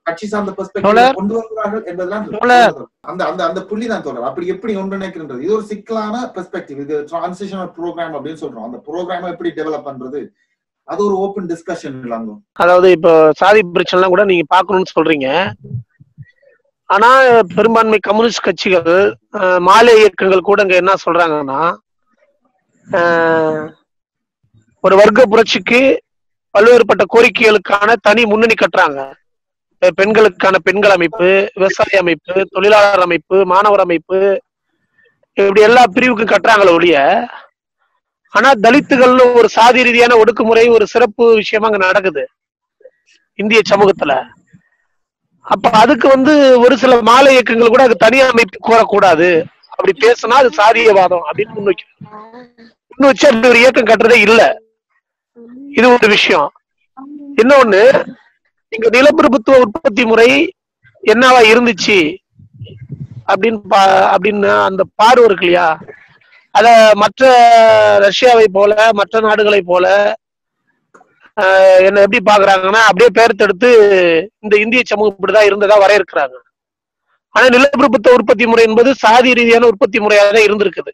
கட்சி சார்ந்த பெர்ஸ்பெக்டிவ் தோழர். கொண்டு வருகிறார்கள் என்பதெல்லாம் தோழர். அந்த அந்த அந்த புள்ளி தான் தோழர் அப்படி எப்படி ஒன்றிணைக்கின்றது இது ஒரு சிக்கலான பெர்ஸ்பெக்டிவ் இது டிரான்சிஷனல் ப்ரோக்ராம் அப்படின்னு சொல்றோம் அந்த ப்ரோக்ராம் எப்படி டெவலப் பண்றது அது ஒரு ஓப்பன் டிஸ்கஷன் இல்லாங்க அதாவது இப்போ சாதி பிரச்சனைலாம் கூட நீங்க பார்க்கணும்னு சொல்றீங்க ஆனா பெரும்பான்மை கம்யூனிஸ்ட் கட்சிகள் அஹ், மாலை இயக்கங்கள் கூட இங்க என்ன சொல்றாங்கன்னா அஹ், ஒரு வர்க்க புரட்சிக்கு பல்வேறுபட்ட கோரிக்கைகளுக்கான தனி முன்னணி கட்டுறாங்க பெ- பெண்களுக்கான பெண்கள் அமைப்பு விவசாய அமைப்பு தொழிலாளர் அமைப்பு மாணவர் அமைப்பு இப்படி எல்லா பிரிவுக்கும் கட்டுறாங்களே ஒழிய ஆனா தலித்துகள்னு ஒரு சாதி ரீதியான ஒடுக்குமுறை ஒரு சிறப்பு விஷயமா அங்க நடக்குது இந்திய சமூகத்துல அப்ப அதுக்கு வந்து ஒரு சில மாலை இயக்கங்கள் கூட அது தனி அமைப்பு கோரக்கூடாது அப்படி பேசினா அது சாதியவாதம் அப்படின்னு முன் வைக்கிறாங்க முன் வச்சு அப்படி ஒரு இயக்கம் கட்டுறதே இல்ல இது ஒரு விஷயம் இன்னொன்னு இங்க நிலப்பிரபுத்துவ உற்பத்தி முறை என்னவா இருந்துச்சு அப்படின்னு பா- அப்படின்னு அந்த பார்வை இருக்கு இல்லையா அத மற்ற ரஷ்யாவை போல மற்ற நாடுகளை போல ஆஹ், என்ன எப்படி பாக்குறாங்கன்னா அப்படியே பெயர்த்தெடுத்து இந்த இந்திய சமூகம் இப்படிதான் இருந்ததா வரையறுக்கிறாங்க ஆனா நிலப்பிரபுத்துவ உற்பத்தி முறை என்பது சாதி ரீதியான உற்பத்தி முறையாக தான் இருந்திருக்குது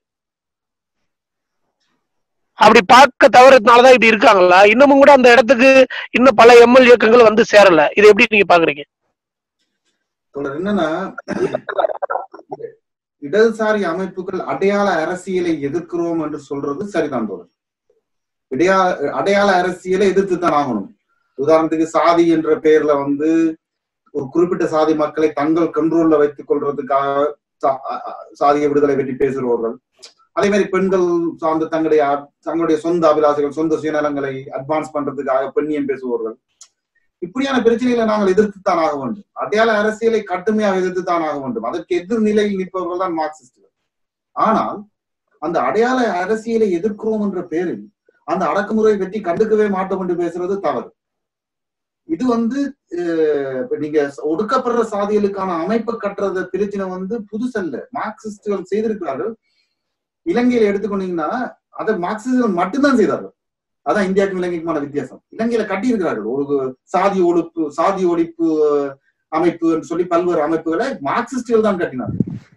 அப்படி பார்க்க தவறதுனாலதான் இப்படி இருக்காங்களா இன்னமும் கூட அந்த இடத்துக்கு இன்னும் பல எம்எல் இயக்கங்கள் வந்து சேரல இதை எப்படி நீங்க பாக்குறீங்க தொடர் என்னன்னா இடதுசாரி அமைப்புகள் அடையாள அரசியலை எதிர்க்கிறோம் என்று சொல்றது சரிதான் தொடர் இடையா அடையாள அரசியலை எதிர்த்து தான் ஆகணும் உதாரணத்துக்கு சாதி என்ற பெயர்ல வந்து ஒரு குறிப்பிட்ட சாதி மக்களை தங்கள் கண்ட்ரோல்ல வைத்துக் கொள்றதுக்காக சா- அ- அ- சாதிய விடுதலை பற்றி பேசுறவர்கள் அதே மாதிரி பெண்கள் சார்ந்து தங்களுடைய தங்களுடைய சொந்த அபிலாசைகள் சொந்த சுயநலங்களை அட்வான்ஸ் பண்றதுக்காக பெண்ணியம் பேசுபவர்கள் இப்படியான பிரச்சனைகளை நாங்கள் எதிர்த்துத்தான் ஆக வேண்டும் அடையாள அரசியலை கடுமையாக எதிர்த்துத்தான் ஆக வேண்டும் அதற்கு எதிர்நிலையில் நிற்பவர்கள் தான் மார்க்சிஸ்டுகள் ஆனால் அந்த அடையாள அரசியலை எதிர்க்கிறோம் என்ற பேரில் அந்த அடக்குமுறை பற்றி கண்டுக்கவே மாட்டோம் என்று பேசுறது தவறு இது வந்து அஹ், இப்ப நீங்க ஒடுக்கப்படுற சாதிகளுக்கான அமைப்பு கட்டுறது பிரச்சனை வந்து புதுசல்ல மார்க்சிஸ்டுகள் செய்திருக்கிறார்கள் இலங்கையில எடுத்துக்கொண்டீங்கன்னா அதை மார்க்சிஸ்டுகள் மட்டும்தான் செய்தார்கள் அதான் இந்தியாவுக்கும் இலங்கைக்குமான வித்தியாசம் இலங்கையில கட்டியிருக்கிறார்கள் ஒரு சாதி ஒழிப்பு சாதி ஒழிப்பு அஹ், அமைப்பு என்று சொல்லி பல்வேறு அமைப்புகளை மார்க்சிஸ்டுகள் தான் கட்டினார்கள்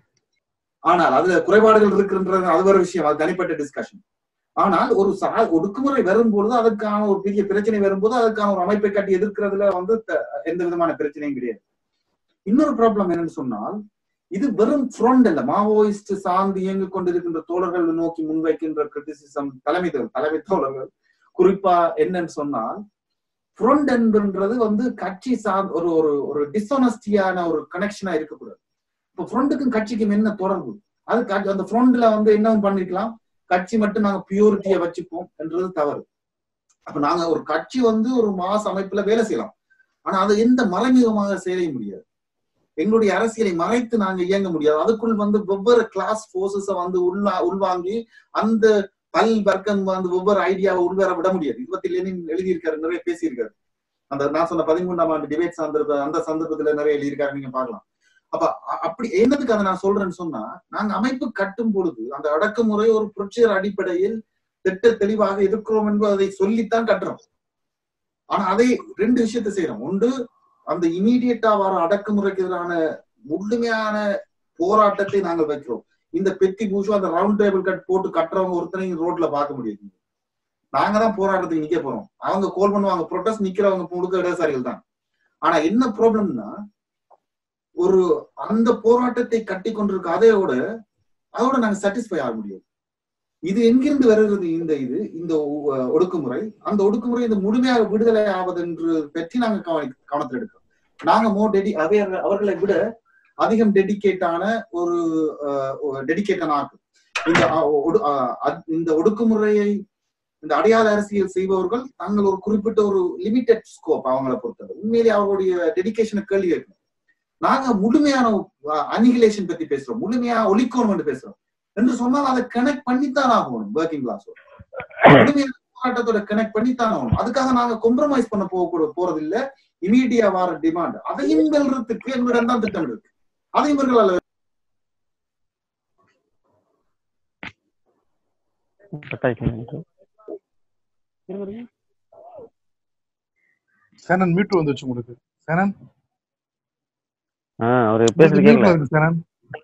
ஆனால் அதுல குறைபாடுகள் இருக்குன்றது அது ஒரு விஷயம் அது தனிப்பட்ட டிஸ்கஷன் ஆனால் ஒரு சா ஒடுக்குமுறை வரும்பொழுது அதற்கான ஒரு பெரிய பிரச்சனை வரும்போது அதற்கான ஒரு அமைப்பை கட்டி எதிர்க்கிறதுல வந்து த- எந்த விதமான பிரச்சனையும் கிடையாது இன்னொரு ப்ராப்ளம் என்னன்னு சொன்னால் இது வெறும் ஃப்ரண்ட் அல்ல மாவோயிஸ்ட் சார்ந்து இயங்கிக் கொண்டிருக்கின்ற தோழர்கள் நோக்கி முன்வைக்கின்ற கிரிட்டிசிசம் தலைமை தோழர் தலைமை தோழர்கள் குறிப்பா என்னன்னு சொன்னால் ஃப்ரண்ட் என்பன்றது வந்து கட்சி சார் ஒரு ஒரு ஒரு டிஸ்ஆனஸ்டியான ஒரு கனெக்ஷனா இருக்கக்கூடாது இப்போ ஃப்ரண்ட்டுக்கும் கட்சிக்கும் என்ன தொடர்பு அது கட்சி- அந்த ஃப்ரண்ட்ல வந்து என்னவும் பண்ணிருக்கலாம் கட்சி மட்டும் நாங்க பியூரிட்டியை வச்சுப்போம் என்றது தவறு அப்ப நாங்க ஒரு கட்சி வந்து ஒரு மாச அமைப்புல வேலை செய்யலாம் ஆனா அதை எந்த மறைமுகமாக செய்ய முடியாது எங்களுடைய அரசியலை மறைத்து நாங்க இயங்க முடியாது அதுக்குள் வந்து வெவ்வேறு கிளாஸ் போர்சஸ வந்து உள்ள உள்வாங்கி அந்த பல் வர்க்கம் வந்து ஒவ்வொரு ஐடியாவை உள்வர விட முடியாது இது பத்தி லெனின் எழுதியிருக்காரு நிறைய பேசியிருக்காரு அந்த நான் சொன்ன பதிமூன்றாம் ஆண்டு டிபேட் சந்தர்ப்ப அந்த சந்தர்ப்பத்துல நிறைய எழுதியிருக்காரு நீங்க பார்க்கலாம் அப்ப அ- அப்படி என்னதுக்கு அதை நான் சொல்றேன்னு சொன்னா நாங்க அமைப்பு கட்டும் பொழுது அந்த அடக்குமுறை ஒரு புரட்சியர் அடிப்படையில் திட்ட தெளிவாக இருக்கிறோம் என்பதை சொல்லித்தான் கட்டுறோம் ஆனா அதை ரெண்டு விஷயத்தை செய்யறோம் ஒன்று அந்த இமீடியட்டா வர அடக்குமுறைக்கு எதிரான முழுமையான போராட்டத்தை நாங்கள் வைக்கிறோம் இந்த பெத்தி பூஷு அந்த ரவுண்ட் டேபிள் கட் போட்டு கட்டுறவங்க ஒருத்தனையும் ரோட்ல பார்க்க முடியாது நாங்க தான் போராட்டத்துக்கு நிக்க போறோம் அவங்க கோல் பண்ணுவாங்க ப்ரொட்டஸ்ட் நிக்கிறவங்க முழுக்க இடதுசாரிகள் தான் ஆனா என்ன ப்ராப்ளம்னா ஒரு அந்த போராட்டத்தை கட்டி கொண்டிருக்க அதையோட அதோட நாங்க சாட்டிஸ்ஃபை ஆக முடியாது இது எங்கிருந்து வருகிறது இந்த இது இந்த ஒ- ஒடுக்குமுறை அந்த ஒடுக்குமுறை இந்த முழுமையாக விடுதலை ஆவது என்று பற்றி நாங்க கவனி கவனத்தில் எடுக்கிறோம் நாங்க மோ டெடி அவைய- அவர்களை விட அதிகம் டெடிகேட்டான ஒரு டெடிகேட்டான ஆக்கு இந்த அஹ், ஒடு- அஹ், அத்- இந்த ஒடுக்குமுறையை இந்த அடையாள அரசியல் செய்பவர்கள் தாங்கள் ஒரு குறிப்பிட்ட ஒரு லிமிடெட் ஸ்கோப் அவங்களை பொறுத்தது உண்மையிலேயே அவர்களுடைய டெடிகேஷனை கேள்வி கேட்கணும் நாங்க முழுமையான அனிகிலேஷன் பத்தி பேசுறோம் முழுமையா ஒழிக்கணும் என்று பேசுறோம் என்று சொன்னால் அதை கனெக்ட் பண்ணித்தான் ஆகணும் ஒர்க்கிங் கிளாஸ் முழுமையான போராட்டத்தோட கனெக்ட் பண்ணித்தான் ஆகணும் அதுக்காக நாங்க காம்ப்ரமைஸ் பண்ண போக கூட போறது இல்ல இமீடியா வர டிமாண்ட் அதையும் வெல்றதுக்கு எங்களிடம் தான் திட்டம் இருக்கு அதையும் இவர்களால் சேனன் மீட்டு வந்துச்சு உங்களுக்கு சேனன் ஆ அவரு பேசுறது கேட்கல மியூட்ல இருக்கு சரண்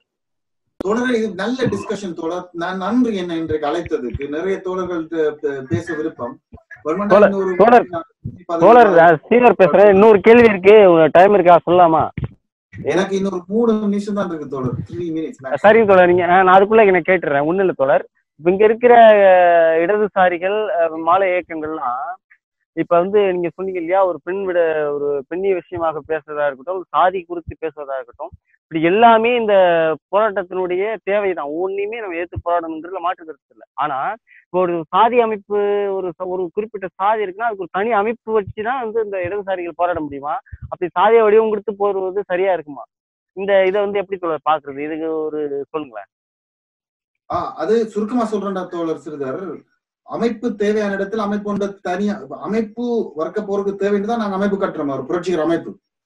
தொடர் இது நல்ல டிஸ்கஷன் தொடர் நான் நன்றி என்ன இன்றைக்கு அழைத்ததுக்கு நிறைய தோழர்கள் பே- பே- பேச விருப்பம் வருமானம் தோழர், இன்னொரு தோழர், பதினஞ்சு தோழர் நிமிஷம். சீனியர் பேசுறேன் இன்னொரு கேள்வி இருக்கு டைம் இருக்கா சொல்லலாமா எனக்கு இன்னொரு மூணு நிமிஷம் தான் இருக்கு தோழர் த்ரீ மினிட்ஸ் சரிங்க தோழர் நீங்க ஆ, நான் அதுக்குள்ள என்ன கேட்டுறேன் ஒண்ணு இல்ல தோழர் இப்ப இங்க இருக்கிற அஹ், இடதுசாரிகள் அஹ், மாலை இயக்கங்கள்லாம் இப்ப வந்து நீங்க சொன்னீங்க இல்லையா ஒரு பெண் விட ஒரு பெண்ணிய விஷயமாக பேசுறதா இருக்கட்டும் ஒரு சாதி குறித்து பேசுறதா இருக்கட்டும் இப்படி எல்லாமே இந்த போராட்டத்தினுடைய தேவைதான் ஒன்னையுமே நம்ம ஏத்து போராடணுன்றதுல மாற்று கருத்து இல்லை ஆனா இப்போ ஒரு சாதி அமைப்பு ஒரு ச- ஒரு குறிப்பிட்ட சாதி இருக்குன்னா அதுக்கு ஒரு தனி அமைப்பு வச்சுதான் வந்து இந்த இடதுசாரிகள் போராட முடியுமா அப்படி சாதிய வடிவம் கொடுத்து போறது சரியா இருக்குமா இந்த இதை வந்து எப்படி தோழர் பாக்குறது இதுக்கு ஒரு சொல்லுங்களேன் ஆ அது சுருக்கமா சொல்றேன்டா தோழர் சிறிதர் அமைப்பு தேவையான இடத்துல அமைப்பு ஒன்ற தனியா அமைப்பு வர்க்க போறதுக்கு தேவைன்னு தான் நாங்க அமைப்பு கட்டுறோம் ஒரு புரட்சிகர அமைப்பு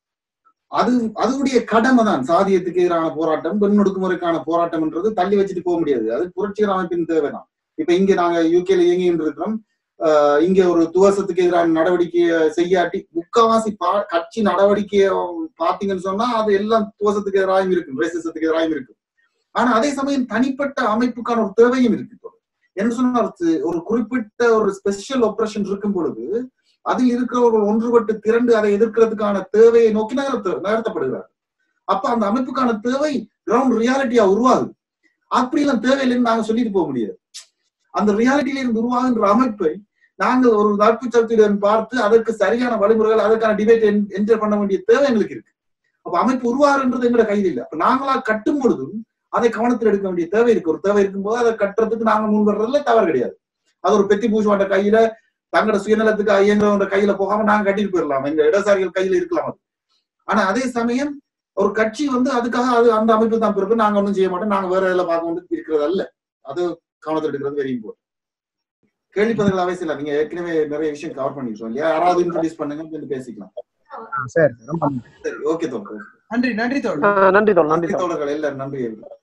அது அதுடைய கடமை தான் சாதியத்துக்கு எதிரான போராட்டம் பெண் ஒடுக்குமுறைக்கான போராட்டம்ன்றது தள்ளி வச்சுட்டு போக முடியாது அது புரட்சிகர அமைப்பின் தேவைதான் இப்ப இங்க நாங்க யூகேல இயங்கிட்டு இருக்கிறோம் ஆஹ் இங்க ஒரு துவசத்துக்கு எதிரான நடவடிக்கையை செய்யாட்டி முக்காவாசி பா கட்சி நடவடிக்கையை பாத்தீங்கன்னு சொன்னா அது எல்லாம் துவசத்துக்கு எதிராகவும் இருக்கும் ரேசிசத்துக்கு எதிராகவும் இருக்கும் ஆனா அதே சமயம் தனிப்பட்ட அமைப்புக்கான ஒரு தேவையும் இருக்கு இப்போ. என்ன சொன்னா ஒரு- ஒரு குறிப்பிட்ட ஒரு ஸ்பெஷல் ஆபரேஷன் இருக்கும் பொழுது அதில் இருக்கிறவர்கள் ஒன்றுபட்டு திரண்டு அதை எதிர்க்கிறதுக்கான தேவையை நோக்கி நகர்த்த நகர்த்தப்படுகிறார் அப்ப அந்த அமைப்புக்கான தேவை கிரவுண்ட் ரியாலிட்டியா உருவாகுது அப்படிலாம் தேவையில்லைன்னு நாங்க சொல்லிட்டு போக முடியாது அந்த ரியாலிட்டியில இருந்து உருவாகுன்ற அமைப்பை நாங்கள் ஒரு நட்பு சக்தியுடன் பார்த்து அதற்கு சரியான வழிமுறைகள் அதற்கான டிபேட் என்டர் பண்ண வேண்டிய தேவை எங்களுக்கு இருக்கு அப்ப அமைப்பு உருவாகுன்றது எங்களோட கையில் இல்லை அப்ப நாங்களா கட்டும் பொழுதும் அதை கவனத்தில் எடுக்க வேண்டிய தேவை இருக்கு ஒரு தேவை இருக்கும்போது அதை கட்டுறதுக்கு நாங்க முன் வர்றதுல தவறு கிடையாது அது ஒரு பெத்தி பூசுவாண்ட கையில தங்களோட சுயநலத்துக்கு இயங்குறவங்க கையில போகாம நாங்க கட்டிட்டு போயிடலாம் எங்க இடசாரிகள் கையில இருக்கலாம் அது ஆனா அதே சமயம் ஒரு கட்சி வந்து அதுக்காக அது அந்த அமைப்பு தான் பிறகு நாங்க ஒண்ணும் செய்ய மாட்டோம் நாங்க வேற இதில் பார்க்க வந்து இருக்கிறது அல்ல அது கவனத்தில் எடுக்கிறது வெரி இம்பார்ட்டன்ட் கேள்வி பதில்கள் அவசியம் இல்லை நீங்க ஏற்கனவே நிறைய விஷயம் கவர் பண்ணிருக்கோம் இல்லையா யாராவது இன்ட்ரோடியூஸ் பண்ணுங்க வந்து பேசிக்கலாம் சரி ரொம்ப நன்றி. சரி ஓகே தோழர் நன்றி நன்றி தோழர் நன்றி தோழர் நன்றி நன்றி தோழர் தோழர்கள் எல்லாரும் நன்றி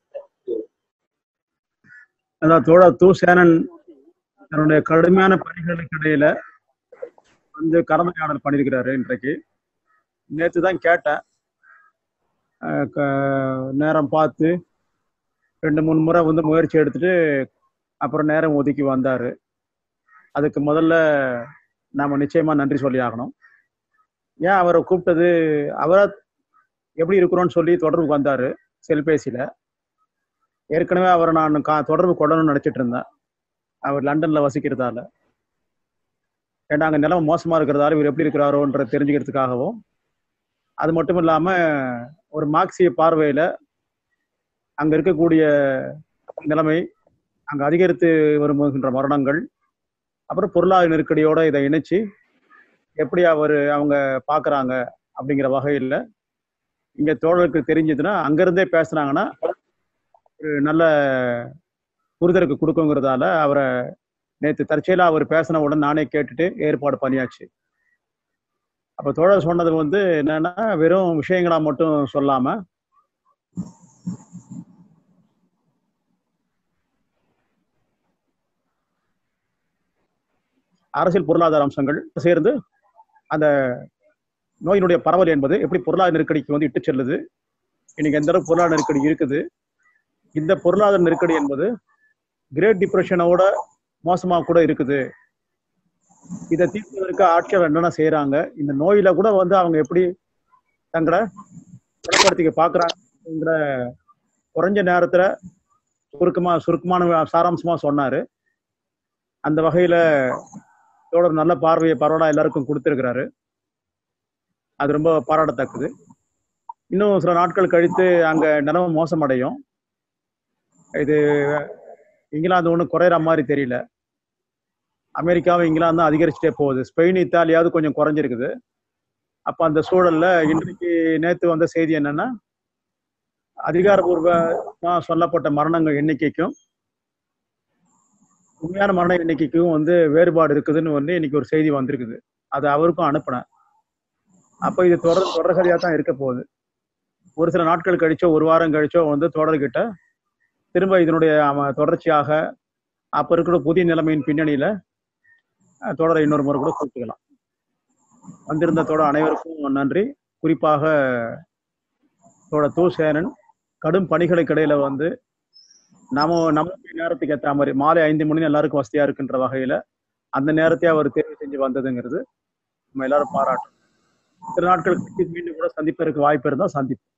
அதான் தோழர் து சேனன் தன்னுடைய கடுமையான பணிகளுக்கு இடையில வந்து கலந்துரையாடல் பண்ணியிருக்கிறாரு இன்றைக்கு நேற்று தான் கேட்டேன் அஹ் க- நேரம் பார்த்து ரெண்டு மூணு முறை வந்து முயற்சி எடுத்துட்டு அப்புறம் நேரம் ஒதுக்கி வந்தாரு அதுக்கு முதல்ல நாம நிச்சயமா நன்றி சொல்லி ஆகணும் ஏன் அவரை கூப்பிட்டது அவரை எப்படி இருக்கிறோன்னு சொல்லி தொடர்புக்கு வந்தாரு செல்பேசியில ஏற்கனவே அவரை நான் கா தொடர்பு கொள்ளணும்னு நினைச்சிட்டு இருந்தேன் அவர் லண்டன்ல வசிக்கிறதால ஏன்னா அங்க நிலைமை மோசமா இருக்கிறதால இவர் எப்படி இருக்கிறாரோன்ற தெரிஞ்சுக்கிறதுக்காகவும் அது மட்டும் இல்லாம ஒரு மார்க்சிய பார்வையில அங்க இருக்கக்கூடிய நிலைமை அங்க அதிகரித்து வருகின்ற மரணங்கள் அப்புறம் பொருளாதார நெருக்கடியோட இதை இணைச்சு எப்படி அவர் அவங்க பாக்குறாங்க அப்படிங்கிற வகையில் இங்க தோழருக்கு தெரிஞ்சதுன்னா அங்கிருந்தே பேசுனாங்கன்னா ஒரு நல்ல புரிதலுக்கு கொடுக்குங்கிறதால அவரை நேற்று தற்செயலா அவர் பேசின உடனே நானே கேட்டுட்டு ஏற்பாடு பண்ணியாச்சு அப்ப தோழர் சொன்னது வந்து என்னன்னா வெறும் விஷயங்களா மட்டும் சொல்லாம அரசியல் பொருளாதார அம்சங்கள் சேர்ந்து அந்த நோயினுடைய பரவல் என்பது எப்படி பொருளாதார நெருக்கடிக்கு வந்து இட்டு செல்லுது இன்னைக்கு எந்த அளவுக்கு பொருளாதார நெருக்கடி இருக்குது இந்த பொருளாதார நெருக்கடி என்பது கிரேட் டிப்ரெஷனோட மோசமா கூட இருக்குது இதை தீர்ப்பதற்கு ஆட்கள் என்னென்ன செய்யறாங்க இந்த நோயில கூட வந்து அவங்க எப்படி தங்களை குணப்படுத்திக்க பாக்குறாங்கிற குறைஞ்ச நேரத்துல சுருக்கமா சுருக்கமான சாராம்சமா சொன்னாரு அந்த வகையில தோழர் நல்ல பார்வையை பரவலா எல்லாருக்கும் கொடுத்திருக்கிறாரு அது ரொம்ப பாராட்டத்தக்கது இன்னும் சில நாட்கள் கழித்து அங்க நிலைமை மோசமடையும் இது இங்கிலாந்து ஒன்றும் குறையிற மாதிரி தெரியல அமெரிக்காவும் இங்கிலாந்து அதிகரிச்சுட்டே போகுது ஸ்பெயின் இத்தாலியாவது கொஞ்சம் குறைஞ்சிருக்குது அப்ப அந்த சூழல்ல இன்றைக்கு நேத்து வந்த செய்தி என்னன்னா அதிகாரபூர்வமா சொல்லப்பட்ட மரணங்கள் எண்ணிக்கைக்கும் உண்மையான மரண எண்ணிக்கைக்கும் வந்து வேறுபாடு இருக்குதுன்னு வந்து இன்னைக்கு ஒரு செய்தி வந்திருக்குது அது அவருக்கும் அனுப்பினேன் அப்ப இது தொடர் தொடர்கதையா தான் இருக்க போகுது ஒரு சில நாட்கள் கழிச்சோ ஒரு வாரம் கழிச்சோ வந்து தொடர்கிட்ட திரும்ப இதனுடைய அவன் தொடர்ச்சியாக அப்ப இருக்கிற புதிய நிலைமையின் பின்னணியில அஹ், தொடரை இன்னொரு முறை கூட கூப்பிட்டுக்கலாம் வந்திருந்த தொடர் அனைவருக்கும் நன்றி குறிப்பாக தோழர் தூ சேனன் கடும் பணிகளுக்கு இடையில வந்து நம்ம நம்ம நேரத்துக்கு ஏற்ற மாதிரி மாலை ஐந்து மணி எல்லாருக்கும் வசதியா இருக்குன்ற வகையில அந்த நேரத்தையே அவர் தேர்வு செஞ்சு வந்ததுங்கிறது நம்ம எல்லாரும் பாராட்டும் சில நாட்கள் கழிச்சு மீண்டும் கூட சந்திப்பதற்கு வாய்ப்பு இருந்தால் சந்திப்போம்